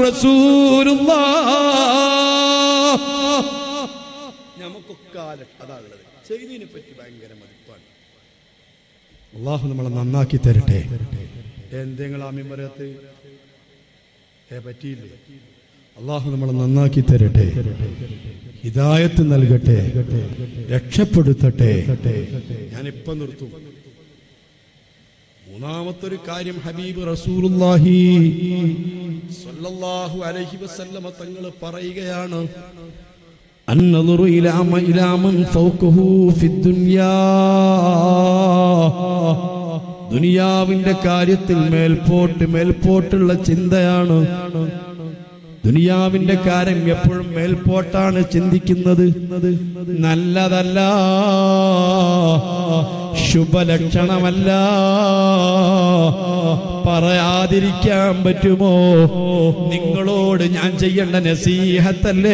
നമുക്കൊക്കെ അതാ ഉള്ളത് ചെയ്തതിനെ പറ്റി ഭയങ്കര മതിപ്പാണ് അള്ളാഹു നമ്മളെ നന്നാക്കി തരട്ടെ എന്തെങ്കിലും ആമീൻ പറയാത്ത ഏ പറ്റിയില്ലേ അള്ളാഹു നമ്മളെ നന്നാക്കി തരട്ടെ ഹിദായത്ത് നൽകട്ടെ രക്ഷപ്പെടുത്തട്ടെ ഞാനിപ്പം നിർത്തും മൂന്നാമത്തെ ഒരു കാര്യം ഹബീബ് റസൂലുള്ളാഹി സ്വല്ലല്ലാഹു അലൈഹി വസല്ലമ തങ്ങൾ പറയുകയാണ് النظر إلى ما- إلى من فوقه في الدنيا ദുനിയാവിന്റെ കാര്യത്തിൽ മേൽപോട്ട് മേൽപോട്ടുള്ള ചിന്തയാണ് ദുനിയാവിന്റെ കാര്യം എപ്പോഴും മേൽപോട്ടാണ് ചിന്തിക്കുന്നത് നല്ലതല്ല ശുഭലക്ഷണമല്ല പറയാതിരിക്കാൻ പറ്റുമോ നിങ്ങളോട് ഞാൻ ചെയ്യേണ്ട നസീഹത്തല്ലേ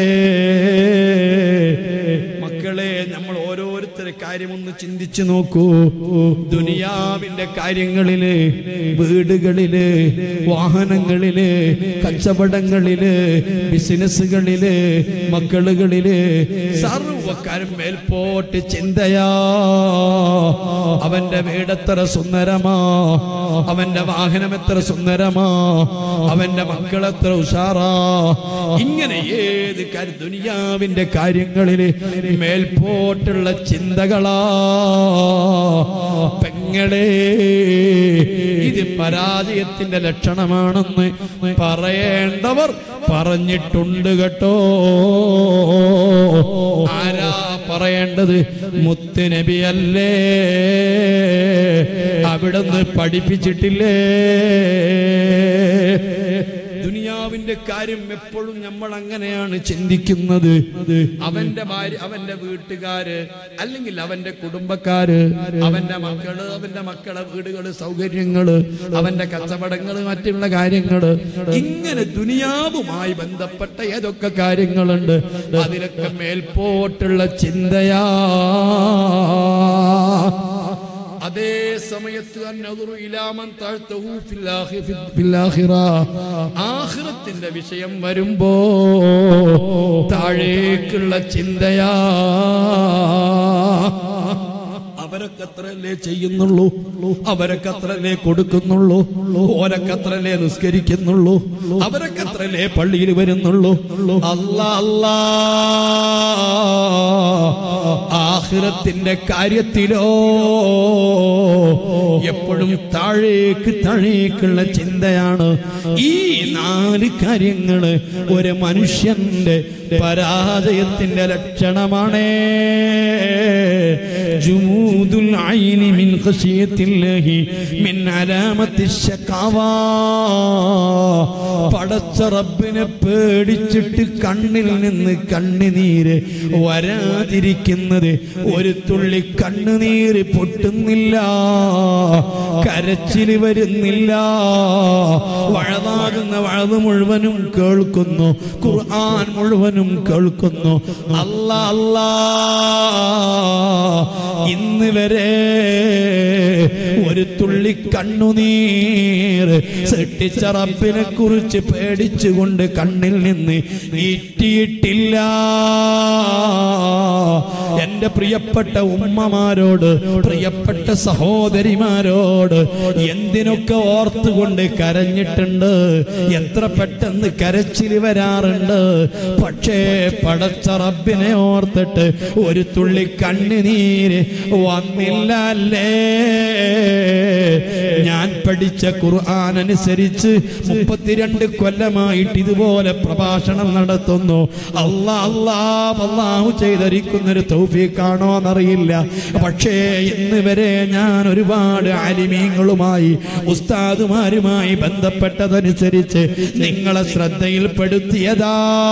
മക്കളെ നമ്മൾ ഓരോരുത്തരെ കാര്യമൊന്ന് ചിന്തിച്ചു നോക്കൂ ദുനിയാവിന്റെ കാര്യങ്ങളില് വീടുകളില് വാഹനങ്ങളില് കച്ചവടങ്ങളില് ബിസിനസ്സുകളില് മക്കളുകളില് സർവക്കാരും മേൽപോട്ട് ചിന്തയാ അവന്റെ വീടെത്ര സുന്ദരമാ അവന്റെ വാഹനം എത്ര സുന്ദരമാ അവന്റെ മക്കൾ എത്ര ഉഷാറാ ഇങ്ങനെ ഏത് കാര്യം ദുനിയാവിന്റെ കാര്യങ്ങളില് മേൽപോട്ടുള്ള ചിന്തകളാ പെങ്ങളെ ഇത് പരാജയത്തിന്റെ ലക്ഷണമാണെന്ന് പറയേണ്ടവർ പറഞ്ഞിട്ടുണ്ട് കേട്ടോ ആരാ പറയേണ്ടത് മുത്തുനബിയല്ലേ അവിടുന്ന് പഠിപ്പിച്ചിട്ടില്ലേ ദുനിയാവിന്റെ കാര്യം എപ്പോഴും നമ്മൾ അങ്ങനെയാണ് ചിന്തിക്കുന്നത് അവന്റെ ഭാര്യ അവന്റെ വീട്ടുകാര് അല്ലെങ്കിൽ അവന്റെ കുടുംബക്കാര് അവന്റെ മക്കള് അവന്റെ മക്കളെ വീടുകള് സൗകര്യങ്ങള് അവന്റെ കച്ചവടങ്ങള് മറ്റുള്ള കാര്യങ്ങള് ഇങ്ങനെ ദുനിയാവുമായി ബന്ധപ്പെട്ട ഏതൊക്കെ കാര്യങ്ങളുണ്ട് അതിലൊക്കെ മേൽപോട്ടുള്ള ചിന്തയാ അതേ സമയത്ത് അന്നദുറു ഇലാമൻ താഴ്ത്തഹു ഫിൽ ആഖി- ഫി- ഫിൽ ആഖിറ. ആഖിറത്തിന്റെ വിഷയം വരുമ്പോ താഴേക്കുള്ള ചിന്തയാ അവരൊക്കെ അത്രല്ലേ ചെയ്യുന്നുള്ളൂ അവരൊക്കെ അത്രല്ലേ കൊടുക്കുന്നുള്ളൂ ഓരൊക്കെ അത്രല്ലേ നിസ്കരിക്കുന്നുള്ളൂ അവരൊക്കെ അത്രല്ലേ പള്ളിയിൽ വരുന്നുള്ളൂ അല്ലാ അല്ലാ ആഖിറത്തിന്റെ കാര്യത്തിലോ എപ്പോഴും താഴേക്ക് താഴേക്കുള്ള ചിന്തയാണ് ഈ നാല് കാര്യങ്ങള് ഒരു മനുഷ്യന്റെ പരാജയത്തിന്റെ ലക്ഷണമാണേ ജുമൂദുൽ ഐനി മിൻ ഖശിയത്തില്ലാഹി മിൻ അലാമത്തി ശഖാവാ പടച്ച റബ്ബിനെ പേടിച്ചിട്ട് കണ്ണിൽ നിന്ന് കണ്ണുനീര് വരാതിരിക്കുന്നത് ഒരു തുള്ളി കണ്ണുനീര് പൊട്ടുന്നില്ല കരച്ചില് വരുന്നില്ല വഴതാകുന്ന വഴത് മുഴുവനും കേൾക്കുന്നു ഖുർആൻ മുഴുവനും കേൾക്കുന്നു അല്ല അല്ലാ ഇന്ന് വരെ ഒരു തുള്ളി കണ്ണുനീർ സൃഷ്ടിച്ച റബ്ബിനെ കുറിച്ച് പേടിച്ചുകൊണ്ട് കണ്ണിൽ നിന്ന് ഈറ്റിയിട്ടില്ല എന്റെ പ്രിയപ്പെട്ട ഉമ്മമാരോട് പ്രിയപ്പെട്ട സഹോദരിമാരോട് എന്തിനൊക്കെ ഓർത്തുകൊണ്ട് കരഞ്ഞിട്ടുണ്ട് എത്ര പെട്ടെന്ന് കരച്ചില് വരാറുണ്ട് പക്ഷേ പടച്ച റബ്ബിനെ ഓർത്തിട്ട് ഒരു തുള്ളി കണ്ണുനീര് വന്നില്ല അല്ലേ ഞാൻ പഠിച്ച ഖുർആൻ അനുസരിച്ച് മുപ്പത്തിരണ്ട് കൊല്ലമായിട്ട് ഇതുപോലെ പ്രഭാഷണം നടത്തുന്നു അല്ലാ അല്ലാ അള്ളാഹു ചെയ്തിരിക്കുന്ന ഒരു തൗഫീഖാണോ എന്നറിയില്ല പക്ഷേ ഇന്ന് വരെ ഞാൻ ഒരുപാട് ആലിമീങ്ങളുമായി ഉസ്താദുമാരുമായി ബന്ധപ്പെട്ടതനുസരിച്ച് നിങ്ങളെ ശ്രദ്ധയിൽപ്പെടുത്തിയതാ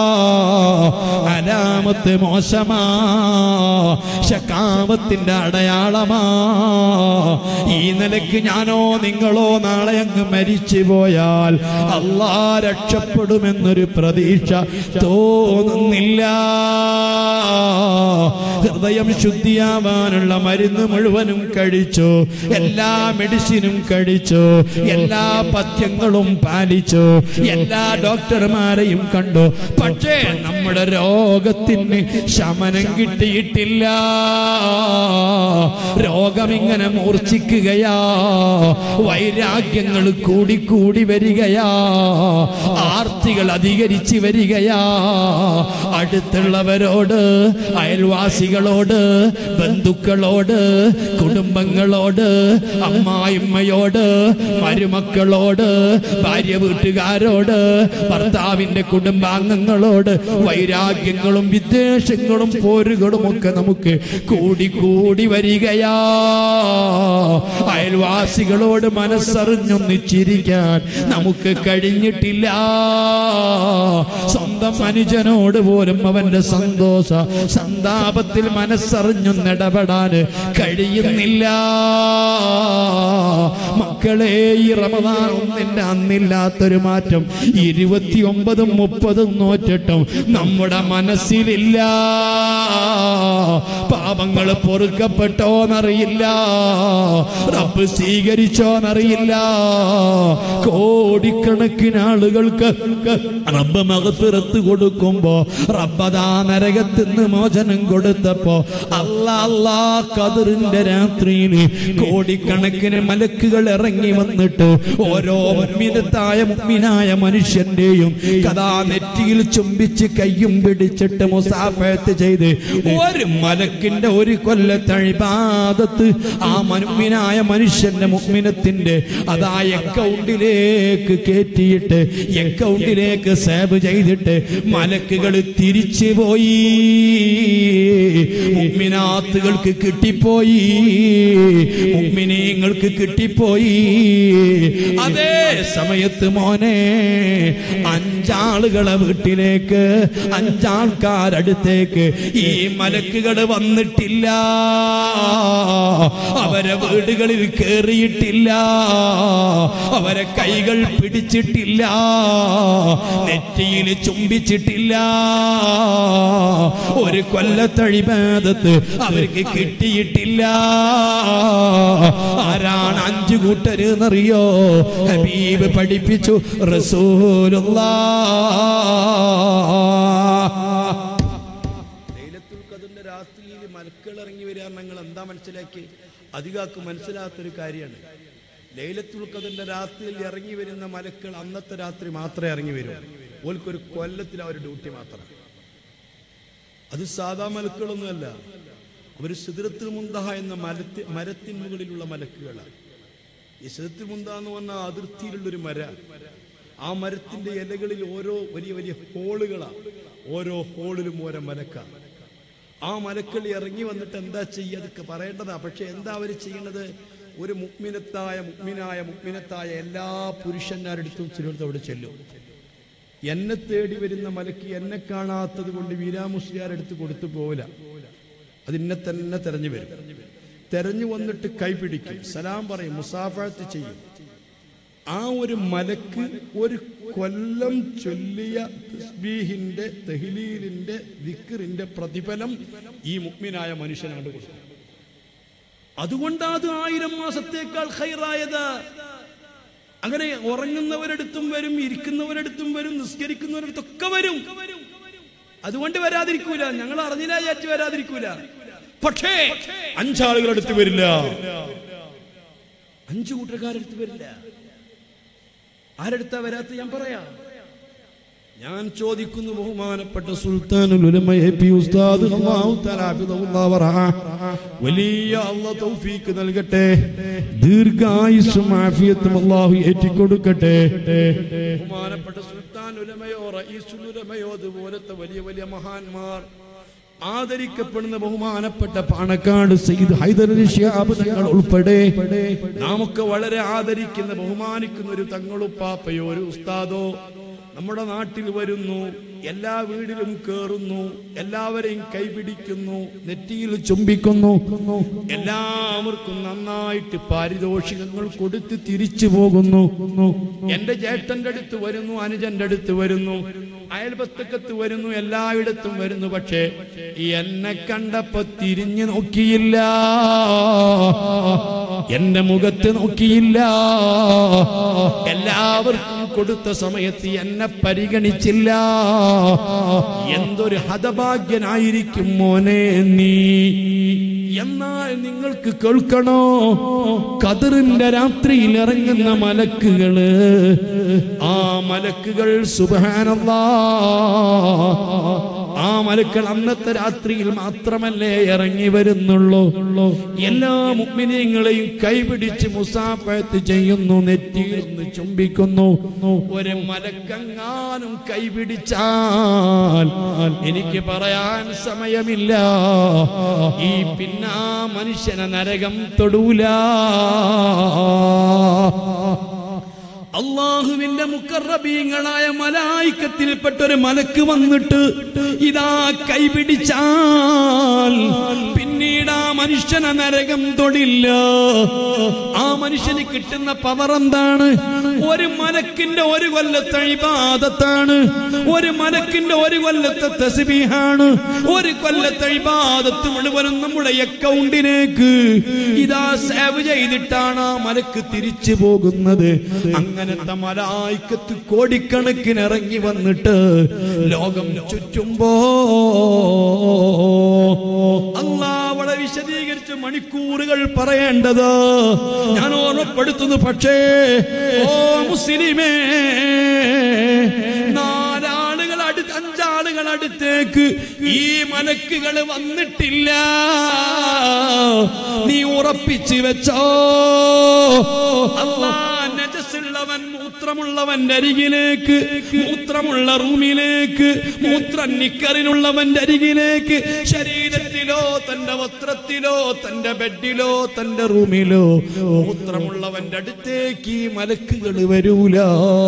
അലാമത്ത് മോശമാ ശക്കാമത്തിന്റെ അടയാളമാ ഈ നിലയ്ക്ക് ഞാനോ നിങ്ങളോ നാളെ അങ്ങ് മരിച്ചു പോയാൽ അള്ളാ രക്ഷപ്പെടുമെന്നൊരു പ്രതീക്ഷ തോന്നുന്നില്ല ഹൃദയം ശുദ്ധിയാവാനുള്ള മരുന്ന് മുഴുവനും കഴിച്ചു എല്ലാ മെഡിസിനും കഴിച്ചു എല്ലാ പഥ്യങ്ങളും പാലിച്ചു എല്ലാ ഡോക്ടർമാരെയും കണ്ടു പക്ഷേ നമ്മുടെ രോഗത്തിന് ശമനം കിട്ടിയിട്ടില്ല രോഗം ഇങ്ങനെ മൂർച്ഛിക്കുകയാ വൈരാഗ്യങ്ങൾ കൂടിക്കൂടി വരികയാ ആർത്തികൾ അധികരിച്ച് വരികയാ അടുത്തുള്ളവരോട് അയൽവാസികളോട് ബന്ധുക്കളോട് കുടുംബങ്ങളോട് അമ്മായിമ്മയോട് മരുമക്കളോട് ഭാര്യ വീട്ടുകാരോട് ഭർത്താവിന്റെ കുടുംബാംഗങ്ങളോട് വൈരാഗ്യങ്ങളും വിദ്വേഷങ്ങളും പോരുകളും ഒക്കെ നമുക്ക് കൂടി കൂടി വരികയാ അയൽവാസികളോട് മനസ്സറിഞ്ഞൊന്ന് ചിരിക്കാൻ നമുക്ക് കഴിഞ്ഞിട്ടില്ല സ്വന്തം അനുജനോട് പോലും അവന്റെ സന്തോഷ സന്താപത്തിൽ മനസ്സറിഞ്ഞൊന്നിടപെടാൻ കഴിയുന്നില്ല മക്കളെ ഈ റമദാൻ ഒന്നിന്റെ അന്നില്ലാത്തൊരു മാറ്റം ഇരുപത്തിയൊമ്പതും മുപ്പതും നോറ്റിട്ടും നമ്മുടെ മനസ്സിലില്ല പാപങ്ങൾ പൊറുക്കപ്പെട്ടോന്നറിയില്ല റബ്ബ് സ്വീകരിച്ചോന്നറിയില്ല കോടിക്കണക്കിന് ആളുകൾക്ക് റബ്ബ് മകഫിറത്ത് കൊടുക്കുമ്പോ റബ്ബതാ നരകത്തിന്ന് മോചനം കൊടുത്തപ്പോ അല്ലാ അല്ലാ കതിറിന്റെ രാത്രിയിൽ കോടിക്കണക്കിന് മലക്കുകൾ ഇറങ്ങി വന്നിട്ട് ഓരോ മുഗ്മിനത്തായ മുഗ്മിനായ മനുഷ്യന്റെയും കഥാ നെറ്റിയിൽ ചുംബിച്ച് കയ്യും പിടിച്ചിട്ട് മുസാഫത്ത് ചെയ്ത് ഒരു മലക്കിന്റെ ഒരു കൊല്ലത്തഴിപാദത്ത് ആ മുഗ്മിനായ മനുഷ്യന്റെ മുഗ്മിനത്തിന്റെ അതാ അക്കൗണ്ടിലേക്ക് കയറ്റിയിട്ട് അക്കൗണ്ടിലേക്ക് സേവ് ചെയ്തിട്ട് മലക്കുകൾ തിരിച്ചു പോയി മുഗ്മിനാത്തുകൾക്ക് കിട്ടിപ്പോയി മുഗ്മിനീങ്ങൾക്ക് കിട്ടിപ്പോയി അതേ സമയത്ത് മോനെ അഞ്ചാളുകളെ വീട്ടിലേക്ക് അഞ്ചാൾക്കാരടുത്തേക്ക് ഈ മലക്കുകൾ വന്നിട്ടില്ല അവരെ വീടുകളിൽ കേറിയിട്ടില്ല അവരെ കൈകൾ പിടിച്ചിട്ടില്ല നെറ്റിയിൽ ചുംബിച്ചിട്ടില്ല ഒരു കൊല്ലത്തഴിപാദത്ത് അവർക്ക് കിട്ടിയിട്ടില്ല ആരാണ് അഞ്ചു കൂട്ടര് എന്നറിയോ ഹബീബ് പഠിപ്പിച്ചു റസൂലുള്ള ലൈലത്തുൽ ഖദറിന്റെ രാത്രിയിൽ മലക്കുകൾ ഇറങ്ങി വരിക നിങ്ങൾ എന്താ മനസ്സിലാക്കി അധികാക്ക് മനസ്സിലാത്തൊരു കാര്യമാണ് ലൈലത്തുൽ ഖദറിന്റെ രാത്രിയിൽ ഇറങ്ങി വരുന്ന മലക്കുകൾ അന്നത്തെ രാത്രി മാത്രമേ ഇറങ്ങി വരൂ ഓൽക്കൊരു കൊല്ലത്തിൽ അവർ ഡ്യൂട്ടി മാത്രം അത് സാധാ മലക്കുകളൊന്നുമല്ല അവർ സിദ്രത്തിൽ മുന്തഹ എന്ന മരത്തി മരത്തിൻ മുകളിലുള്ള മലക്കുകളാണ് ഈ സിദ്രത്തിൽ മുന്ത എന്ന് പറഞ്ഞാൽ അതിർത്തിയിലുള്ളൊരു മര ആ മരത്തിന്റെ ഇലകളിൽ ഓരോ വലിയ വലിയ ഹോളുകളാണ് ഓരോ ഹോളിലും ഓരോ മലക്കാണ് ആ മലക്കൾ ഇറങ്ങി വന്നിട്ട് എന്താ ചെയ്യുക അതൊക്കെ പറയേണ്ടതാ പക്ഷെ എന്താ അവർ ചെയ്യുന്നത് ഒരു മുക്മിനത്തായ മുക്മിനായ മുക്മിനത്തായ എല്ലാ പുരുഷന്മാരെടുത്തും ചിലടത്ത് അവിടെ ചെല്ലും എന്നെ തേടി വരുന്ന മലക്ക് എന്നെ കാണാത്തത് കൊണ്ട് വീരാമുസ്ലിയാരെടുത്ത് കൊടുത്തു പോവില്ല അതിന്നെ തന്നെ തെരഞ്ഞു വരും തെരഞ്ഞു വന്നിട്ട് കൈപിടിക്കും സലാം പറയും മുസാഫത്ത് ചെയ്യും ആ ഒരു മലക്ക് ഒരു കൊല്ലം ചൊല്ലിയ തസ്ബീഹിന്റെ തെഹ്ലീലിന്റെ ദിക്റിന്റെ പ്രതിഫലം ഈ മുക്മിനായ മനുഷ്യനാണ് കൊടുക്കും അതുകൊണ്ടാ അത് ആയിരം മാസത്തേക്കാൾ ഹൈറായത് അങ്ങനെ ഉറങ്ങുന്നവരെടുത്തും വരും ഇരിക്കുന്നവരെടുത്തും വരും നിസ്കരിക്കുന്നവരെടുത്തൊക്കെ വരും അതുകൊണ്ട് വരാതിരിക്കൂല ഞങ്ങൾ അറിഞ്ഞില്ല ചാറ്റ് വരാതിരിക്കൂല പക്ഷേ അഞ്ചാളുകളടുത്ത് വരില്ല അഞ്ചു കൂട്ടർക്കാരടുത്ത് വരില്ല ആരെടുത്താ വരാത്ത ഞാൻ പറയാം ഞാൻ ചോദിക്കുന്നു ബഹുമാനപ്പെട്ട സുൽത്താനുൽ ഉലമ എ പി ഉസ്താദ് അല്ലാഹു തആല ഹഫിദഹുല്ലാഹു വറഹ വലിയ അല്ലാഹ് തൗഫീക്ക് നൽകട്ടെ ദീർഘായുസ്സും ആഫിയത്തും അല്ലാഹു ഏറ്റിക്കൊടുക്കട്ടെ ബഹുമാനപ്പെട്ട സുൽത്താൻ ഉലമയോ റഈസുൽ ഉലമയോ അതുപോലത്തെ വലിയ വലിയ മഹാന്മാർ ആദരിക്കപ്പെടുന്ന ബഹുമാനപ്പെട്ട പാണക്കാട് സയ്യിദ് ഹൈദർ അലി ശിഹാബ് തങ്ങൾ ഉൾപ്പെടെ നാമൊക്കെ വളരെ ആദരിക്കുന്ന ബഹുമാനിക്കുന്ന ഒരു തങ്ങളുപ്പാപ്പയോ ഒരു ഉസ്താദോ നമ്മുടെ നാട്ടിൽ വരുന്നു എല്ലാ വീടിലും കേറുന്നു എല്ലാവരെയും കൈപിടിക്കുന്നു നെറ്റിയിൽ ചുംബിക്കുന്നു എല്ലാവർക്കും നന്നായിട്ട് പാരിതോഷികങ്ങൾ കൊടുത്ത് തിരിച്ചു പോകുന്നു എന്റെ ചേട്ടന്റെ അടുത്ത് വരുന്നു അനുജന്റെ അടുത്ത് വരുന്നു അയൽപത്തക്കത്ത് വരുന്നു എല്ലായിടത്തും വരുന്നു പക്ഷേ എന്നെ കണ്ടപ്പോ തിരിഞ്ഞു നോക്കിയില്ല എന്റെ മുഖത്ത് നോക്കിയില്ല എല്ലാവർക്കും കൊടുത്ത സമയത്ത് എന്നെ പരിഗണിച്ചില്ല എന്തൊരു ഹതഭാഗ്യനായിരിക്കും മോനെ നീ എന്നാൽ നിങ്ങൾക്ക് കേൾക്കണോ കതിറിന്റെ രാത്രിയിൽ ഇറങ്ങുന്ന മലക്കുകള് ആ മലക്കുകൾ സുബാനല്ലാ ആ മലക്കൾ അന്നത്തെ രാത്രിയിൽ മാത്രമല്ലേ ഇറങ്ങി വരുന്നുള്ളൂ എല്ലാ മുഗ്മിനീങ്ങളെയും കൈപിടിച്ച് മുസാഫത്ത് ചെയ്യുന്നു നെറ്റിയിരുന്ന് ചുംബിക്കുന്നു ഒരു മലക്കങ്ങാനും കൈപിടിച്ചാൽ എനിക്ക് പറയാൻ സമയമില്ല ഈ പിന്നാ മനുഷ്യനെ നരകം തൊടൂല അള്ളാഹുവിന്റെ മുക്കറബീങ്ങളായ മലായിക്കത്തിൽപ്പെട്ട ഒരു മലക്ക് വന്നിട്ട് ഇതാ കൈപിടിച്ചാൽ പിന്നീട് ആ മനുഷ്യനെ നരകം തൊടില്ല ആ മനുഷ്യന് കിട്ടുന്ന പവർ എന്താണ് ഒരു മലക്കിന്റെ ഒരു കൊല്ലത്തെ ഇബാദത്താണ് ഒരു മലക്കിന്റെ ഒരു കൊല്ലത്തെ തസ്ബീഹാണ് ഒരു കൊല്ലത്തെ ഇബാദത്ത് മുഴുവനും നമ്മുടെ അക്കൗണ്ടിലേക്ക് ഇതാ സേവ് ചെയ്തിട്ടാണ് ആ മലക്ക് തിരിച്ചു പോകുന്നത് അങ്ങനത്തെ മലായിക്കത്ത് കോടിക്കണക്കിന് ഇറങ്ങി വന്നിട്ട് ലോകം ചുറ്റുമ്പോ അല്ലാ അവിടെ വിശദീകരിച്ച് മണിക്കൂറുകൾ പറയേണ്ടത് ഞാൻ ഓർമ്മപ്പെടുത്തുന്നു പക്ഷേ ഓ മുസ്ലിമേ നാലാളുകൾ അടുത്ത് അഞ്ചാളുകൾ അടുത്തേക്ക് ഈ മലക്കുകൾ വന്നിട്ടില്ല നീ ഉറപ്പിച്ചു വെച്ചോ അല്ലാ നജസുള്ളവൻ മൂത്രമുള്ളവന്റെ അരികിലേക്ക് മൂത്രമുള്ള റൂമിലേക്ക് മൂത്രം നിക്കറിനുള്ളവന്റെ അരികിലേക്ക് ശരീരത്തിലോ തന്റെ വസ്ത്രത്തിലോ തന്റെ ബെഡിലോ തന്റെ റൂമിലോ മൂത്രമുള്ളവന്റെ അടുത്തേക്ക് ഈ മലക്കുകൾ വരൂല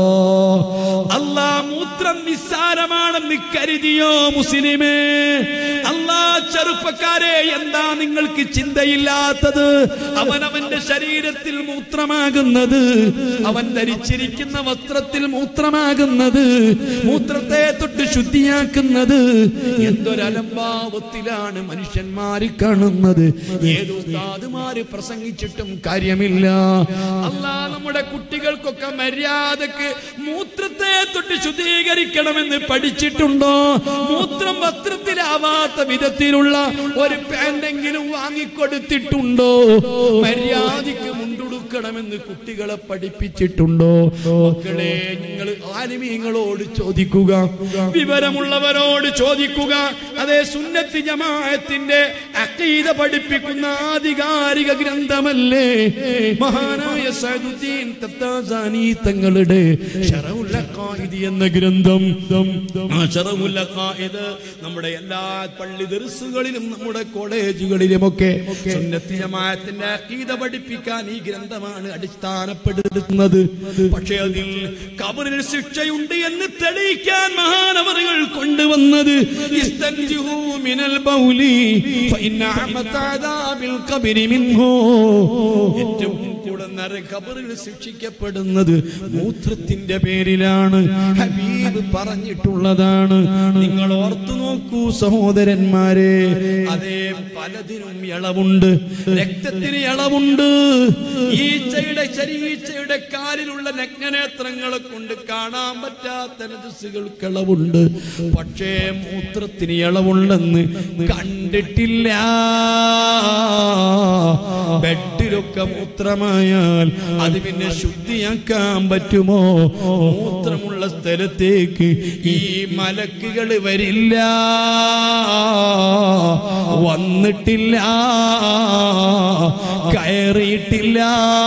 അല്ലാ മൂത്രം നിസ്സാരമാണെന്ന് കരുതിയോ മുസ്ലിമേ അല്ലാ ചെറുപ്പക്കാരെ എന്താ നിങ്ങൾക്ക് ചിന്തയില്ലാത്തത് അവനവന്റെ ശരീരത്തിൽ മൂത്രമാകുന്നത് അവൻ ധരിച്ചിരിക്കുന്ന വസ്ത്രത്തിൽ മൂത്രമാകുന്നത് മൂത്രത്തെ തൊട്ട് ശുദ്ധിയാക്കുന്നത് എന്തൊരലംഭാവത്തിലാണ് മനുഷ്യന്മാര് കാണുന്നത് ഏത് ഉസ്താദുമാര് പ്രസംഗിച്ചിട്ടും കാര്യമില്ല അല്ലാ നമ്മുടെ കുട്ടികൾക്കൊക്കെ മര്യാദക്ക് മൂത്രത്തെ തൊട്ട് ശുദ്ധീകരിക്കണമെന്ന് പഠിച്ചിട്ടുണ്ടോ മൂത്രം വസ്ത്രത്തിലാവാത്ത വിധത്തിലുള്ള ഒരു പാൻറ്റെങ്കിലും വാങ്ങിക്കൊടുത്തിട്ടുണ്ടോ മര്യാദക്ക് മുണ്ടുടുക്കണമെന്ന് കുട്ടികളെ പഠിപ്പിച്ചിട്ടുണ്ടോ മക്കളെ നിങ്ങൾ ആലിമീങ്ങളോട് ചോദിക്കുക വിവരമുള്ളവരോട് ചോദിക്കുക അതേ സുന്നത്തി ജമാഅത്തിന്റെ അക്കീത പഠിപ്പിക്കുന്ന ആധികാരിക ഗ്രന്ഥമല്ലേ മഹാനായ സൈദുദ്ദീൻ തത്താസാനി തങ്ങളുടെ ശറഉൽ അഖായിദ് എന്ന ഗ്രന്ഥം ആ ശറഉൽ അഖായിദ് നമ്മുടെ എല്ലാ പള്ളി ദർസുകളിലും നമ്മുടെ കോളേജുകളിലുമൊക്കെ സുന്നത്തി ജമാഅത്തിന്റെ അക്കീത പഠിപ്പിക്കാൻ ഈ ഗ്രന്ഥമാണ് അടിസ്ഥാനപ്പെടുത്തുന്നത് പക്ഷേ അതിൽ കബറിൽ ശിക്ഷയുണ്ട് എന്ന് തെളിയിക്കാൻ മഹാനവറുകൾ കൊണ്ടുവന്നത് ഇസ്തൻജിഹു മിനൽ ബൗലി ഫഇന്ന അഹ്മത അദാബിൽ ഖബരി മിൻഹു ഏറ്റവും കൂടെ നര ഖബറിൽ ശിക്ഷിക്കപ്പെടുന്നത് മൂത്രത്തിന്റെ പേരിലാണ് ഹബീബ് പറഞ്ഞിട്ടുള്ളതാണ് നിങ്ങൾ ഓർത്തു നോക്കൂ സഹോദരന്മാരെ അതേ പലതിനും ഇളവുണ്ട് രക്തത്തിന് ഇളവുണ്ട് ഈച്ചയുടെ ശരീച്ചയുടെ കാലിലുള്ള നഗ്നനേത്രങ്ങളെ കൊണ്ട് കാണാൻ പറ്റാത്ത നജസ്സുകൾക്ക് ഇളവുണ്ട് പക്ഷേ മൂത്രത്തിന് ഇളവുണ്ടെന്ന് കണ്ടിട്ടില്ല ബെഡിലൊക്കെ മൂത്രമായാൽ അത് പിന്നെ ശുദ്ധിയാക്കാൻ പറ്റുമോ മൂത്രമുള്ള സ്ഥലത്തേക്ക് ഈ മലക്കുകൾ വരില്ല വന്നിട്ടില്ല കയറിയിട്ടില്ല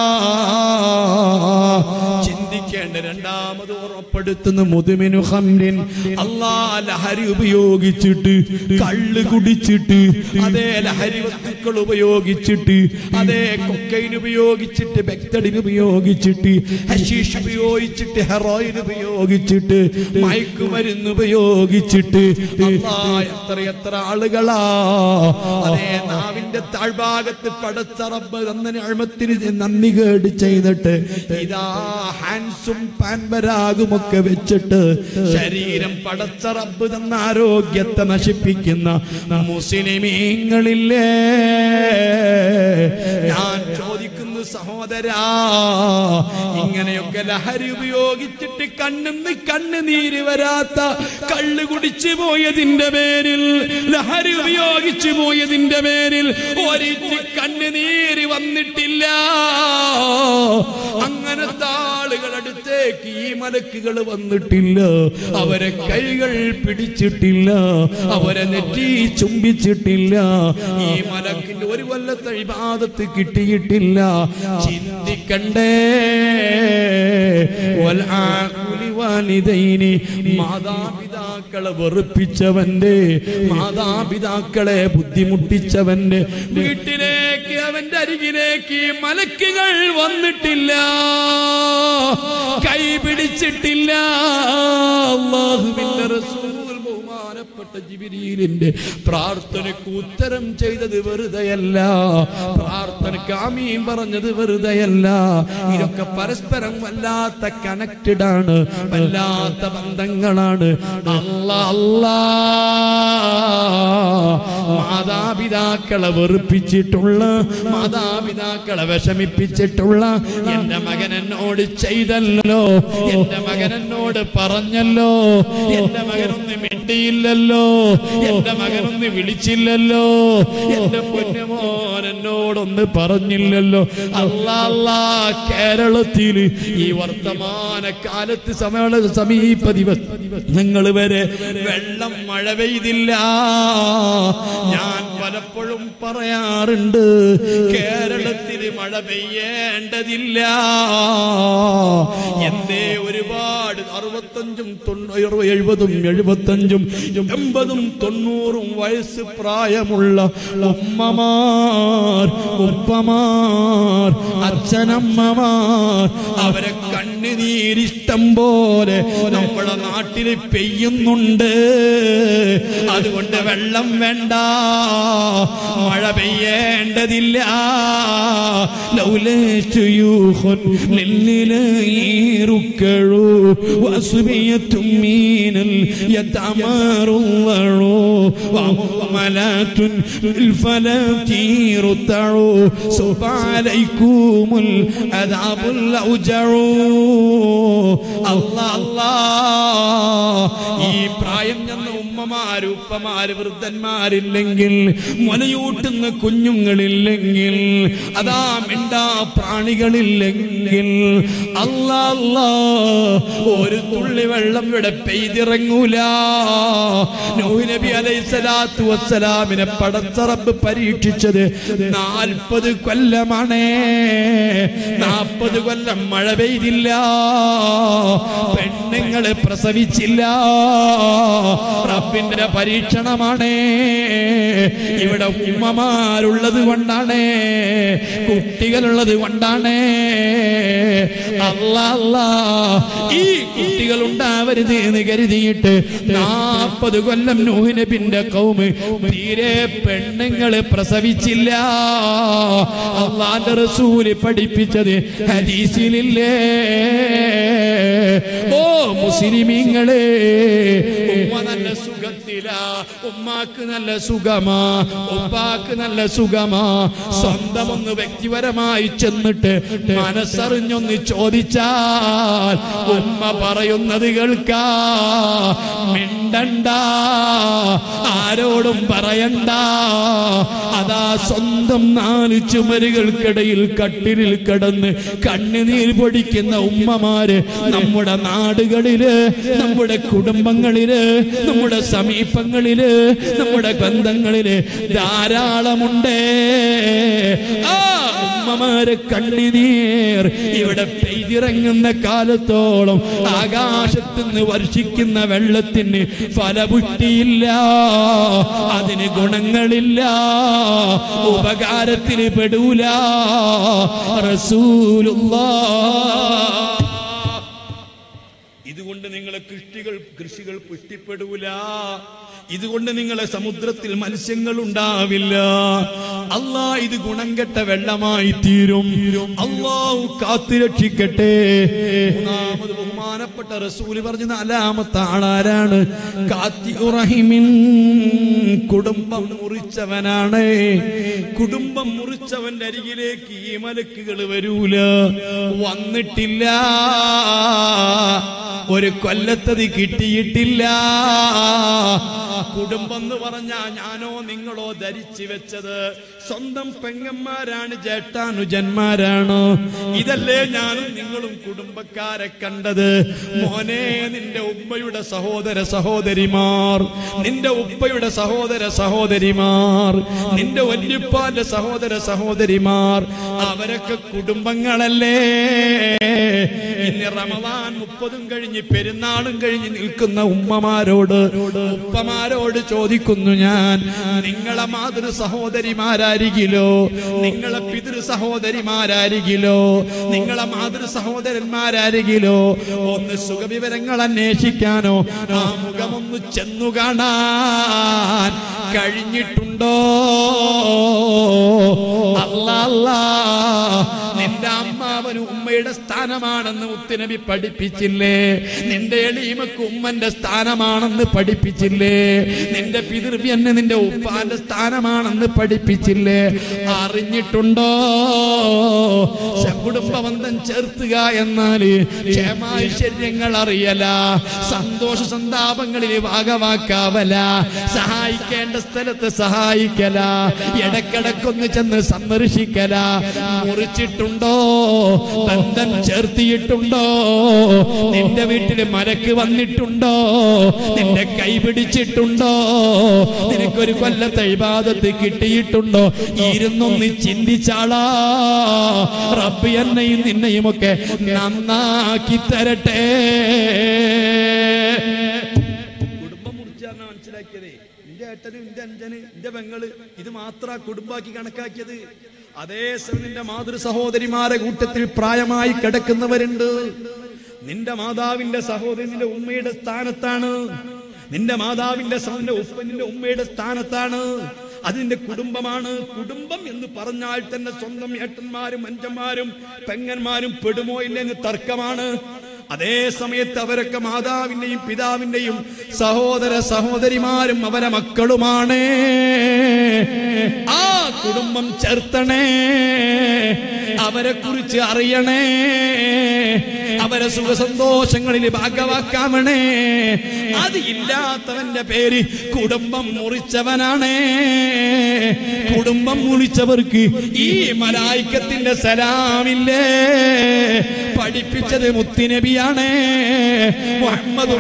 ചിന്തിക്കേണ്ട രണ്ടാമത് ഉറപ്പെടുത്തുന്ന മുതുമിനു ഹംരിൻ അല്ലാ ലഹരി ഉപയോഗിച്ചിട്ട് കള്ള് കുടിച്ചിട്ട് അതേ ലഹരി വസ്തുക്കൾ ഉപയോഗിച്ചിട്ട് അതേ കൊക്കൈൻ ഉപയോഗിച്ചിട്ട് ബെക്തഡിൻ ഉപയോഗിച്ചിട്ട് ഹഷീഷ് ഉപയോഗിച്ചിട്ട് ഹെറോയിൻ ഉപയോഗിച്ചിട്ട് മയക്കുമരുന്ന് ഉപയോഗിച്ചിട്ട് അല്ലാ എത്ര എത്ര ആളുകളാ അതേ നാവിന്റെ താഴ്ഭാഗത്ത് പടച്ച റബ്ബ് തന്ന അഴമത്തിന് നന്ദി കേട് ചെയ്തിട്ട് ഇതാ ഹാൻസും പാൻപരാഗും ഒക്കെ ഒക്കെ വെച്ചിട്ട് ശരീരം പടച്ച റബ്ബ് തന്ന ആരോഗ്യത്തെ നശിപ്പിക്കുന്ന മുസ്ലിമീങ്ങളില്ലേ ഞാൻ ചോദിക്കുന്നു സഹോദരാ ഇങ്ങനെയൊക്കെ ലഹരി ഉപയോഗിച്ചിട്ട് കണ്ണിന്ന് കണ്ണുനീര് വരാത്ത കള്ള് കുടിച്ചു പോയതിന്റെ പേരിൽ ലഹരി ഉപയോഗിച്ചു പോയതിന്റെ പേരിൽ ഒരിറ്റ് കണ്ണുനീര് വന്നിട്ടില്ല അങ്ങനത്തെ ആളുകൾ അടുത്തേക്ക് ഈ മലക്കുകൾ വന്നിട്ടില്ല അവരെ കൈകൾ പിടിച്ചിട്ടില്ല അവരെ നെറ്റി ചുംബിച്ചിട്ടില്ല ഈ മലക്കിന്റെ ഒരു കൊല്ലത്തെ ഇബാദത്ത് കിട്ടിയിട്ടില്ല ചിന്തിക്കണ്ടേ വൽആഖുലി വാലിദൈനി മാതാപിതാക്കളെ വെറുപ്പിച്ചവന്റെ മാതാപിതാക്കളെ ബുദ്ധിമുട്ടിച്ചവന്റെ വീട്ടിലേക്ക് അവന്റെ അരികിലേക്ക് ഈ മലക്കുകൾ വന്നിട്ടില്ല കൈ പിടിച്ചിട്ടില്ല അള്ളാഹുവിന്റെ റസൂൽ ബഹുമാനപ്പെട്ട ജിബിരീലിന്റെ പ്രാർത്ഥനയ്ക്ക് ഉത്തരം ചെയ്തത് വെറുതെയല്ല പ്രാർത്ഥനയ്ക്ക് ആമീൻ പറഞ്ഞത് വെറുതെയല്ല ഇതൊക്കെ പരസ്പരം വല്ലാത്ത കണക്റ്റഡ് ആണ് വല്ലാത്ത ബന്ധങ്ങളാണ് അല്ലാ അല്ലാ മാതാപിതാക്കളെ വെറുപ്പിച്ചിട്ടുള്ള മാതാപിതാക്കളെ വിഷമിപ്പിച്ചിട്ടുള്ള എന്റെ മകൻ എന്നോട് ചെയ്തല്ലോ എന്റെ മകൻ എന്നോട് പറഞ്ഞല്ലോ എന്റെ മകനൊന്ന് മിണ്ടിയില്ലല്ലോ എന്റെ മകനൊന്ന് വിളിച്ചില്ലല്ലോ എന്റെ പൊന്നുമോൻ എന്നോടൊന്ന് പറഞ്ഞില്ലല്ലോ അല്ലാ അല്ലാ കേരളത്തിൽ ഈ വർത്തമാന കാലത്ത് സമയ സമീപ ദിവസങ്ങൾ വരെ വെള്ളം മഴ പെയ്തില്ല ഞാൻ പലപ്പോഴും പറയാറുണ്ട് കേരളത്തിൽ മഴ പെയ്യേണ്ടതില്ല എന്തേ ഒരുപാട് അറുപത്തഞ്ചും തൊണ്ണൂറ് എഴുപതും എഴുപത്തഞ്ചും എൺപതും തൊണ്ണൂറും വയസ്സ് പ്രായമുള്ള ഉമ്മമാർ ഉപ്പമാർ അച്ഛനമ്മമാർ അവരെ കണ്ണുനീരിഷ്ടം പോലെ നമ്മുടെ നാട്ടിൽ പെയ്യുന്നുണ്ട് അതുകൊണ്ട് വെള്ളം വേണ്ട മഴ പെയ്യേണ്ടതില്ല ലൗലേശുയൂഹുൻ ലില്ലിലീറുക്കഴു വസുബിയത്തും മീനൽ യതമാറുള്ളഴു വമലാത്തുൻ الفلاتيرتعو صب عليكم العذاب الأوجع الله الله ഈ പ്രായം ചെന്ന ഉമ്മമാര് ഉപ്പമാര് വൃദ്ധന്മാരില്ലെങ്കിൽ മുലയൂട്ടുന്ന കുഞ്ഞുങ്ങളില്ലെങ്കിൽ അതാ മിണ്ടാ പ്രാണികളില്ലെങ്കിൽ അല്ലാ അല്ലാ ഒരു തുള്ളി വെള്ളം ഇവിടെ പെയ്തിറങ്ങൂല നൂഹ് നബി അലൈഹി സ്വലാത്തു വസ്സലാമിനെ പടച്ചറബ് പരീക്ഷിച്ചത് നാൽപ്പത് കൊല്ലമാണേ നാൽപ്പത് കൊല്ലം മഴ പെയ്തില്ല പെണ്ണുങ്ങള് പ്രസവിച്ചില്ല റബ്ബിന്റെ പരീക്ഷണമാണേ ഇവിടെ ഉമ്മമാരുള്ളത് കൊണ്ടാണേ കുട്ടികളുള്ളത് കൊണ്ടാണേ അല്ല അല്ല ഈ കുട്ടികൾ ഉണ്ടാവരുത് എന്ന് കരുതിയിട്ട് നാൽപ്പത് കൊല്ലം നൂഹിനബിന്റെ കൗമ് തീരെ പെണ്ണുങ്ങള് പ്രസവിച്ചില്ല അള്ളാന്റെ റസൂല് പഠിപ്പിച്ചത് ഹദീസിലില്ലേ ഓ മുസ്ലിമീങ്ങളെ ഉമ്മ നല്ല സുഖത്തിലാ ഉമ്മാക്ക് നല്ല സുഖമാ ഉപ്പാക്ക് നല്ല സുഖമാ സ്വന്തം ഒന്ന് വ്യക്തിപരമായി ചെന്നിട്ട് മനസ്സറിഞ്ഞൊന്ന് ചോദിച്ചാൽ ഉമ്മ പറയുന്നത് കേൾക്കാ മിണ്ടണ്ട ആരോടും പറയണ്ട അതാ സ്വന്തം നാല് ചുമരുകൾക്കിടയിൽ കട്ടിലിൽ കിടന്ന് കണ്ണുനീർ പൊടിക്കുന്ന ഉമ്മമാര് നമ്മുടെ നാടുകളില് നമ്മുടെ കുടുംബങ്ങളില് നമ്മുടെ സമീപങ്ങളില് നമ്മുടെ ബന്ധങ്ങളില് ധാരാളമുണ്ട് ആ ഉമ്മമാരെ കണ്ണുനീർ ഇവിടെ പെയ്തിറങ്ങുന്ന കാലത്തോളം ആകാശത്തുനിന്ന് വർഷിക്കുന്ന വെള്ളത്തിന് ഫലപുഷ്ടിയില്ല അതിന് ഗുണങ്ങളില്ല ഉപകാരത്തിന് പെടൂല റസൂലുള്ള ഇതുകൊണ്ട് നിങ്ങളെ കൃഷികൾ കൃഷികൾ പുഷ്ടിപ്പെടൂല ഇതുകൊണ്ട് നിങ്ങളെ സമുദ്രത്തിൽ മത്സ്യങ്ങൾ ഉണ്ടാവില്ല അല്ലാ ഇത് ഗുണം കെട്ട വെള്ളമായി തീരും അള്ളാഹു കാത്തുരക്ഷിക്കട്ടെ മൂന്നാമത് ബഹുമാനപ്പെട്ട റസൂല് പറഞ്ഞ നാലാമത്തെ ആളാരാണ് കാത്തി ഉറഹിമിൻ കുടുംബം മുറിച്ചവനാണ് കുടുംബം മുറിച്ചവന്റെ അരികിലേക്ക് ഈ മലക്കുകൾ വരൂല വന്നിട്ടില്ല ഒരു കൊല്ലത്തത് കിട്ടിയിട്ടില്ല കുടുംബം എന്ന് പറഞ്ഞാ ഞാനോ നിങ്ങളോ ധരിച്ചു വെച്ചത് സ്വന്തം പെങ്ങന്മാരാണ് ജേഷ്ടാനുജന്മാരാണ് ഇതല്ലേ ഞാനും നിങ്ങളും കുടുംബക്കാരെ കണ്ടത് മോനെ നിന്റെ ഉമ്മയുടെ സഹോദര സഹോദരിമാർ നിന്റെ ഉപ്പയുടെ സഹോദര സഹോദരിമാർ നിന്റെ വല്യപ്പാന്റെ സഹോദര സഹോദരിമാർ അവരൊക്കെ കുടുംബങ്ങളല്ലേ ഇന്ന് റമദാൻ മുപ്പതും കഴിഞ്ഞ് പെരുന്നാളും കഴിഞ്ഞ് നിൽക്കുന്ന ഉമ്മമാരോട് ഉപ്പമാരോട് ചോദിക്കുന്നു ഞാൻ നിങ്ങളെ മാതൃ സഹോദരിമാരാരികിലോ നിങ്ങളെ പിതൃ സഹോദരിമാരാരികിലോ നിങ്ങളെ മാതൃ സഹോദരന്മാരാരികിലോ ഒന്ന് സുഖവിവരങ്ങൾ അന്വേഷിക്കാനോ ആ മുഖമൊന്ന് ചെന്നു കാണാൻ കഴിഞ്ഞിട്ടുണ്ടോ അല്ല അല്ലാ നിന്റെ അമ്മാവന് ഉമ്മയുടെ സ്ഥാനമാണെന്ന് മുത്തുനബി പഠിപ്പിച്ചില്ലേ നിന്റെ എളീമക്ക് ഉമ്മന്റെ സ്ഥാനമാണെന്ന് പഠിപ്പിച്ചില്ലേ നിന്റെ പിതൃവ്യന് നിന്റെ ഉപ്പാന്റെ സ്ഥാനമാണെന്ന് പഠിപ്പിച്ചില്ലേ അറിഞ്ഞിട്ടുണ്ടോ കുടുംബ ബന്ധം ചേർത്തുക എന്നാല് ക്ഷേമാഐശ്വര്യങ്ങൾ അറിയല സന്തോഷ സന്താപങ്ങളിൽ ഭാഗവാക്കാവല സഹായിക്കേണ്ട സ്ഥലത്ത് സഹായിക്കല ഇടക്കിടക്കൊന്ന് ചെന്ന് സന്ദർശിക്കല മുറിച്ചിട്ടുണ്ടോ ബന്ധം ചേർത്തിയിട്ടുണ്ടോ നിന്റെ വീട്ടിൽ മരക്ക് വന്നിട്ടുണ്ടോ നിന്റെ കൈ പിടിച്ചിട്ടുണ്ടോ നിനക്കൊരു കൊല്ലത്തെ ഇബാദത്ത് കിട്ടിയിട്ടുണ്ടോ ഇരുന്നൊന്ന് ചിന്തിച്ചാളാ റബ്ബ് എന്നെയും നിന്നെയും ഒക്കെ നന്നാക്കി തരട്ടെ കുടുംബം മുറിച്ചാണ് മനസ്സിലാക്കിയതേ നിന്റെ ഏട്ടനും നിന്റെ അഞ്ചന് നിന്റെ പെങ്ങള് ഇത് മാത്ര കുടുംബാക്കി കണക്കാക്കിയത് അതേസമയം നിന്റെ മാതൃ സഹോദരിമാരെ കൂട്ടത്തിൽ പ്രായമായി കിടക്കുന്നവരുണ്ട് നിന്റെ മാതാവിന്റെ സഹോദരി നിന്റെ ഉമ്മയുടെ സ്ഥാനത്താണ് നിന്റെ മാതാവിന്റെ സഹ- നിന്റെ ഉപ്പ നിന്റെ ഉമ്മയുടെ സ്ഥാനത്താണ് അതിന്റെ കുടുംബമാണ് കുടുംബം എന്ന് പറഞ്ഞാൽ തന്നെ സ്വന്തം ഏട്ടന്മാരും അഞ്ചന്മാരും പെങ്ങന്മാരും പെടുമോ ഇല്ലെന്ന് തർക്കമാണ് അതേ സമയത്ത് അവരൊക്കെ മാതാവിന്റെയും പിതാവിന്റെയും സഹോദര സഹോദരിമാരും അവരെ മക്കളുമാണ് ആ കുടുംബം ചേർത്തണേ അവരെ കുറിച്ച് അറിയണേ അവരെ സുഖസന്തോഷങ്ങളിൽ ഭാഗവാക്കാമണേ അത് ഇല്ലാത്തവന്റെ പേര് കുടുംബം മുറിച്ചവനാണ് കുടുംബം മുറിച്ചവർക്ക് ഈ മലായിക്കത്തിന്റെ സലാമില്ലേ പഠിപ്പിച്ചത് മുത്തിനബിയാണ് മുഹമ്മദ്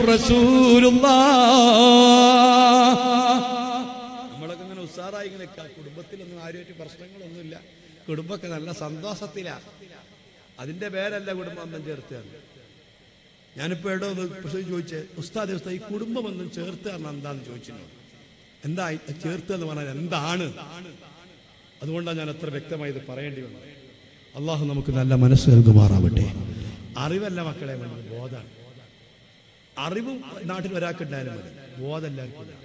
നമ്മളൊക്കെ ഇങ്ങനെ ഉഷാറായി ഇങ്ങനെ നിൽക്കാം കുടുംബത്തിലൊന്നും ആരുമായിട്ട് പ്രശ്നങ്ങളൊന്നുമില്ല കുടുംബമൊക്കെ നല്ല സന്തോഷത്തിലാ അതിന്റെ പേരല്ല കുടുംബബന്ധം ചേർത്തുക ഞാനിപ്പോ എവിടെ ഒന്ന് പ്രശ്നം ചോദിച്ചേ ഉസ്താദ് ഉസ്താദ് ഈ കുടുംബബന്ധം ചേർത്ത് പറഞ്ഞാൽ എന്താന്ന് ചോദിച്ചിരുന്നു എന്താ ഈ ചേർത്ത് എന്ന് പറഞ്ഞാൽ എന്താണ് അതുകൊണ്ടാണ് ഞാൻ അത്ര വ്യക്തമായി ഇത് പറയേണ്ടി വന്നത് അള്ളാഹു നമുക്ക് നല്ല മനസ്സ് നൽകുമാറാവട്ടെ അറിവല്ല മക്കളെ വേണ്ടത് ബോധമാണ് അറിവും നാട്ടിൽ ഒരാൾക്കുണ്ടായാലും മതി ബോധം എല്ലാവർക്കും ഇല്ല.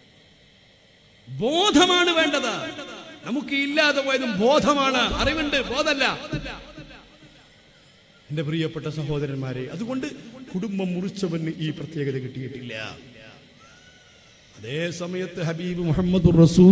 ബോധമാണ് വേണ്ടത് നമുക്ക് ഇല്ലാതെ പോയതും ബോധമാണ് അറിവുണ്ട് ബോധമല്ല എന്റെ പ്രിയപ്പെട്ട സഹോദരന്മാരെ അതുകൊണ്ട് കുടുംബം മുറിച്ചവന് ഈ പ്രത്യേകത കിട്ടിയിട്ടില്ല അതേ സമയത്ത് ഹബീബ് മുഹമ്മദ്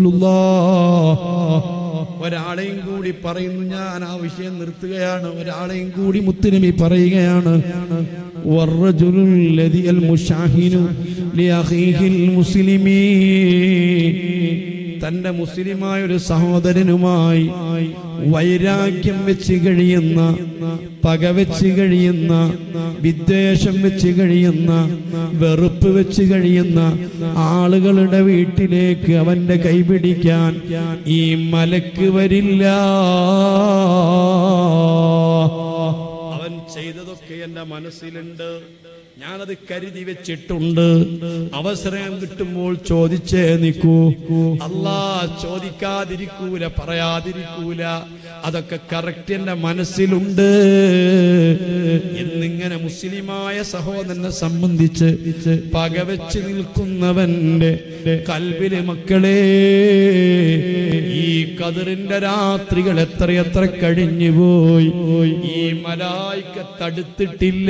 ഒരാളെയും കൂടി പറയുന്നു ഞാൻ ആ വിഷയം നിർത്തുകയാണ് ഒരാളെയും കൂടി മുത്തുനബി പറയുകയാണ് والرجل الذي المشاهن لأخيه المسلمين തന്റെ മുസ്ലിമായ ഒരു സഹോദരനുമായി വൈരാഗ്യം വെച്ച് കഴിയുന്ന പക വെച്ച് കഴിയുന്ന വിദ്വേഷം വെച്ച് കഴിയുന്ന വെറുപ്പ് വെച്ച് കഴിയുന്ന ആളുകളുടെ വീട്ടിലേക്ക് അവന്റെ കൈപിടിക്കാൻ ഈ മലക്ക് വരില്ല അവൻ ചെയ്തതൊക്കെ എന്റെ മനസ്സിലുണ്ട് ഞാനത് കരുതി വെച്ചിട്ടുണ്ട് അവസരം കിട്ടുമ്പോൾ ചോദിച്ചേ നിൽക്കൂ അല്ലാ ചോദിക്കാതിരിക്കൂല പറയാതിരിക്കൂല അതൊക്കെ കറക്റ്റ് എന്റെ മനസ്സിലുണ്ട് എന്നിങ്ങനെ മുസ്ലിമായ സഹോദരനെ സംബന്ധിച്ച് പകവെച്ച് നിൽക്കുന്നവന്റെ കൽവില് മക്കളെ ഈ കതിറിന്റെ രാത്രികൾ എത്രയെത്ര കഴിഞ്ഞു പോയി ഈ മലായിക്ക തടുത്തിട്ടില്ല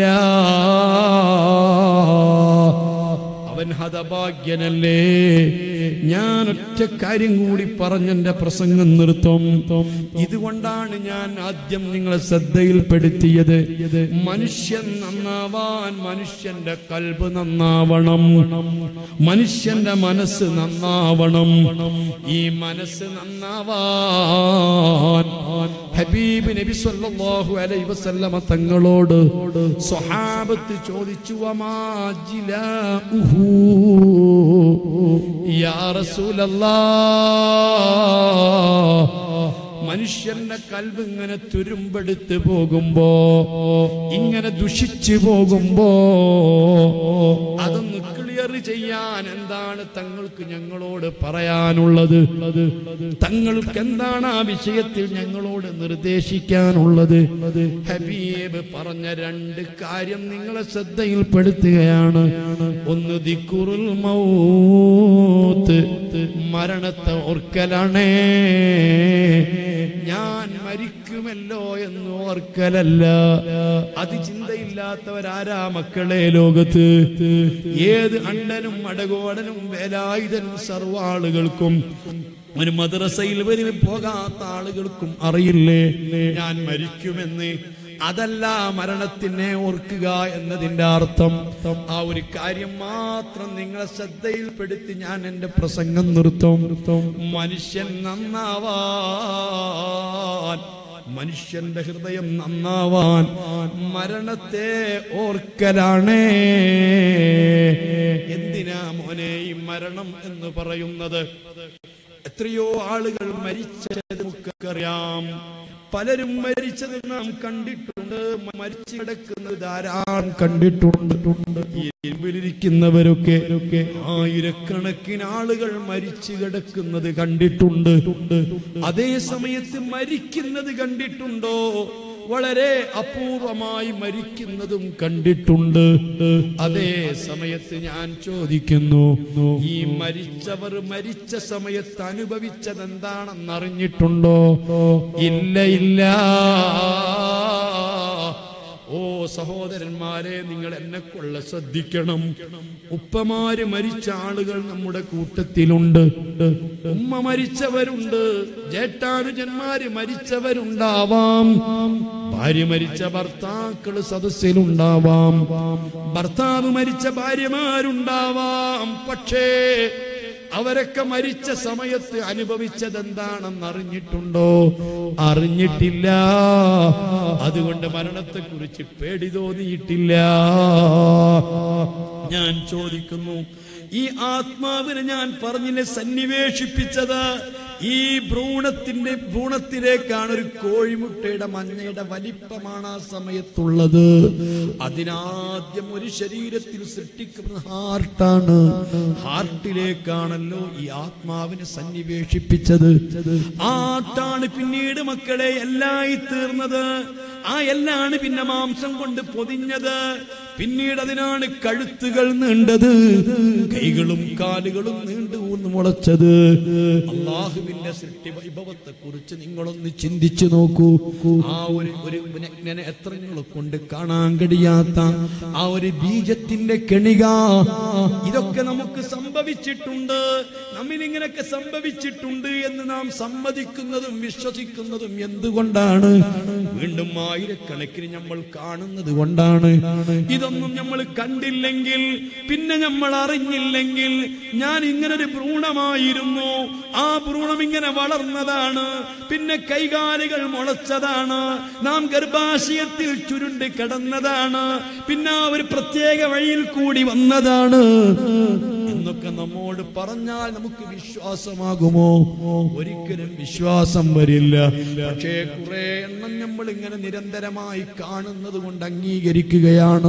അവൻ ഹതഭാഗ്യനല്ലേ ഞാൻ ഒറ്റ കാര്യം കൂടി പറഞ്ഞെന്റെ പ്രസംഗം നിർത്തും ഇതുകൊണ്ടാണ് ഞാൻ ആദ്യം നിങ്ങളെ ശ്രദ്ധയിൽപ്പെടുത്തിയത് മനുഷ്യൻ നന്നാവാൻ മനുഷ്യന്റെ കൽബ് നന്നാവണം മനുഷ്യന്റെ മനസ്സ് നന്നാവണം ഈ മനസ്സ് നന്നാവാൻ ഹബീബ് നബി സല്ലല്ലാഹു അലൈഹി വസല്ലമ തങ്ങളോട് സ്വഹാബത്ത് ചോദിച്ചു വമാജിലാഉഹു യാ റസൂലല്ലാഹ് മനുഷ്യന്റെ കൽവ് ഇങ്ങനെ തുരുമ്പെടുത്ത് പോകുമ്പോ ഇങ്ങനെ ദുഷിച്ചു പോകുമ്പോ അതൊന്ന് ക്ലിയർ ചെയ്യാൻ എന്താണ് തങ്ങൾക്ക് ഞങ്ങളോട് പറയാനുള്ളത് തങ്ങൾക്ക് എന്താണ് ആ വിഷയത്തിൽ ഞങ്ങളോട് നിർദ്ദേശിക്കാനുള്ളത് ഹബീബ് പറഞ്ഞ രണ്ട് കാര്യം നിങ്ങളെ ശ്രദ്ധയിൽപ്പെടുത്തുകയാണ് ഒന്ന് ദിക്കുറുൽ മൗത്ത് മരണത്തെ ഓർക്കലാണേ ഞാൻ മരിക്കുമല്ലോ എന്ന് ഓർക്കലല്ല അത് ചിന്തയില്ലാത്തവരാരാ മക്കളെ ലോകത്ത് ഏത് അണ്ടനും അടകോടനും വേലായുധനും സർവാളുകൾക്കും ഒരു മദ്രസയിൽ വരെ പോകാത്ത ആളുകൾക്കും അറിയില്ലേ ഞാൻ മരിക്കുമെന്ന് അതല്ല മരണത്തിനെ ഓർക്കുക എന്നതിന്റെ അർത്ഥം ആ ഒരു കാര്യം മാത്രം നിങ്ങളെ ശ്രദ്ധയിൽപ്പെടുത്തി ഞാൻ എന്റെ പ്രസംഗം നിർത്തും മനുഷ്യൻ നന്നാവാൻ മനുഷ്യന്റെ ഹൃദയം നന്നാവാൻ മരണത്തെ ഓർക്കലാണേ എന്തിനാ മോനെ ഈ മരണം എന്ന് പറയുന്നത് എത്രയോ ആളുകൾ മരിച്ചത് നമുക്കറിയാം പലരും മരിച്ചത് നാം കണ്ടിട്ടുണ്ട് മരിച്ചു കിടക്കുന്നത് ധാരാളം കണ്ടിട്ടുണ്ട് ഈ ഇരുമ്പിലിരിക്കുന്നവരൊക്കെ ആയിരക്കണക്കിന് ആളുകൾ മരിച്ചു കിടക്കുന്നത് കണ്ടിട്ടുണ്ട് അതേ സമയത്ത് മരിക്കുന്നത് കണ്ടിട്ടുണ്ടോ വളരെ അപൂർവമായി മരിക്കുന്നതും കണ്ടിട്ടുണ്ട് അതേ സമയത്ത് ഞാൻ ചോദിക്കുന്നു ഈ മരിച്ചവർ മരിച്ച സമയത്ത് അനുഭവിച്ചത് എന്താണെന്ന് അറിഞ്ഞിട്ടുണ്ടോ ഇല്ല ഇല്ല ഓ സഹോദരന്മാരെ നിങ്ങൾ എന്നെ കൊള്ള ശ്രദ്ധിക്കണം ഉപ്പമാര് മരിച്ച ആളുകൾ നമ്മുടെ കൂട്ടത്തിലുണ്ട് ഉമ്മ മരിച്ചവരുണ്ട് ജേട്ടാനുജന്മാര് മരിച്ചവരുണ്ടാവാം ഭാര്യ മരിച്ച ഭർത്താക്കള് സദസ്സിലുണ്ടാവാം ഭർത്താവ് മരിച്ച ഭാര്യമാരുണ്ടാവാം പക്ഷേ അവരൊക്കെ മരിച്ച സമയത്ത് അനുഭവിച്ചത് എന്താണെന്ന് അറിഞ്ഞിട്ടുണ്ടോ അറിഞ്ഞിട്ടില്ല അതുകൊണ്ട് മരണത്തെ കുറിച്ച് പേടി തോന്നിയിട്ടില്ല ഞാൻ ചോദിക്കുന്നു ഈ ആത്മാവിനെ ഞാൻ പറഞ്ഞില്ലേ സന്നിവേശിപ്പിച്ചത് ഈ ഭ്രൂണത്തിന്റെ ഭ്രൂണത്തിലേക്കാണ് ഒരു കോഴിമുട്ടയുടെ മഞ്ഞയുടെ വലിപ്പമാണ് ആ സമയത്തുള്ളത് അതിനാദ്യം ഒരു ശരീരത്തിൽ സൃഷ്ടിക്കുന്ന ഹാർട്ടാണ് ഹാർട്ടിലേക്കാണല്ലോ ഈ ആത്മാവിനെ സന്നിവേശിപ്പിച്ചത് ആട്ടാണ് പിന്നീട് മക്കളെ എല്ലായി തീർന്നത് ആ എല്ലാണ് പിന്നെ മാംസം കൊണ്ട് പൊതിഞ്ഞത് പിന്നീട് അതിനാണ് കഴുത്തുകൾ നീണ്ടത് കൈകളും കാലുകളും നീണ്ടു ഊന്ന് മുളച്ചത് അള്ളാഹുവിന്റെ സൃഷ്ടി വൈഭവത്തെ കുറിച്ച് നിങ്ങളൊന്ന് ചിന്തിച്ചു നോക്കൂ ആ ഒരു ഒരു നഗ്നനെ എത്രങ്ങളെ കൊണ്ട് കാണാൻ കഴിയാത്ത ആ ഒരു ബീജത്തിന്റെ കെണിക ഇതൊക്കെ നമുക്ക് സംഭവിച്ചിട്ടുണ്ട് നമ്മിൽ ഇങ്ങനെയൊക്കെ സംഭവിച്ചിട്ടുണ്ട് എന്ന് നാം സമ്മതിക്കുന്നതും വിശ്വസിക്കുന്നതും എന്തുകൊണ്ടാണ് വീണ്ടും ആയിരക്കണക്കിന് നമ്മൾ കാണുന്നത് കൊണ്ടാണ് ഇതൊന്നും നമ്മൾ കണ്ടില്ലെങ്കിൽ പിന്നെ നമ്മൾ അറിഞ്ഞില്ലെങ്കിൽ ഞാൻ ഇങ്ങനൊരു ഭ്രൂണമായിരുന്നു ആ ഭ്രൂണം ഇങ്ങനെ വളർന്നതാണ് പിന്നെ കൈകാലുകൾ മുളച്ചതാണ് നാം ഗർഭാശയത്തിൽ ചുരുണ്ട് കിടന്നതാണ് പിന്നെ ആ ഒരു പ്രത്യേക വഴിയിൽ കൂടി വന്നതാണ് എന്ന് എന്നൊക്കെ നമ്മോട് പറഞ്ഞാൽ നമുക്ക് വിശ്വാസമാകുമോ ഒരിക്കലും വിശ്വാസം വരില്ല പക്ഷേ കുറെ എണ്ണം നമ്മൾ ഇങ്ങനെ നിരന്തരമായി കാണുന്നത് കൊണ്ട് അംഗീകരിക്കുകയാണ്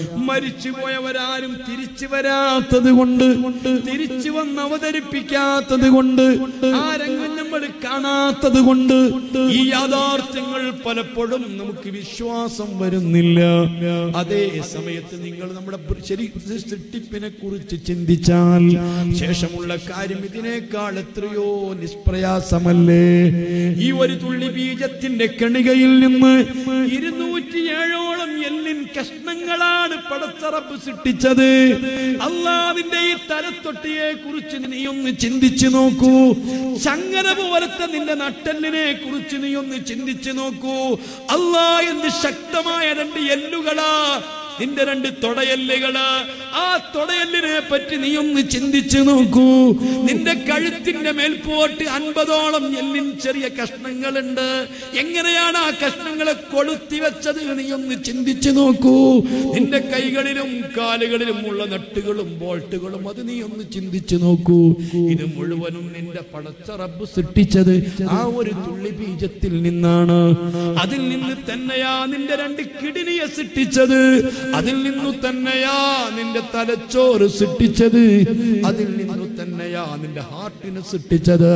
മരിച്ചുപോയവരാരും തിരിച്ചു വരാത്തത് കൊണ്ട് തിരിച്ചു വന്ന് അവതരിപ്പിക്കാത്തത് കൊണ്ട് ആ രംഗം നമ്മൾ കാണാത്തത് കൊണ്ട് ഈ യാഥാർത്ഥ്യങ്ങൾ പലപ്പോഴും നമുക്ക് വിശ്വാസം വരുന്നില്ല അതേ സമയത്ത് നിങ്ങൾ നമ്മുടെ ശരി സൃഷ്ടിപ്പിനെ കുറിച്ച് ചിന്തിച്ചാൽ ശേഷമുള്ള കാര്യം ഇതിനേക്കാൾ എത്രയോ നിഷ്പ്രയാസമല്ലേ ഈ ഒരു തുള്ളി ബീജത്തിന്റെ കണികയിൽ നിന്ന് ഇരുന്നൂറ്റിയേഴോളം എല്ലിൻ കഷ്ണങ്ങളാണ് പടച്ചറപ്പ് സൃഷ്ടിച്ചത് അള്ളാവിന്റെ ഈ തലത്തൊട്ടിയെ കുറിച്ച് നീ ഒന്ന് ചിന്തിച്ചു നോക്കൂ ചങ്ങന പോലത്തെ നിന്റെ നട്ടലിനെ കുറിച്ച് നീ ഒന്ന് ചിന്തിച്ചു നോക്കൂ അള്ളാ എന്ത് ശക്തമായ രണ്ട് എല്ലുകളാ നിന്റെ രണ്ട് തൊടയല്ലുകള് ആ തൊടയല്ലിനെ പറ്റി നീ ഒന്ന് ചിന്തിച്ചു നോക്കൂ നിന്റെ കഴുത്തിന്റെ മേൽപോട്ട് അൻപതോളം എല്ലിൻ ചെറിയ കഷ്ണങ്ങളുണ്ട് എങ്ങനെയാണ് ആ കഷ്ണങ്ങളെ കൊളുത്തി വെച്ചത് നീ ഒന്ന് ചിന്തിച്ചു നോക്കൂ നിന്റെ കൈകളിലും കാലുകളിലും ഉള്ള നട്ടുകളും ബോൾട്ടുകളും അത് നീ ഒന്ന് ചിന്തിച്ചു നോക്കൂ ഇത് മുഴുവനും നിന്റെ പടച്ച റബ്ബ് സൃഷ്ടിച്ചത് ആ ഒരു തുള്ളി ബീജത്തിൽ നിന്നാണ് അതിൽ നിന്ന് തന്നെയാ നിന്റെ രണ്ട് കിടിനിയെ സൃഷ്ടിച്ചത് അതിൽ നിന്നു തന്നെയാ നിന്റെ തലച്ചോറ് സൃഷ്ടിച്ചത് അതിൽ നിന്നു തന്നെയാ നിന്റെ ഹാർട്ടിനെ സൃഷ്ടിച്ചത്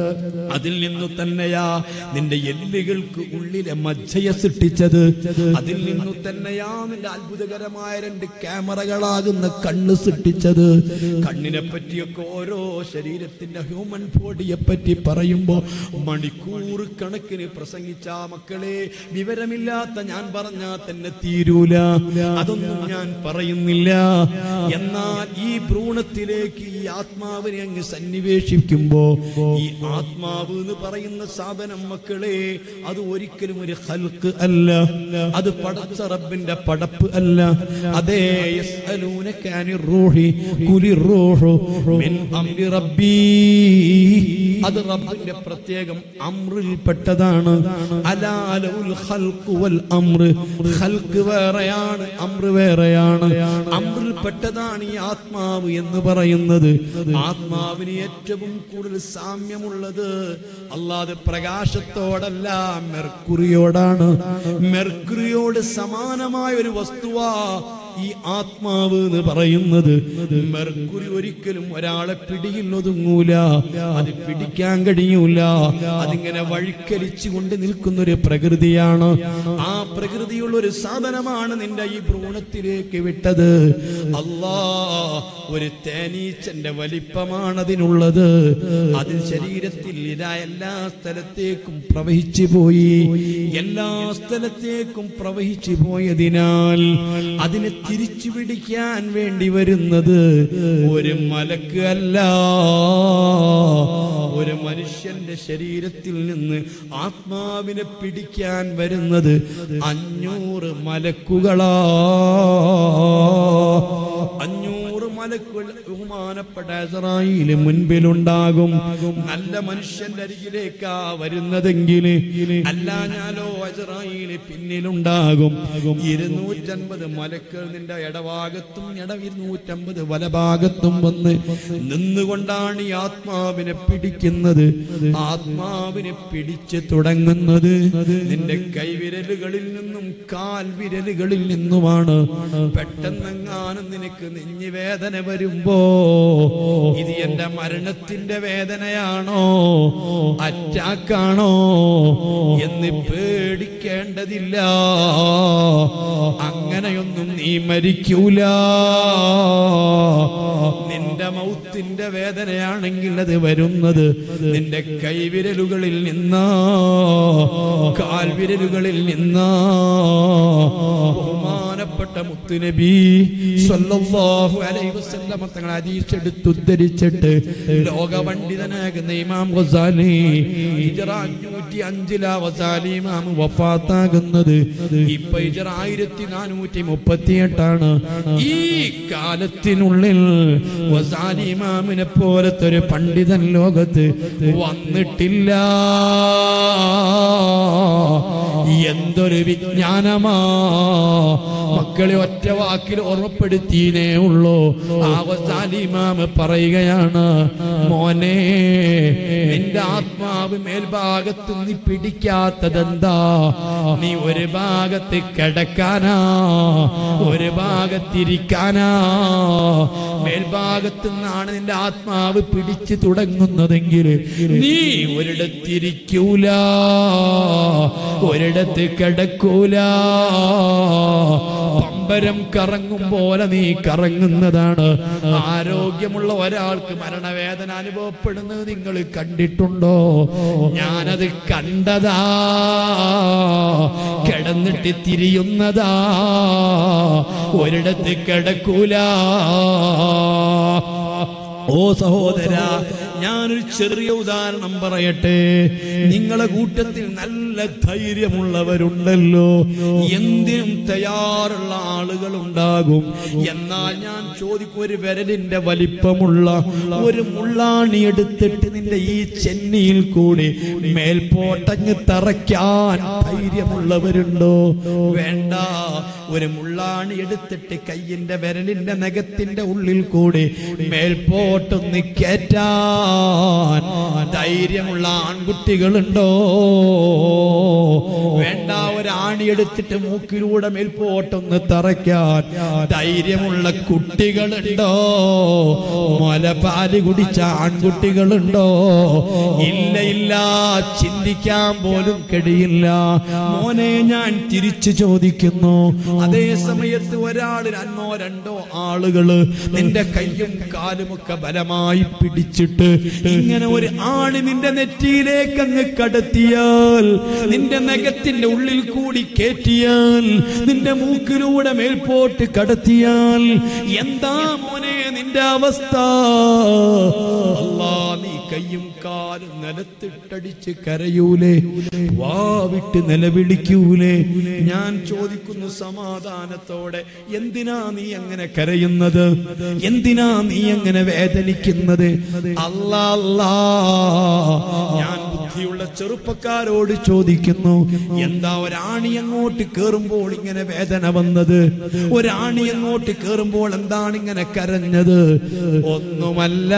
അതിൽ നിന്നു തന്നെയാ നിന്റെ എല്ലുകൾക്ക് ഉള്ളിലെ മജ്ജയെ സൃഷ്ടിച്ചത് അതിൽ നിന്നു തന്നെയാ നിന്റെ അത്ഭുതകരമായ രണ്ട് ക്യാമറകളാകുന്ന കണ്ണ് സൃഷ്ടിച്ചത് കണ്ണിനെ പറ്റിയൊക്കെ ഓരോ ശരീരത്തിന്റെ ഹ്യൂമൻ ബോഡിയെ പറ്റി പറയുമ്പോ മണിക്കൂർ കണക്കിന് പ്രസംഗിച്ച മക്കളെ വിവരമില്ലാത്ത ഞാൻ പറഞ്ഞാൽ തന്നെ തീരൂല അതൊന്നും ഞാൻ പറയുന്നില്ല എന്നാൽ ഈ ഭ്രൂണത്തിലേക്ക് ഈ ആത്മാവിനെ അങ്ങ് സന്നിവേശിക്കുമ്പോ ഈ ആത്മാവ് എന്ന് പറയുന്ന സാധനം മക്കളെ അത് ഒരിക്കലും ഒരു ഹൽക്ക് അല്ല അത് പടച്ച റബ്ബിന്റെ പടപ്പ് അല്ല അതേ യസ്അലൂനക അനിർ റൂഹി കുലിർ റൂഹു മിൻ അംരി റബ്ബീ അത് റബ്ബിന്റെ പ്രത്യേകം അമ്രിൽപ്പെട്ടതാണ് അലാലഉൽ ഖൽഖു വൽ അംറ് ഖൽഖ് വേറെയാണ് അമ്ര വേറെയാണ് അമ്രിൽപ്പെട്ടതാണ് ഈ ആത്മാവ് എന്ന് പറയുന്നത് ആത്മാവിന് ഏറ്റവും കൂടുതൽ സാമ്യമുള്ളത് അല്ലാതെ പ്രകാശത്തോടല്ല മെർക്കുറിയോടാണ് മെർക്കുറിയോട് സമാനമായ ഒരു വസ്തുവാ ഈ ആത്മാവ് എന്ന് പറയുന്നത് മെർക്കുറി ഒരിക്കലും ഒരാളെ പിടിയിൽ ഒതുങ്ങൂല അത് പിടിക്കാൻ കഴിയൂല അതിങ്ങനെ വഴിക്കരിച്ചു കൊണ്ട് നിൽക്കുന്ന ഒരു പ്രകൃതിയാണ് ആ പ്രകൃതിയുള്ള ഒരു സാധനമാണ് നിന്റെ ഈ ഭ്രൂണത്തിലേക്ക് വിട്ടത് അല്ലാ ഒരു തേനീച്ചന്റെ വലിപ്പമാണ് അതിനുള്ളത് അത് ശരീരത്തിൽ ഇതാ എല്ലാ സ്ഥലത്തേക്കും പ്രവഹിച്ചു പോയി എല്ലാ സ്ഥലത്തേക്കും പ്രവഹിച്ചു പോയതിനാൽ അതിനെ തിരിച്ചു പിടിക്കാൻ വേണ്ടി വരുന്നത് ഒരു മലക്ക് അല്ല ഒരു മനുഷ്യന്റെ ശരീരത്തിൽ നിന്ന് ആത്മാവിനെ പിടിക്കാൻ വരുന്നത് അഞ്ഞൂറ് മലക്കുകളാ അഞ്ഞൂറ് മലക്കുകൾ ബഹുമാനപ്പെട്ട ഇസ്രായേല് മുൻപിലുണ്ടാകും നല്ല മനുഷ്യന്റെ അരികിലേക്കാ വരുന്നതെങ്കിൽ അല്ല ഞാനോ ഇസ്രായേല് പിന്നിലുണ്ടാകും ഇരുന്നൂറ്റൻപത് മലക്കുകൾ നിന്റെ ഇടഭാഗത്തും ഇട ഇരുന്നൂറ്റമ്പത് വലഭാഗത്തും വന്ന് നിന്നുകൊണ്ടാണ് ഈ ആത്മാവിനെ പിടിക്കുന്നത് ആത്മാവിനെ പിടിച്ച് തുടങ്ങുന്നത് നിന്റെ കൈവിരലുകളിൽ നിന്നും കാൽ വിരലുകളിൽ നിന്നുമാണ് പെട്ടെന്നെങ്ങാനും നിനക്ക് നെഞ്ഞു വേദന വരുമ്പോ ഇത് എന്റെ മരണത്തിന്റെ വേദനയാണോ അറ്റാക്കാണോ എന്ന് പേടിക്കേണ്ടതില്ല അങ്ങനെയൊന്നും നീ മരിക്കൂല നിന്റെ മൗത്തിന്റെ വേദനയാണെങ്കിൽ അത് വരുന്നത് നിന്റെ കൈവിരലുകളിൽ നിന്നാ കാൽവിരലുകളിൽ നിന്നാ ബഹുമാനപ്പെട്ട മുത്തുനബി സ്വല്ലല്ലാഹു അലൈഹി വസല്ലമ തങ്ങൾ ഹദീസ് എടുത്ത് ഉദ്ധരിച്ചിട്ട് ലോകപണ്ഡിതനാകുന്ന ഇമാം ഗസാലി ഹിജറ അഞ്ഞൂറ്റി അഞ്ചിലാ വസാലി ഇമാം വഫാത്താകുന്നത് ഇപ്പൊ ഹിജറ ആയിരത്തി നാനൂറ്റി മുപ്പത്തി എട്ടാണ് ഈ കാലത്തിനുള്ളിൽ വസാലി ഇമാമിനെ പോലത്തെ ഒരു പണ്ഡിതൻ ലോകത്ത് വന്നിട്ടില്ല എന്തൊരു വിജ്ഞാനമാ മക്കളെ ഒറ്റ വാക്കിൽ ഓർമ്മപ്പെടുത്തിയേ ഉള്ളൂ ആവസാലിമാമ പറയുകയാണ് മോനെ നിന്റെ ആത്മാവ് മേൽഭാഗത്ത് നീ പിടിക്കാത്തതെന്താ നീ ഒരു ഭാഗത്ത് കിടക്കാനാ ഒരു ഭാഗത്തിരിക്കാനാ മേൽഭാഗത്ത് നിന്നാണ് നിന്റെ ആത്മാവ് പിടിച്ചു തുടങ്ങുന്നതെങ്കിൽ നീ ഒരിടത്തിരിക്കൂല ഒരിടത്ത് കിടക്കൂല പമ്പരം കറങ്ങും പോലെ നീ കറങ്ങുന്നതാണ് ആരോഗ്യമുള്ള ഒരാൾക്ക് മരണവേദന അനുഭവപ്പെടുന്നത് നിങ്ങൾ കണ്ടിട്ടുണ്ടോ ഞാനത് കണ്ടതാ കിടന്നിട്ട് തിരിയുന്നതാ ഒരിടത്ത് കിടക്കൂല ഓ സഹോദര ഞാനൊരു ചെറിയ ഉദാഹരണം പറയട്ടെ നിങ്ങളെ കൂട്ടത്തിൽ നല്ല ധൈര്യമുള്ളവരുണ്ടല്ലോ എന്തിനും തയ്യാറുള്ള ആളുകൾ ഉണ്ടാകും എന്നാൽ ഞാൻ ചോദിക്കും ഒരു വിരലിന്റെ വലിപ്പമുള്ള ഒരു മുള്ളാണി എടുത്തിട്ട് നിന്റെ ഈ ചെന്നിയിൽ കൂടി മേൽപോട്ടങ്ങ് തറയ്ക്കാൻ ധൈര്യമുള്ളവരുണ്ടോ വേണ്ട ഒരു മുള്ളാണി എടുത്തിട്ട് കയ്യിന്റെ വിരലിന്റെ നഖത്തിന്റെ ഉള്ളിൽ കൂടി മേൽപോട്ടൊന്ന് കേറ്റാൻ ധൈര്യമുള്ള ആൺകുട്ടികളുണ്ടോ വേണ്ട ഒരു ആണി എടുത്തിട്ട് മൂക്കിലൂടെ മേൽപോട്ടൊന്ന് തറയ്ക്കാൻ ധൈര്യമുള്ള കുട്ടികളുണ്ടോ മുലപാല് കുടിച്ച ആൺകുട്ടികളുണ്ടോ ഇല്ല ഇല്ല ചിന്തിക്കാൻ പോലും കഴിയില്ല മോനെ ഞാൻ തിരിച്ചു ചോദിക്കുന്നു അതേ സമയത്ത് ഒരാൾ രണ്ടോ രണ്ടോ ആളുകള് നിന്റെ കയ്യും കാലുമൊക്കെ ബലമായി പിടിച്ചിട്ട് ഇങ്ങനെ ഒരു ആണ് നിന്റെ നെറ്റിയിലേക്ക് അങ്ങ് കടത്തിയാൽ നിന്റെ നഖത്തിന്റെ ഉള്ളിൽ കൂടി കേറ്റിയാൽ നിന്റെ മൂക്കിലൂടെ മേൽപോട്ട് കടത്തിയാൽ എന്താ മോനെ നിന്റെ അവസ്ഥ അല്ലാ നീ കയ്യും കാലും നിലത്തിട്ടടിച്ച് കരയൂലേ വാവിട്ട് നിലവിളിക്കൂലേ ഞാൻ ചോദിക്കുന്നു സമാധാനത്തോടെ എന്തിനാ നീ അങ്ങനെ കരയുന്നത് എന്തിനാ നീ അങ്ങനെ വേദനിക്കുന്നത് അല്ലാ അല്ലാ ഞാൻ ബുദ്ധിയുള്ള ചെറുപ്പക്കാരോട് ചോദിക്കുന്നു എന്താ ഒരാണി അങ്ങോട്ട് കേറുമ്പോൾ ഇങ്ങനെ വേദന വന്നത് ഒരാണി അങ്ങോട്ട് കേറുമ്പോൾ എന്താണ് ഇങ്ങനെ കരഞ്ഞത് ഒന്നുമല്ല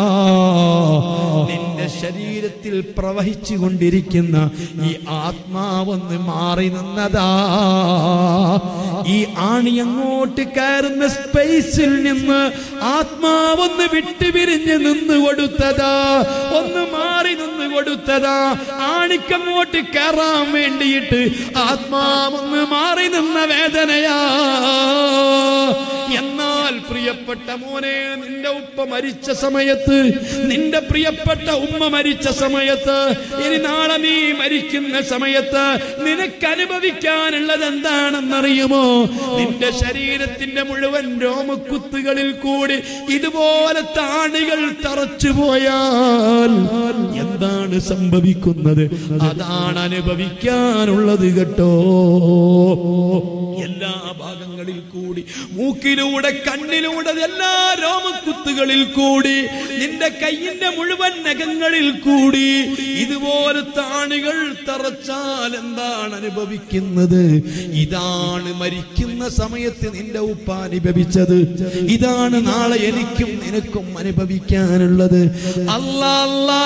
നിന്റെ ശരീരത്തിൽ പ്രവഹിച്ചു കൊണ്ടിരിക്കുന്ന ഈ ആത്മാവൊന്ന് മാറി നിന്നതാ ഈ ആണി അങ്ങോട്ട് കയറുന്ന സ്പേസിൽ നിന്ന് ആത്മാവൊന്ന് വിട്ടുപിരിഞ്ഞ് നിന്ന് കൊടുത്തതാ ഒന്ന് മാറി നിന്ന് കൊടുത്തതാ ആണിക്കങ്ങോട്ട് കയറാൻ വേണ്ടിയിട്ട് ആത്മാവൊന്ന് മാറി നിന്ന വേദനയാ എന്നാൽ പ്രിയപ്പെട്ട മോനെ നിന്റെ ഉപ്പ മരിച്ച സമയത്ത് നിന്റെ പ്രിയപ്പെട്ട ഉമ്മ മരിച്ച സമയത്ത് ഇനി നാളെ നീ മരിക്കുന്ന സമയത്ത് നിനക്ക് അനുഭവിക്കാനുള്ളത് എന്താണെന്നറിയുമോ നിന്റെ ശരീരത്തിന്റെ മുഴുവൻ രോമക്കുത്തുകളിൽ കൂടി ഇതുപോലെ താണികൾ തറച്ചു പോയാൽ എന്താണ് സംഭവിക്കുന്നത് അതാണ് അനുഭവിക്കാനുള്ളത് കേട്ടോ എല്ലാ ഭാഗങ്ങളിൽ കൂടി മൂക്കിലൂടെ കണ്ണിലൂടെ എല്ലാ രോമക്കുത്തുകളിൽ കൂടി നിന്റെ കയ്യിന്റെ മുഴുവൻ നഖങ്ങളിൽ കൂടി ഇതുപോലെ താണികൾ തറച്ചാൽ എന്താണ് അനുഭവിക്കുന്നത് ഇതാണ് മരിക്കുന്ന സമയത്ത് നിന്റെ ഉപ്പ അനുഭവിച്ചത് ഇതാണ് നാളെ എനിക്കും നിനക്കും അനുഭവിക്കാനുള്ളത് അല്ലാ അല്ലാ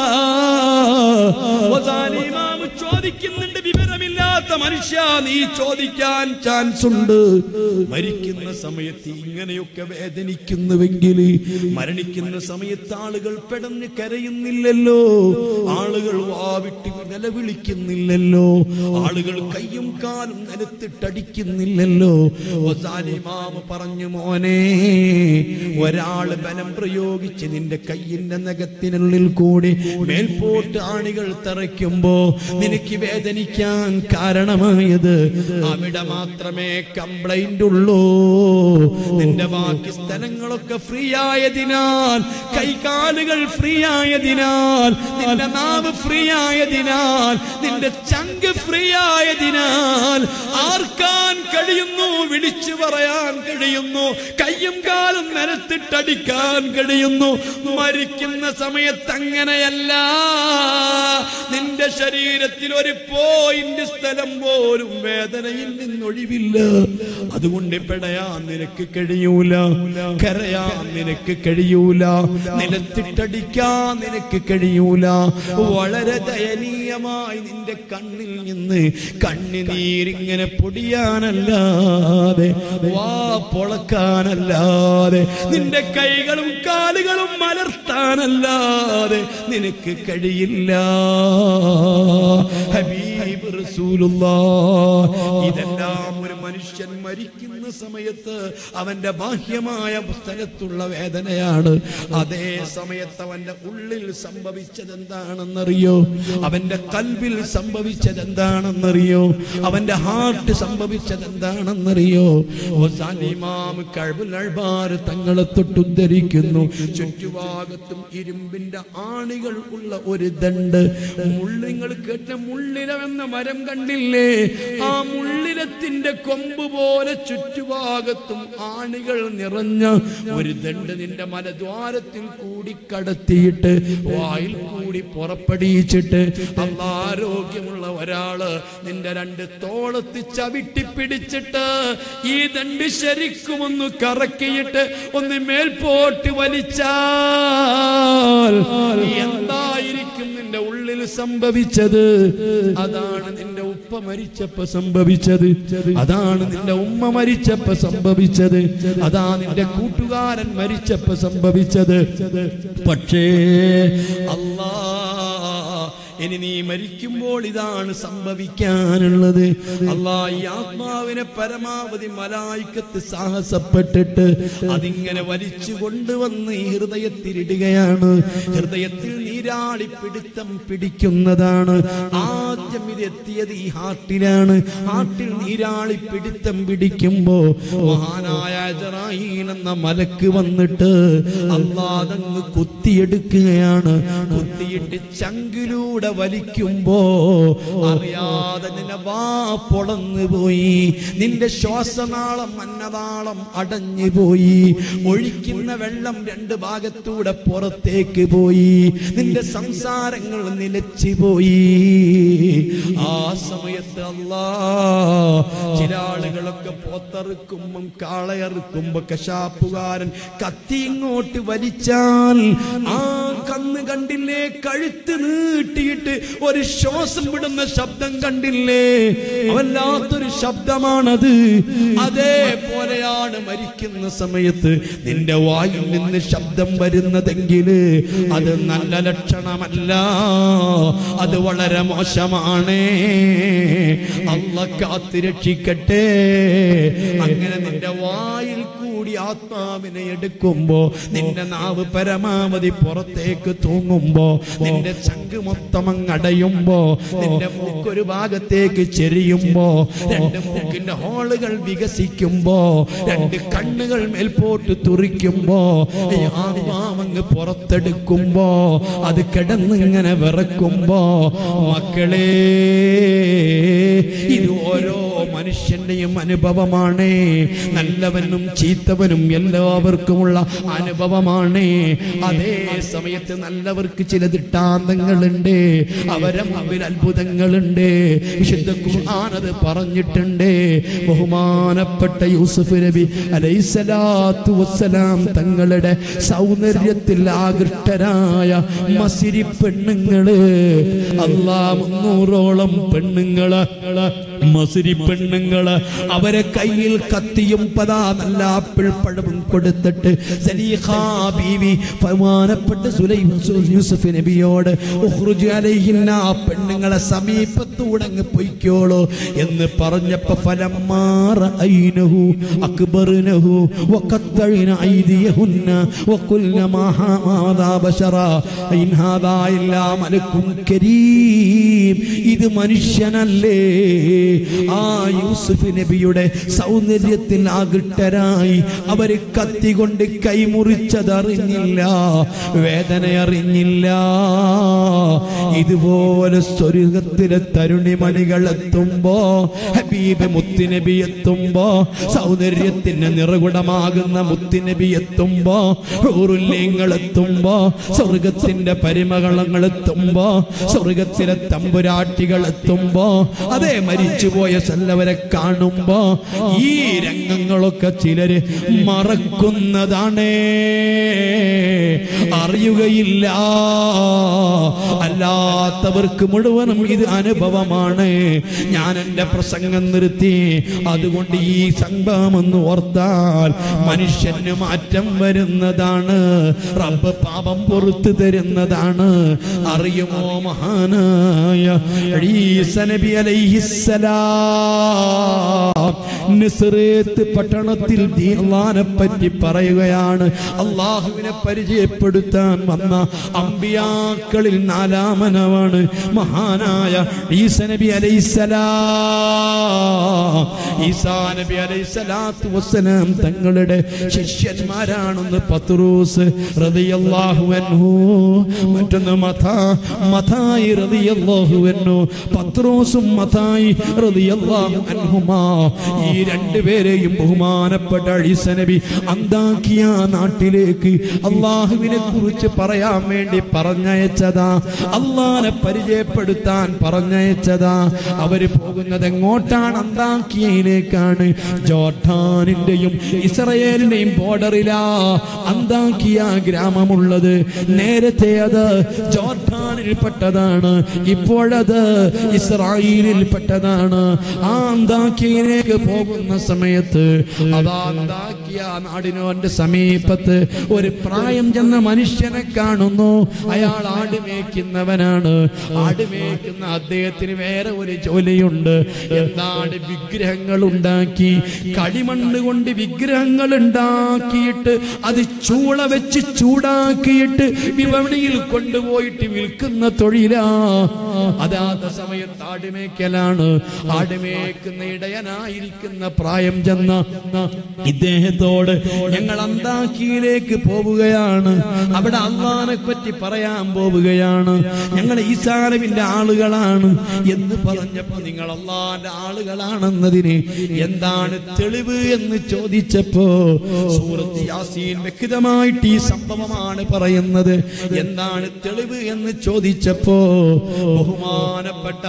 അവസാനം ഇമാം ചോദിക്കുന്നുണ്ട് വിവരമില്ലാത്ത മനുഷ്യ നീ ചോദിക്കാൻ ചാൻസ് ഉണ്ട് മരിക്കുന്ന സമയത്ത് ഇങ്ങനെയൊക്കെ വേദനിക്കുന്നുവെങ്കിൽ മരണിക്കുന്ന സമയത്ത് ആളുകൾ പെടഞ്ഞ് കരയുന്നില്ലല്ലോ ആളുകൾ വാവിട്ട് നിലവിളിക്കുന്നില്ലല്ലോ ആളുകൾ കയ്യും കാലും നിലത്തിട്ടടിക്കുന്നില്ലല്ലോ മാമ പറഞ്ഞു മോനെ ഒരാള് ബലം പ്രയോഗിച്ച് നിന്റെ കയ്യിന്റെ നഖത്തിനുള്ളിൽ കൂടി മേൽപോട്ട് ആണികൾ തറയ്ക്കുമ്പോ നിനക്ക് വേദനിക്കാൻ കാരണമായത് അവിടെ മാത്രമേ കംപ്ലൈന്റ് ഉള്ളൂ നിന്റെ ബാക്കി സ്ഥലങ്ങളൊക്കെ ഫ്രീ ആയതിനാൽ കൈകാലുകൾ ഫ്രീ ആയതിനാൽ നിന്റെ നാവ് ഫ്രീ ആയതിനാൽ നിന്റെ ചങ്ക് ഫ്രീ ആയതിനാൽ ആർക്കാൻ കഴിയുന്നു വിളിച്ചു പറയാൻ കഴിയുന്നു കയ്യും കാലും നിലത്തിട്ടടിക്കാൻ കഴിയുന്നു മരിക്കുന്ന സമയത്ത് അങ്ങനെയല്ല നിന്റെ ശരീരത്തിൽ ഒരു പോയിന്റ് സ്ഥലം പോലും വേദനയിൽ നിന്നൊഴിവില്ല അതുകൊണ്ട് പെടയാൻ നിനക്ക് കഴിയൂല കരയാൻ നിനക്ക് കഴിയൂല നിലത്തിട്ടടിക്കാൻ നിനക്ക് കഴിയൂല വളരെ ദയനീയമായി നിന്റെ കണ്ണിൽ നിന്ന് കണ്ണുനീരിങ്ങനെ പൊടിയാനല്ലാതെ വാ പൊളക്കാനല്ലാതെ നിന്റെ കൈകളും കാലുകളും മലർത്താനല്ലാതെ നിനക്ക് കഴിയില്ല ഹബീബ് റസൂലുള്ളാ ഇതെല്ലാം ഒരു മനുഷ്യൻ മരിക്കുന്ന സമയത്ത് അവന്റെ ബാഹ്യമായ സ്ഥലത്തുള്ള വേദനയാണ് അതേ സമയത്ത് അവന്റെ ഉള്ളിൽ സംഭവിച്ചത് എന്താണെന്നറിയോ അവന്റെ കൽവിൽ സംഭവിച്ചത് എന്താണെന്നറിയോ അവന്റെ ഹാർട്ട് സംഭവിച്ചത് എന്താണെന്നറിയോ അവസാനം ഇമാം കഅബുൽ അൽബാർ തങ്ങളെ തൊട്ടുദ്ധരിക്കുന്നു ചുറ്റുഭാഗത്തും ഇരുമ്പിന്റെ ആണികൾ ഉള്ള ഒരു ദണ്ട് മുള്ളിങ്ങൾ കേട്ട മുള്ളിലം എന്ന മരം കണ്ടില്ലേ ആ മുള്ളിലത്തിന്റെ കൊമ്പ് പോലെ ചുറ്റുഭാഗത്തും ആണികൾ നിറഞ്ഞ ഒരു ദണ്ട് നിന്റെ മലദ്വാരത്തിൽ കൂടി കടത്തിയിട്ട് വായിൽ കൂടി പുറപ്പെടിയിച്ചിട്ട് അന്ന് ആരോഗ്യമുള്ള ഒരാള് നിന്റെ രണ്ട് തോളത്ത് ചവിട്ടി പിടിച്ചിട്ട് ഈ ദണ്ട് ശരിക്കും ഒന്ന് കറക്കിയിട്ട് ഒന്ന് മേൽപോട്ട് വലിച്ചാൽ എന്തായിരിക്കും നിന്റെ ഉള്ളിൽ സംഭവിച്ചത് അതാണ് നിന്റെ ഉപ്പ മരിച്ചപ്പോ സംഭവിച്ചത് അതാണ് നിന്റെ ഉമ്മ മരിച്ചപ്പോ സംഭവിച്ചത് അതാ നിന്റെ കൂട്ടുകാരൻ മരിച്ചപ്പോ സംഭവിച്ചത് പക്ഷേ അല്ലാ ഇനി നീ മരിക്കുമ്പോൾ ഇതാണ് സംഭവിക്കാനുള്ളത് അല്ലാ ഈ ആത്മാവിനെ പരമാവധി മലായിക്കത്ത് സാഹസപ്പെട്ടിട്ട് അതിങ്ങനെ വലിച്ചു കൊണ്ടുവന്ന് ഈ ഹൃദയത്തിലിടുകയാണ് ഹൃദയത്തിൽ നീരാളി പിടുത്തം പിടിക്കുന്നതാണ് ആദ്യം ഇത് എത്തിയത് ഈ ഹാർട്ടിലാണ് ഹാർട്ടിൽ നീരാളി പിടുത്തം പിടിക്കുമ്പോ മഹാനായ ജറാഹീൽ എന്ന മലക്ക് വന്നിട്ട് അള്ളാതങ്ങ് കുത്തിയെടുക്കുകയാണ് കുത്തിയിട്ട് ചങ്കിലൂടെ വലിക്കുമ്പോ അറിയാതെ നിന്നെ വാ പൊളന്നു പോയി നിന്റെ ശ്വാസനാളം അന്നനാളം അടഞ്ഞു പോയി ഒഴിക്കുന്ന വെള്ളം രണ്ട് ഭാഗത്തൂടെ പുറത്തേക്ക് പോയി നിന്റെ സംസാരങ്ങൾ നിലച്ചു പോയി ആ സമയത്ത് അല്ലാ ചില ആളുകളൊക്കെ പോത്തറുക്കുമ്പം കാളയറുക്കുമ്പോ കശാപ്പുകാരൻ കത്തി ഇങ്ങോട്ട് വലിച്ചാൽ ആ കണ്ണ് കണ്ടില്ലേ കഴുത്ത് നീട്ടിയിട്ട് ഒരു ശ്വാസം വിടുന്ന ശബ്ദം കണ്ടില്ലേ വല്ലാത്തൊരു ശബ്ദമാണത് അതേപോലെയാണ് മരിക്കുന്ന സമയത്ത് നിന്റെ വായിൽ നിന്ന് ശബ്ദം വരുന്നതെങ്കിൽ അത് നല്ല ലക്ഷണമല്ല അത് വളരെ മോശമാണ് അല്ല കാത്ത് രക്ഷിക്കട്ടെ അങ്ങനെ നിന്റെ വായിൽ കൂടി ആത്മാവിനെ എടുക്കുമ്പോ നിന്റെ നാവ് പരമാവധി പുറത്തേക്ക് തൂങ്ങുമ്പോ നിന്റെ ചങ്ക് മൊത്തം അങ്ങ് അടയുമ്പോ നിന്റെ മൂക്കൊരു ഭാഗത്തേക്ക് ചെരിയുമ്പോ രണ്ട് മൂക്കിന്റെ ഹോളുകൾ വികസിക്കുമ്പോ രണ്ട് കണ്ണുകൾ മേൽപോട്ട് തുറിക്കുമ്പോ ഈ ആത്മാവങ്ങ് പുറത്തെടുക്കുമ്പോ അത് കിടന്നിങ്ങനെ വിറക്കുമ്പോ മക്കളെ ഇത് ഓരോ മനുഷ്യന്റെയും അനുഭവമാണ് നല്ലവനും ചീത്തവനും എല്ലാവർക്കുമുള്ള അനുഭവമാണ് അതേ സമയത്ത് നല്ലവർക്ക് ചില ദിട്ടാന്തങ്ങളുണ്ട് അവരെ മുമ്പിൽ അത്ഭുതങ്ങളുണ്ട് വിശുദ്ധ ഖുർആൻ അത് പറഞ്ഞിട്ടുണ്ട് ബഹുമാനപ്പെട്ട യൂസുഫ് നബി അലൈസലാത്തു വസ്സലാം തങ്ങളുടെ സൗന്ദര്യത്തിൽ ആകൃഷ്ടരായ മസിരി പെണ്ണുങ്ങള് അല്ലാ മുന്നൂറോളം പെണ്ണുങ്ങള് മസിരി പെണ്ണുങ്ങള് അവരെ കയ്യിൽ കത്തിയും പതാ നല്ല ആപ്പിൾ പഴവും കൊടുത്തിട്ട് സലീഖാ ബീവി ബഹുമാനപ്പെട്ട സുലൈം യൂസുഫ് നബിയോട് ഉഖ്റുജ് അലൈഹിന്ന ആ പെണ്ണുങ്ങളെ സമീപത്തൂടെ അങ്ങ് പൊയ്ക്കോളൂ എന്ന് പറഞ്ഞപ്പോ ഫലം മാറ ഐനഹു അക്ബറിനഹു وقطعن أيديهن وقلن ما هذا بشرا إن هذا إلا ملك كريم ഇത് മനുഷ്യനല്ലേ ആ യൂസുഫ് നബിയുടെ സൗന്ദര്യത്തിൽ ആകൃഷ്ടരായി അവര് കത്തി കൊണ്ട് കൈമുറിച്ചതറിഞ്ഞില്ല വേദന അറിഞ്ഞില്ല ഇതുപോലെ സ്വർഗത്തിലെ തരുണിമണികൾ എത്തുമ്പോ ഹബീബ് മുത്തുനബി എത്തുമ്പോ സൗന്ദര്യത്തിന്റെ നിറകുടമാകുന്ന മുത്തുനബി എത്തുമ്പോ ഊറുല്യങ്ങൾ എത്തുമ്പോ സ്വർഗത്തിന്റെ പരിമകളങ്ങൾ എത്തുമ്പോ സ്വർഗത്തിലെ തമ്പുരാട്ടികൾ എത്തുമ്പോ അതേ മരിച്ചുപോയ സല്ലവരെ കാണുമ്പോ ഈ രംഗങ്ങളൊക്കെ ചിലര് മറക്കുന്നതാണേ അറിയുകയില്ല അല്ലാത്തവർക്ക് മുഴുവനും ഇത് അനുഭവമാണ് ഞാൻ എന്റെ പ്രസംഗം നിർത്തി അതുകൊണ്ട് ഈ സംഭവം ഒന്ന് ഓർത്താൽ മനുഷ്യന് മാറ്റം വരുന്നതാണ് റബ്ബ് പാപം പുറത്തു തരുന്നതാണ് അറിയുമോ മഹാനായ ഈസ നബി അലൈഹിസ്സലാം നിസ്രേത്ത് പട്ടണത്തിൽ അള്ളാനെ പറ്റി പറയുകയാണ് അള്ളാഹുവിനെ പരിചയപ്പെടുത്താൻ വന്ന അമ്പിയാക്കളിൽ നാലാമനവാണ് മഹാനായ ഈസ നബി അലൈസലാം ഈസാ നബി അലൈസലാത്തു വസ്സലാം തങ്ങളുടെ ശിഷ്യന്മാരാണെന്ന് പത്രോസ് റളിയല്ലാഹു അൻഹു മറ്റൊന്ന് മഥാ മഥായി റളിയല്ലാഹു അൻഹു പത്രോസും മഥായി റളിയല്ലാഹു അൻഹുമാ ഈ രണ്ടുപേരെയും ബഹുമാനപ്പെട്ട ഈസ നബി അന്താക്കിയ നാട്ടിലേക്ക് അള്ളാഹുവിനെ കുറിച്ച് പറയാൻ വേണ്ടി പറഞ്ഞയച്ചതാ അള്ളാനെ പരിചയപ്പെടുത്താൻ പറഞ്ഞയച്ചതാ അവര് പോകുന്നത് എങ്ങോട്ടാണ് അന്താക്കിയയിലേക്കാണ് ജോർഡാനിന്റെയും ഇസ്രയേലിന്റെയും ബോർഡറിലാ അന്താക്കിയ ഗ്രാമമുള്ളത് നേരത്തെ അത് ജോർഡാനിൽ പെട്ടതാണ് ഇപ്പോഴത് ഇസ്രായേലിൽ പെട്ടതാണ് ആ അന്താക്കിയയിലേക്ക് പോകുന്ന സമയത്ത് അതാ അന്താക്കിയ നാടിനോന്റെ സമീപത്ത് ഒരു പ്രായം ചെന്ന മനുഷ്യനെ കാണുന്നു അയാൾ ആടുമേക്കുന്നവനാണ് ആടുമേക്കുന്ന അദ്ദേഹത്തിന് വേറെ ഒരു ജോലിയുണ്ട് എന്താണ് വിഗ്രഹങ്ങൾ ഉണ്ടാക്കി കളിമണ്ണ് കൊണ്ട് വിഗ്രഹങ്ങൾ ഉണ്ടാക്കിയിട്ട് അത് ചൂള വെച്ച് ചൂടാക്കിയിട്ട് വിപണിയിൽ കൊണ്ടുപോയിട്ട് വിൽക്കുന്ന തൊഴിലാ അതാത്ത സമയത്ത് ആടുമേക്കലാണ് ആടുമേക്കുന്ന ഇടയനായിരിക്കുന്ന പ്രായം ചെന്ന ഇദ്ദേഹത്തോട് ഞങ്ങൾ അന്താക്കിയിലേക്ക് പോവുകയാണ് അവിടെ അള്ളാനെ പറ്റി പറയാൻ പോവുകയാണ് ഞങ്ങൾ ഈസാനവിന്റെ ആളുകളാണ് എന്ന് പറഞ്ഞപ്പോ നിങ്ങൾ അള്ളാന്റെ ആളുകളാണെന്നതിന് എന്താണ് തെളിവ് എന്ന് ചോദിച്ചപ്പോ സൂറത്ത് യാസീൻ വ്യക്തമായിട്ട് ഈ സംഭവമാണ് പറയുന്നത് എന്താണ് തെളിവ് എന്ന് ചോദിച്ചപ്പോ ബഹുമാനപ്പെട്ട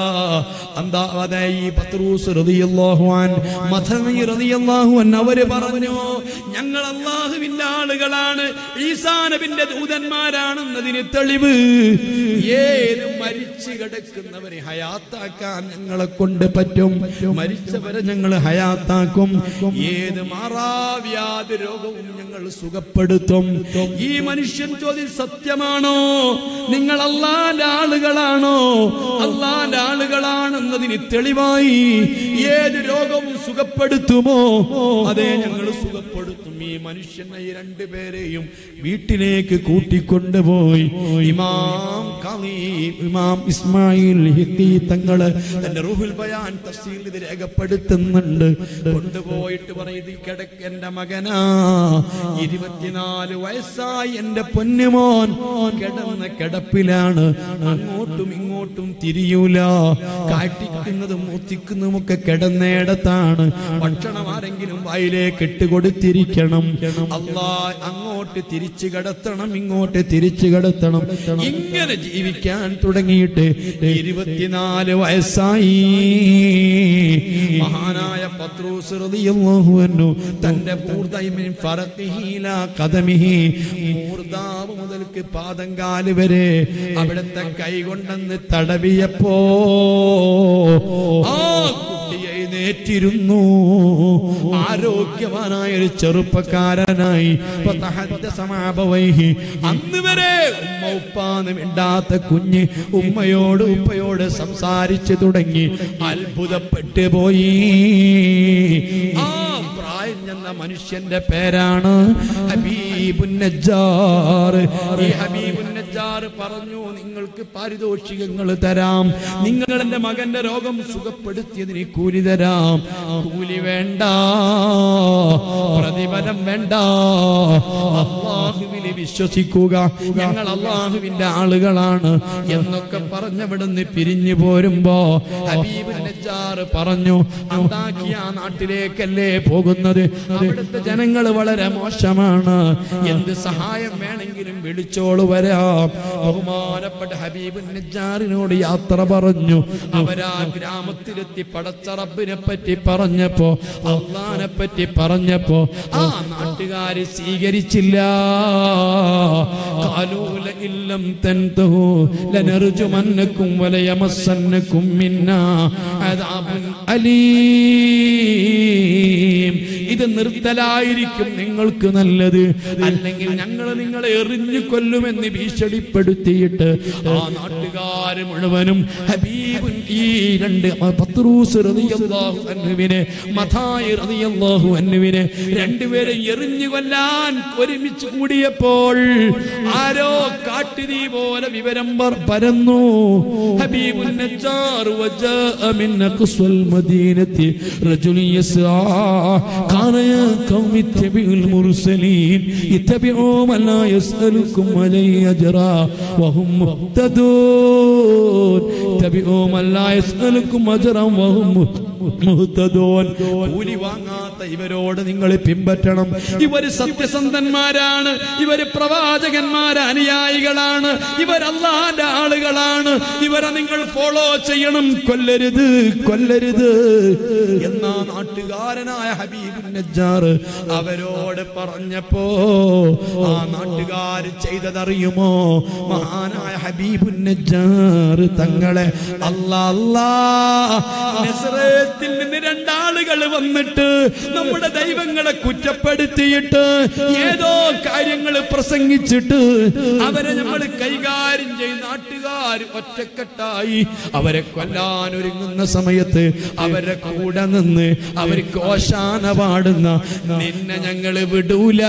എന്താ അതെ ഈ പത്രൂസ് റളിയല്ലാഹു അൻ മഥനി റളിയല്ലാഹു അൻ അവര് പറഞ്ഞു ഞങ്ങൾ അള്ളാഹുവിന്റെ ആളുകളാണ് ഈസാനബിന്റെ ദൂതന്മാരാണെന്നതിന് തെളിവ് ഏത് മരിച്ചു കിടക്കുന്നവരെ ഹയാത്താക്കാൻ ഞങ്ങളെ കൊണ്ട് പറ്റും മരിച്ചവരെ ഞങ്ങൾ ഹയാത്താക്കും ഏത് മാറാവ്യാധി രോഗവും ഞങ്ങൾ സുഖപ്പെടുത്തും ഈ മനുഷ്യൻ ചോദ്യം സത്യമാണോ നിങ്ങൾ അള്ളാന്റെ ആളുകളാണോ അള്ളാന്റെ ആളുകളാണെന്നതിന് തെളിവായി ഏത് രോഗവും സുഖപ്പെടുത്തുമോ അതെ ഞങ്ങൾ സുഖപ്പെടുത്തും ഈ മനുഷ്യനെ ഈ രണ്ടുപേരെയും വീട്ടിലേക്ക് കൂട്ടിക്കൊണ്ടുപോയി ഇമാം ഖലീം ഇമാം ഇസ്മായിൽ ഹിക്കി തങ്ങള് തന്റെ റൂഹുൽ ബയാൻ തഫ്സീൽ ഇത് രേഖപ്പെടുത്തുന്നുണ്ട് കൊണ്ടുപോയിട്ട് പറയുന്നത് ഈ കിടക്ക് എന്റെ മകനാ ഇരുപത്തിനാല് വയസ്സായി എന്റെ പൊന്നുമോൻ കിടന്ന കിടപ്പിലാണ് അങ്ങോട്ടും ഇങ്ങോട്ടും തിരിയൂല കാട്ടിക്കുന്നതും മൂത്തിക്കുന്നതും ഒക്കെ കിടന്നേടത്താണ് ഭക്ഷണം ആരെങ്കിലും വായിലേക്ക് ഇട്ടുകൊടുത്തിരിക്കണം അല്ലാ അങ്ങോട്ട് തിരിച്ചു കിടത്തണം ഇങ്ങോട്ട് തിരിച്ചു കിടത്തണം ഇങ്ങനെ ജീവിക്കാൻ തുടങ്ങിയിട്ട് ഇരുപത്തിനാല് വയസ്സായി മഹാനായ പത്രൂസ് റളിയല്ലാഹു അൻഹു തന്റെ മൂർധൈമിൻ ഫറഖിഹില ഖദമിഹി മൂർധാവ് മുതൽക്ക് പാദങ്കാല് വരെ അവിടുത്തെ കൈ കൊണ്ടെന്ന് തടവിയപ്പോ ആ കുട്ടി എഴുന്നേറ്റിരുന്നു ആരോഗ്യവാനായ ഒരു ചെറുപ്പക്കാരനായി ഫതഹദ്ദസ മഅ അബവൈഹി. അന്ന് വരെ ഉമ്മ ഉപ്പാന്ന് മിണ്ടാത്ത കുഞ്ഞ് ഉമ്മയോട് ഉപ്പയോട് സംസാരിച്ചു തുടങ്ങി അത്ഭുതപ്പെട്ടു പോയി ആ പ്രായം ചെന്ന മനുഷ്യന്റെ പേരാണ് ഹബീബുൻ നജ്ജാർ ഈ ഹബീബുൻ നജ്ജാർ പറഞ്ഞു നിങ്ങൾക്ക് പാരിതോഷികങ്ങൾ തരാം നിങ്ങൾ എന്റെ മകന്റെ രോഗം സുഖപ്പെടുത്തിയതിന് കൂലി തരാം കൂലി വേണ്ട പ്രതിഫലം വേണ്ട അള്ളാഹുവിൽ അള്ളാഹുവിൽ വിശ്വസിക്കുക ഞങ്ങൾ അള്ളാഹുവിന്റെ ആളുകളാണ് എന്നൊക്കെ പറഞ്ഞവിടുന്ന് പിരിഞ്ഞു പോരുമ്പോ ഹബീബ് നജ്ജാർ പറഞ്ഞു അന്താക്കിയ നാട്ടിലേക്കല്ലേ പോകുന്നത് അവിടുത്തെ ജനങ്ങൾ വളരെ മോശമാണ് എന്ത് സഹായം വേണമെങ്കിലും വിളിച്ചോളു വരാം ബഹുമാനപ്പെട്ട ഹബീബ് നജ്ജാറിനോട് യാത്ര പറഞ്ഞു അവരാ ഗ്രാമത്തിലെത്തി പടച്ചറബിനെ പറ്റി പറഞ്ഞപ്പോ അള്ളാനെ പറ്റി പറഞ്ഞപ്പോ ആ നാട്ടുകാര് സ്വീകരിച്ചില്ല قالوا لئن لم تنتهوا لنرجمنكم وليمسنكم منا عذاب أليم ഇത് നിർത്തലായിരിക്കും നിങ്ങൾക്ക് നല്ലത് അല്ലെങ്കിൽ ഞങ്ങൾ നിങ്ങളെ എറിഞ്ഞു കൊല്ലുമെന്ന് ഭീഷണിപ്പെടുത്തിയിട്ട് ആ നാട്ടുകാര് മുഴുവനും ഹബീബുൻ ഈ രണ്ട് പത്രൂസ് റളിയല്ലാഹു അൻഹുവിനെ മഥായി റളിയല്ലാഹു അൻഹുവിനെ രണ്ടുപേരെ എറിഞ്ഞു കൊല്ലാൻ ഒരുമിച്ച് കൂടിയപ്പോൾ ആരോ കാട്ടുതീ പോലെ വിവരം പർ- പരന്നു ഹബീബുൻ നജ്ജാർ വജാഅ മിൻ അഖ്സൽ മദീനത്തി റജുലു യസ്ആ قال يا قوم اتبعوا المرسلين اتبعوا من لا يسألكم عليه أجرا وهم مهتدون اتبعوا من لا يسألكم أجرا وهم മുഹ്തദൂൻ. കൂലി വാങ്ങാത്ത ഇവരോട് നിങ്ങൾ പിൻപറ്റണം ഇവര് സത്യസന്ധന്മാരാണ് ഇവര് പ്രവാചകന്മാര് അനുയായികളാണ് ഇവർ അള്ളാന്റെ ആളുകളാണ് ഇവരെ നിങ്ങൾ ഫോളോ ചെയ്യണം കൊല്ലരുത് കൊല്ലരുത് എന്നാ നാട്ടുകാരനായ ഹബീബ് നജ്ജാർ അവരോട് പറഞ്ഞപ്പോ ആ നാട്ടുകാർ ചെയ്തതറിയുമോ മഹാനായ ഹബീബ് നജ്ജാർ തങ്ങളെ അല്ലാ അല്ലാ നസ്രത്തിൽ നിന്ന് രണ്ടാളുകൾ വന്നിട്ട് നമ്മുടെ ദൈവങ്ങളെ കുറ്റപ്പെടുത്തിയിട്ട് ഏതോ കാര്യങ്ങൾ പ്രസംഗിച്ചിട്ട് അവരെ നമ്മൾ കൈകാര്യം ചെയ്ത് നാട്ടുകാർ ഒറ്റക്കെട്ടായി അവരെ കൊല്ലാൻ ഒരുങ്ങുന്ന സമയത്ത് അവരെ കൂടെ നിന്ന് അവർക്ക് ഓശാന പാടുന്ന നിന്നെ ഞങ്ങൾ വിടൂല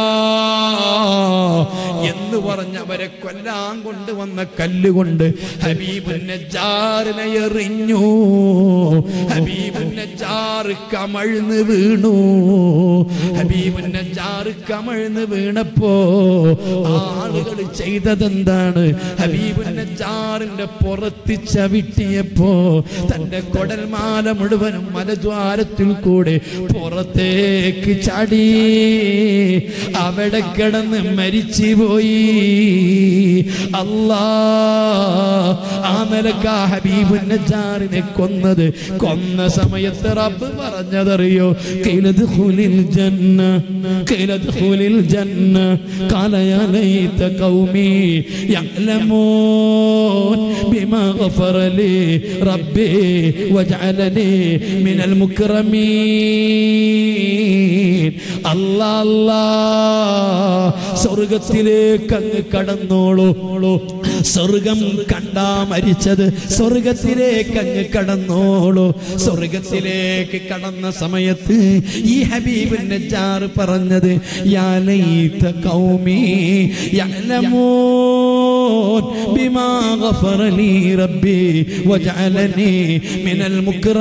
എന്ന് പറഞ്ഞ് അവരെ കൊല്ലാൻ കൊണ്ടുവന്ന കല്ലുകൊണ്ട് ഹബീബുന്നെ ജാറിനെ എറിഞ്ഞു ഹബീബുന്നെ ജാറ് കമഴ്ന്ന് വീണു ഹബീബുന്നെ ജാറ് കമഴ്ന്ന് വീണപ്പോ ആളുകൾ ചെയ്തതെന്താണ് ഹബീബുന്നെ ജാറിന്റെ പുറത്ത് ചവിട്ടിയപ്പോ തന്റെ കൊടൽമാല മുഴുവനും മലദ്വാരത്തിൽ കൂടെ പുറത്തേക്ക് ചാടി അവിടെ കിടന്ന് മരിച്ചു പോയി അല്ലാ ആ നിലക്ക് ആ ഹബീബ് നജാറിനെ കൊന്നത് കൊന്ന സമയത്ത് റബ്ബ് പറഞ്ഞതറിയോ കൈലത് ഹുലിൽ ജന്ന കൈലത് ഹുലിൽ ജന്ന കാലയാലൈത കൗമി يعلمون بما غفر لي ربي واجعلني من المكرمين അല്ലാ അല്ലാ സ്വർഗത്തിലേക്ക് അങ്ങ് കടന്നോളൂ സ്വർഗം കണ്ടാ മരിച്ചത് സ്വർഗത്തിലേക്ക് അങ്ങ് കടന്നോളൂ സ്വർഗത്തിലേക്ക് കടന്ന സമയത്ത് ഈ ഹബീബ് നജാർ പറഞ്ഞത് യാ ലൈത കൗമി യഅലമൂൻ ബിമാ ഗഫറ ലീ റബ്ബി വജഅലനി മിനൽ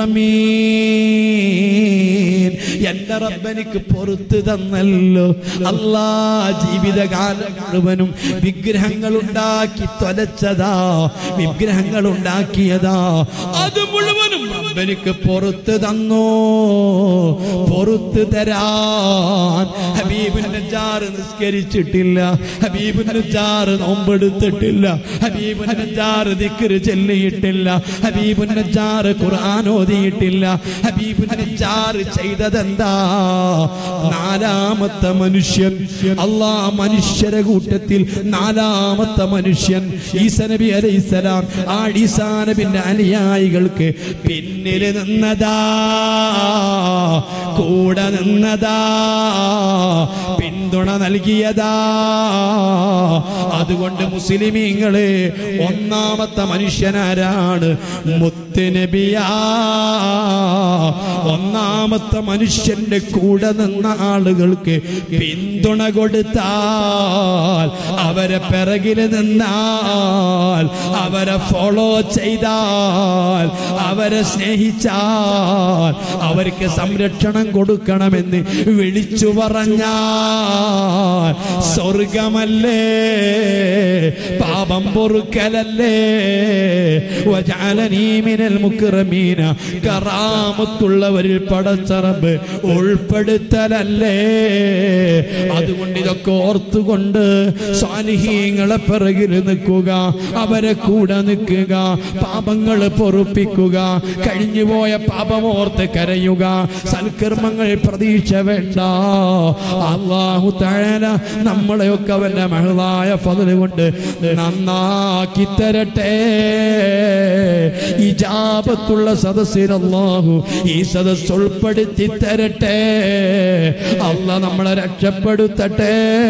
മുക്രമീൻ എന്റെ റബ്ബനിക്ക് പുറത്തു തന്നല്ലോ അല്ലാ ജീവിതകാലം മുഴുവനും വിഗ്രഹങ്ങൾ ഉണ്ടാക്കി തൊലച്ചതാ വിഗ്രഹങ്ങൾ ഉണ്ടാക്കിയതാ അത് മുഴുവനും റബ്ബനിക്ക് പുറത്ത് തന്നോ പുറത്ത് തരാൻ ഹബീബിന്റെ ജാറ് നിസ്കരിച്ചിട്ടില്ല ഹബീബിന്റെ ജാറ് നോമ്പെടുത്തിട്ടില്ല ഹബീബിന്റെ ജാറ് ദിക്റ് ചെല്ലിയിട്ടില്ല ഹബീബിന്റെ ജാറ് ഖുർആൻ ഓതിയിട്ടില്ല ഹബീബിന്റെ ജാറ് ചെയ്തതെന്താ നാലാമത്തെ മനുഷ്യൻ അള്ളാ മനുഷ്യരെ കൂട്ടത്തിൽ നാലാമത്തെ മനുഷ്യൻ ഈസ നബി അലൈഹിസ്സലാം ആ ഈസാ നബിന്റെ അനുയായികൾക്ക് പിന്നിൽ നിന്നതാ കൂടെ നിന്നതാ പിന്തുണ നൽകിയതാ അതുകൊണ്ട് മുസ്ലിമീങ്ങളെ ഒന്നാമത്തെ മനുഷ്യനാരാണ് മുത്തുനബിയാ ഒന്നാമത്തെ മനുഷ്യന്റെ കൂടെ നിന്ന ആളുകൾക്ക് പിന്തുണ കൊടുത്താൽ അവരെ പിറകില് നിന്നാൽ അവരെ ഫോളോ ചെയ്താൽ അവരെ സ്നേഹിച്ചാൽ അവർക്ക് സംരക്ഷണം കൊടുക്കണമെന്ന് വിളിച്ചു പറഞ്ഞാൽ സ്വർഗമല്ലേ പാപം പൊറുക്കലല്ലേ വജാലനീ മിനൽ മുക്രമീന കറാമത്തുള്ളവരിൽ പടച്ചറബ് ഉൾപ്പെടുത്തലല്ലേ അതുകൊണ്ട് ഇതൊക്കെ ഓർത്തുകൊണ്ട് സ്വാനിഹീങ്ങളെ പിറകിൽ നിൽക്കുക അവരെ കൂടെ നിൽക്കുക പാപങ്ങൾ പൊറുപ്പിക്കുക കഴിഞ്ഞുപോയ പാപമോർത്ത് കരയുക സൽക്കർമ്മങ്ങൾ പ്രതീക്ഷ വേണ്ട അള്ളാഹു തഴല നമ്മളെയൊക്കെ അവന്റെ മഹളായ ഫതില് കൊണ്ട് നന്നാക്കി തരട്ടെ ഇജാബത്തുള്ള സദസ്സിൽ അള്ളാഹു ഈ സദസ് ഉൾപ്പെടുത്തി തരട്ടെ അല്ല നമ്മളെ രക്ഷപ്പെടുത്തട്ടെ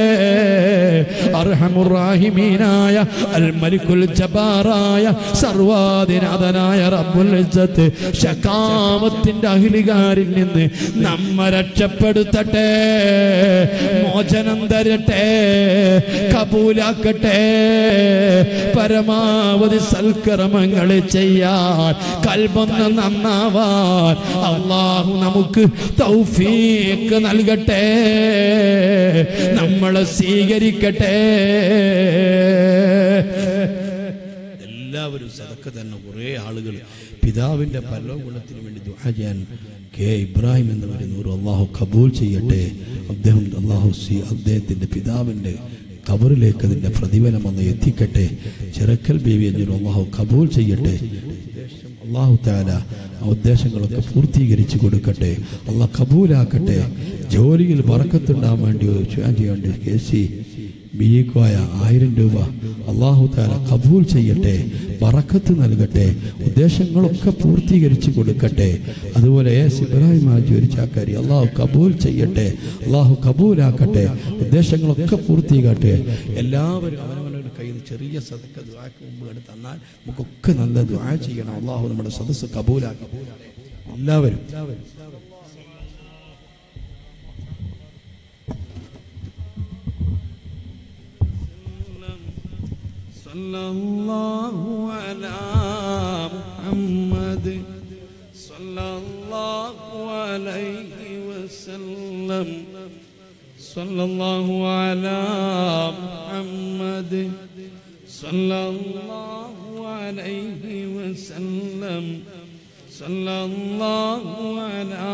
അർഹമുറാഹിമീനായ അൽ മലിക്കുൽ ജബാറായ സർവാധിനാഥനായ റബ്ബുൽ ഇസ്സത്ത് ശകാമത്തിന്റെ അഹിലികാരിൽ നിന്ന് നമ്മ രക്ഷപ്പെടുത്തട്ടെ മോചനം തരട്ടെ കബൂലാക്കട്ടെ പരമാവധി സൽക്കർമ്മങ്ങൾ ചെയ്യാൻ കൽബൊന്ന് നന്നാവാൻ അള്ളാഹു നമുക്ക് തൗഫീക്ക് നൽകട്ടെ നമ്മളെ സ്വീകരിക്കട്ടെ എല്ലാവരും സതക്ക തന്നെ കുറേ ആളുകൾ പിതാവിന്റെ പല്ലോ ഗുണത്തിന് വേണ്ടി ദുആ ചെയ്യാൻ കെ ഇബ്രാഹിം എന്ന് പറയുന്നവർ അള്ളാഹു കബൂൽ ചെയ്യട്ടെ അദ്ദേഹം അള്ളാഹു സി അദ്ദേഹത്തിന്റെ പിതാവിന്റെ കബറിലേക്ക് അതിന്റെ പ്രതിഫലം ഒന്ന് എത്തിക്കട്ടെ ചിറക്കൽ ബേബി എന്നൊരു അള്ളാഹു കബൂൽ ചെയ്യട്ടെ അള്ളാഹു താല ആ ഉദ്ദേശങ്ങളൊക്കെ പൂർത്തീകരിച്ചു കൊടുക്കട്ടെ അള്ളാഹ് കബൂലാക്കട്ടെ ജോലിയിൽ പറക്കത്തുണ്ടാകാൻ വേണ്ടി ചെയ്യാൻ ചെയ്യേണ്ട കെ സി ബി എക്കോയ ആയിരം രൂപ അള്ളാഹു താല കബൂൽ ചെയ്യട്ടെ ബറക്കത്ത് നൽകട്ടെ ഉദ്ദേശങ്ങളൊക്കെ പൂർത്തീകരിച്ചു കൊടുക്കട്ടെ അതുപോലെ എസ് ഇബ്രാഹിം ആജി ഒരു ചാക്കാരി അള്ളാഹു കബൂൽ ചെയ്യട്ടെ അള്ളാഹു കബൂലാക്കട്ടെ ഉദ്ദേശങ്ങളൊക്കെ പൂർത്തീകട്ടെ എല്ലാവരും അവനവനവരുടെ കയ്യിൽ നിന്ന് ചെറിയ സദക്ക ദുആക്ക് മുമ്പ് എടുത്ത് തന്നാൽ നമുക്കൊക്കെ നല്ല ദുആ ചെയ്യണം അള്ളാഹു നമ്മുടെ സദസ്സ് കബൂലാക്കും എല്ലാവരും صلى الله على محمد صلى الله عليه وسلم صلى الله على محمد صلى الله عليه وسلم صلى الله على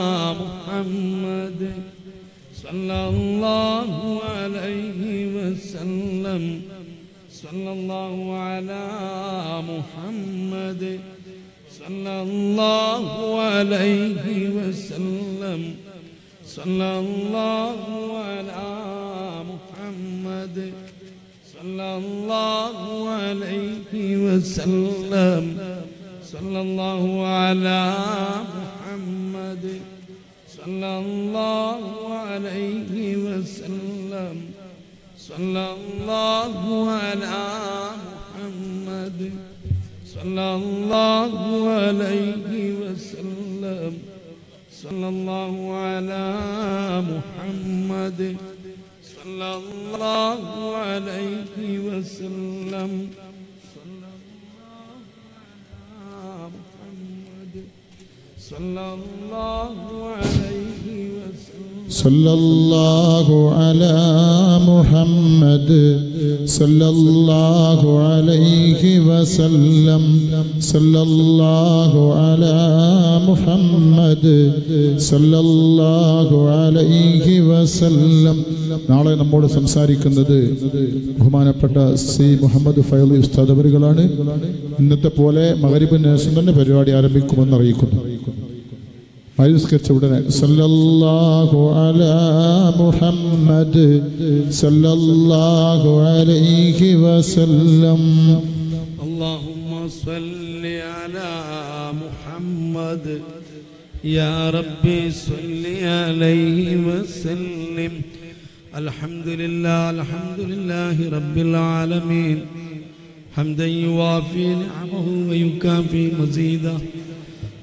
محمد صلى الله عليه وسلم صلى الله على محمد صلى الله عليه وسلم صلى الله على محمد صلى الله عليه وسلم صلى الله على محمد صلى الله عليه وسلم صلى الله على محمد صلى الله عليه وسلم صلى الله على محمد صلى الله عليه وسلم صلى الله على محمد صلى الله عليه وسلم صلى الله على محمد صلى الله عليه وسلم صلى الله على محمد صلى الله عليه وسلم നാളെ നമ്മോട് സംസാരിക്കുന്നത് ബഹുമാനപ്പെട്ട സി മുഹമ്മദ് ഫൈലി ഉസ്താദ് അവരുകളാണ് ഇന്നത്തെ പോലെ മകരിബിന് ശേഷം തന്നെ പരിപാടി ആരംഭിക്കുമെന്ന് അറിയിക്കുന്നു ആയുസ്കരിച്ച ഉടനെ സല്ലല്ലാഹു അലാ മുഹമ്മദ് സല്ലല്ലാഹു അലൈഹി വസല്ലം اللهم صل على محمد يا ربي صل عليه وسلم الحمد لله الحمد لله رب العالمين حمدا يوافي نعمه ويكافي مزيدا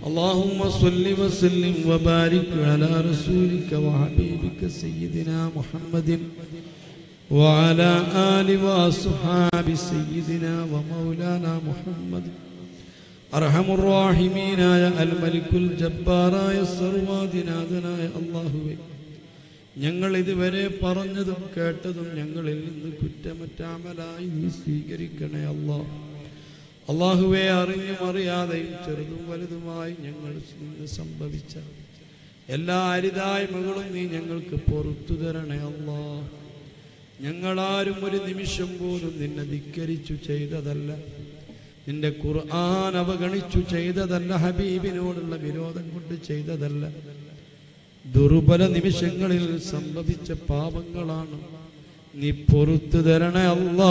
اللهم صل وسلم وبارك على رسولك وحبيبك سيدنا محمد وعلى آل وأصحاب سيدنا ومولانا محمد أرحم الراحمين يا الملك الجبار يا സർവാധിനാഥനായ അള്ളാഹുവേ ഞങ്ങൾ ഇതുവരെ പറഞ്ഞതും കേട്ടതും ഞങ്ങളിൽ നിന്ന് കുറ്റമറ്റാമലായി നീ സ്വീകരിക്കണേ അള്ളാഹ് അള്ളാഹുവെ അറിഞ്ഞും അറിയാതെയും ചെറുതും വലുതുമായി ഞങ്ങൾ നിന്ന് സംഭവിച്ച എല്ലാ അരിതായ്മകളും നീ ഞങ്ങൾക്ക് പൊറത്തു തരണേ അല്ലാ ഞങ്ങളാരും ഒരു നിമിഷം പോലും നിന്നെ ധിക്കരിച്ചു ചെയ്തതല്ല നിന്റെ ഖുർആൻ അവഗണിച്ചു ചെയ്തതല്ല ഹബീബിനോടുള്ള വിരോധം കൊണ്ട് ചെയ്തതല്ല ദുർബല നിമിഷങ്ങളിൽ സംഭവിച്ച പാപങ്ങളാണ് നീ പൊറത്തു തരണേ അല്ലാ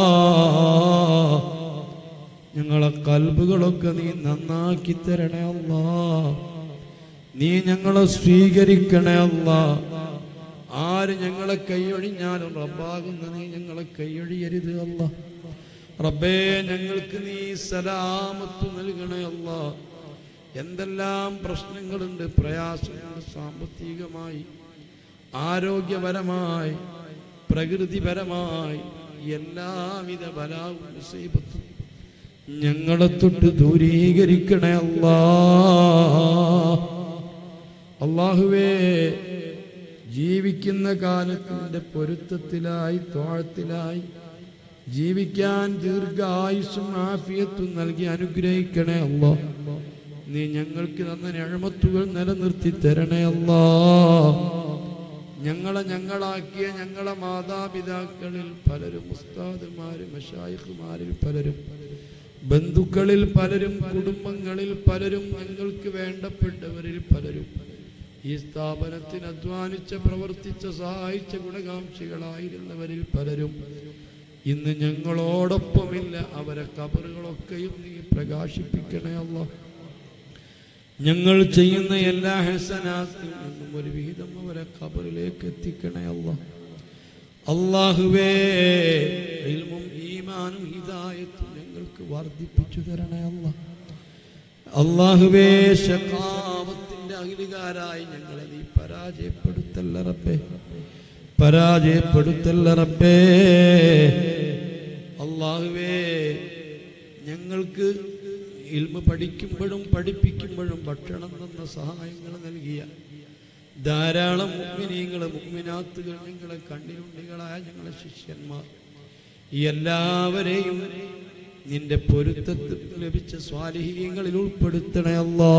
ഞങ്ങളെ കൽബുകളൊക്കെ നീ നന്നാക്കി തരണേ അല്ലാ നീ ഞങ്ങളെ സ്വീകരിക്കണേ അല്ലാ ആര് ഞങ്ങളെ കൈയൊഴിഞ്ഞാലും റബ്ബാകുന്ന നീ ഞങ്ങളെ കൈയൊഴിയരുത് അല്ല റബ്ബേ ഞങ്ങൾക്ക് നീ സലാമത്ത് നൽകണേ അല്ല എന്തെല്ലാം പ്രശ്നങ്ങളുണ്ട് പ്രയാസങ്ങളുണ്ട് സാമ്പത്തികമായി ആരോഗ്യപരമായി പ്രകൃതിപരമായി എല്ലാവിധ ബലാവും മുസീബത്തും ഞങ്ങളെ തൊട്ട് ദൂരീകരിക്കണേ അല്ലാ അള്ളാഹുവേ ജീവിക്കുന്ന കാലത്തിന്റെ പൊരുത്തത്തിലായി തോഴത്തിലായി ജീവിക്കാൻ ദീർഘായുസും ആഫിയത്തും നൽകി അനുഗ്രഹിക്കണേ അല്ലോ നീ ഞങ്ങൾക്ക് തന്ന ഞഴമത്തുകൾ നിലനിർത്തി തരണേ അല്ലോ ഞങ്ങളെ ഞങ്ങളാക്കിയ ഞങ്ങളെ മാതാപിതാക്കളിൽ പലരും ഉസ്താദുമാരും മഷായിഖുമാരിൽ പലരും ബന്ധുക്കളിൽ പലരും കുടുംബങ്ങളിൽ പലരും ഞങ്ങൾക്ക് വേണ്ടപ്പെട്ടവരിൽ പലരും ഈ സ്ഥാപനത്തിന് അധ്വാനിച്ച പ്രവർത്തിച്ച സഹായിച്ച ഗുണകാംക്ഷികളായിരുന്നവരിൽ പലരും ഇന്ന് ഞങ്ങളോടൊപ്പമില്ല അവരെ കബറുകളൊക്കെയും നീ പ്രകാശിപ്പിക്കണേ അല്ല ഞങ്ങൾ ചെയ്യുന്ന എല്ലാ ഹസനാത്തിൽ നിന്നും ഒരു വിഹിതം അവരെ കബറിലേക്ക് എത്തിക്കണേ അല്ല അള്ളാഹുവേ ഇൽമും ഈമാനും ഹിദായത്തും ഞങ്ങൾക്ക് വർദ്ധിപ്പിച്ചു തരണേ അല്ല അള്ളാഹുവേ ശകാവത്തിന്റെ അഖിലുകാരായി ഞങ്ങളെ നീ പരാജയപ്പെടുത്തല്ല റബ്ബേ പരാജയപ്പെടുത്തല്ല റബ്ബേ അള്ളാഹുവേ ഞങ്ങൾക്ക് ഇൽമ പഠിക്കുമ്പോഴും പഠിപ്പിക്കുമ്പോഴും ഭക്ഷണം തന്ന സഹായങ്ങൾ നൽകിയ ധാരാളം മുഗ്മിനീങ്ങൾ മുഗ്മിനാത്തുകൾ ഞങ്ങളെ കണ്ണിലുണ്ടികളായ ഞങ്ങളെ ശിഷ്യന്മാർ ഈ എല്ലാവരെയും നിന്റെ പൊരുത്തത്തിൽ ലഭിച്ച സ്വാലിഹീങ്ങളിൽ ഉൾപ്പെടുത്തണേ അല്ലാ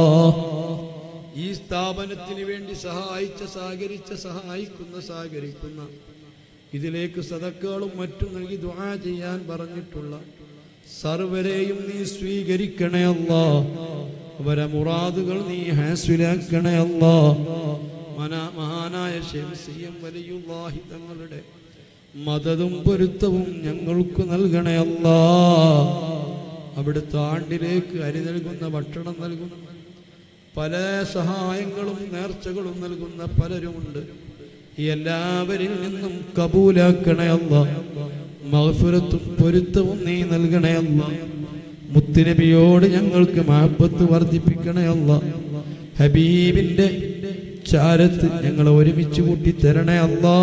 ഈ സ്ഥാപനത്തിന് വേണ്ടി സഹായിച്ച സഹകരിച്ച സഹായിക്കുന്ന സഹകരിക്കുന്ന ഇതിലേക്ക് സദക്കുകളും മറ്റും നൽകി ദ്വാ ചെയ്യാൻ പറഞ്ഞിട്ടുള്ള സർവരെയും നീ സ്വീകരിക്കണേ അല്ലാ അവരെ മുറാദുകൾ നീ ഹാസ്വിലാക്കണേ അല്ലാ മന- മഹാനായ ഷെംസിയം വലിയുല്ലാഹി തങ്ങളുടെ മതതും പൊരുത്തവും ഞങ്ങൾക്ക് നൽകണേ അല്ലാ അവിടുത്തെ ആണ്ടിലേക്ക് അരി നൽകുന്ന ഭക്ഷണം നൽകുന്ന പല സഹായങ്ങളും നേർച്ചകളും നൽകുന്ന പലരുമുണ്ട് ഈ എല്ലാവരിൽ നിന്നും കബൂലാക്കണേ അല്ല മഹഫുരത്തും പൊരുത്തവും നീ നൽകണേ അല്ല മുത്തുനബിയോട് ഞങ്ങൾക്ക് മഹബത്ത് വർദ്ധിപ്പിക്കണേ അല്ല ഹബീബിന്റെ ചാരത്ത് ഞങ്ങളെ ഒരുമിച്ച് കൂട്ടി തരണേ അല്ലാ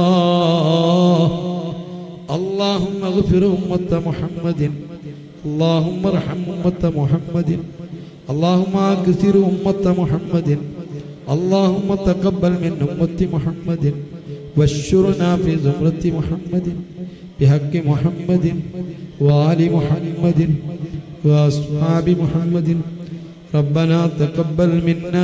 اللهم اغفر أمة محمد اللهم ارحم أمة محمد اللهم اكثر أمة محمد اللهم تقبل من أمة محمد واشرنا في زمرة محمد بحق محمد وآل محمد وأصحاب محمد ربنا تقبل منا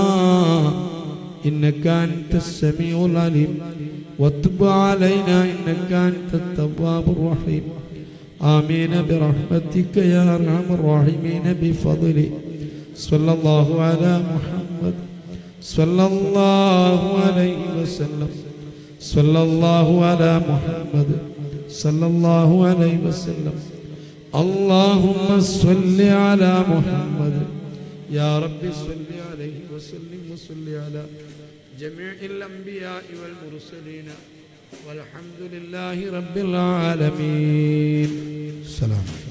إنك أنت السميع العليم وتب علينا إنك أنت التواب الرحيم آمين برحمتك يا أرحم الراحمين بفضلك صلى الله على محمد صلى الله عليه وسلم صلى الله على محمد صلى الله عليه وسلم اللهم صل على محمد يا رب صل عليه وسلم وصل على جميع الأنبياء والمرسلين والحمد لله رب العالمين السلام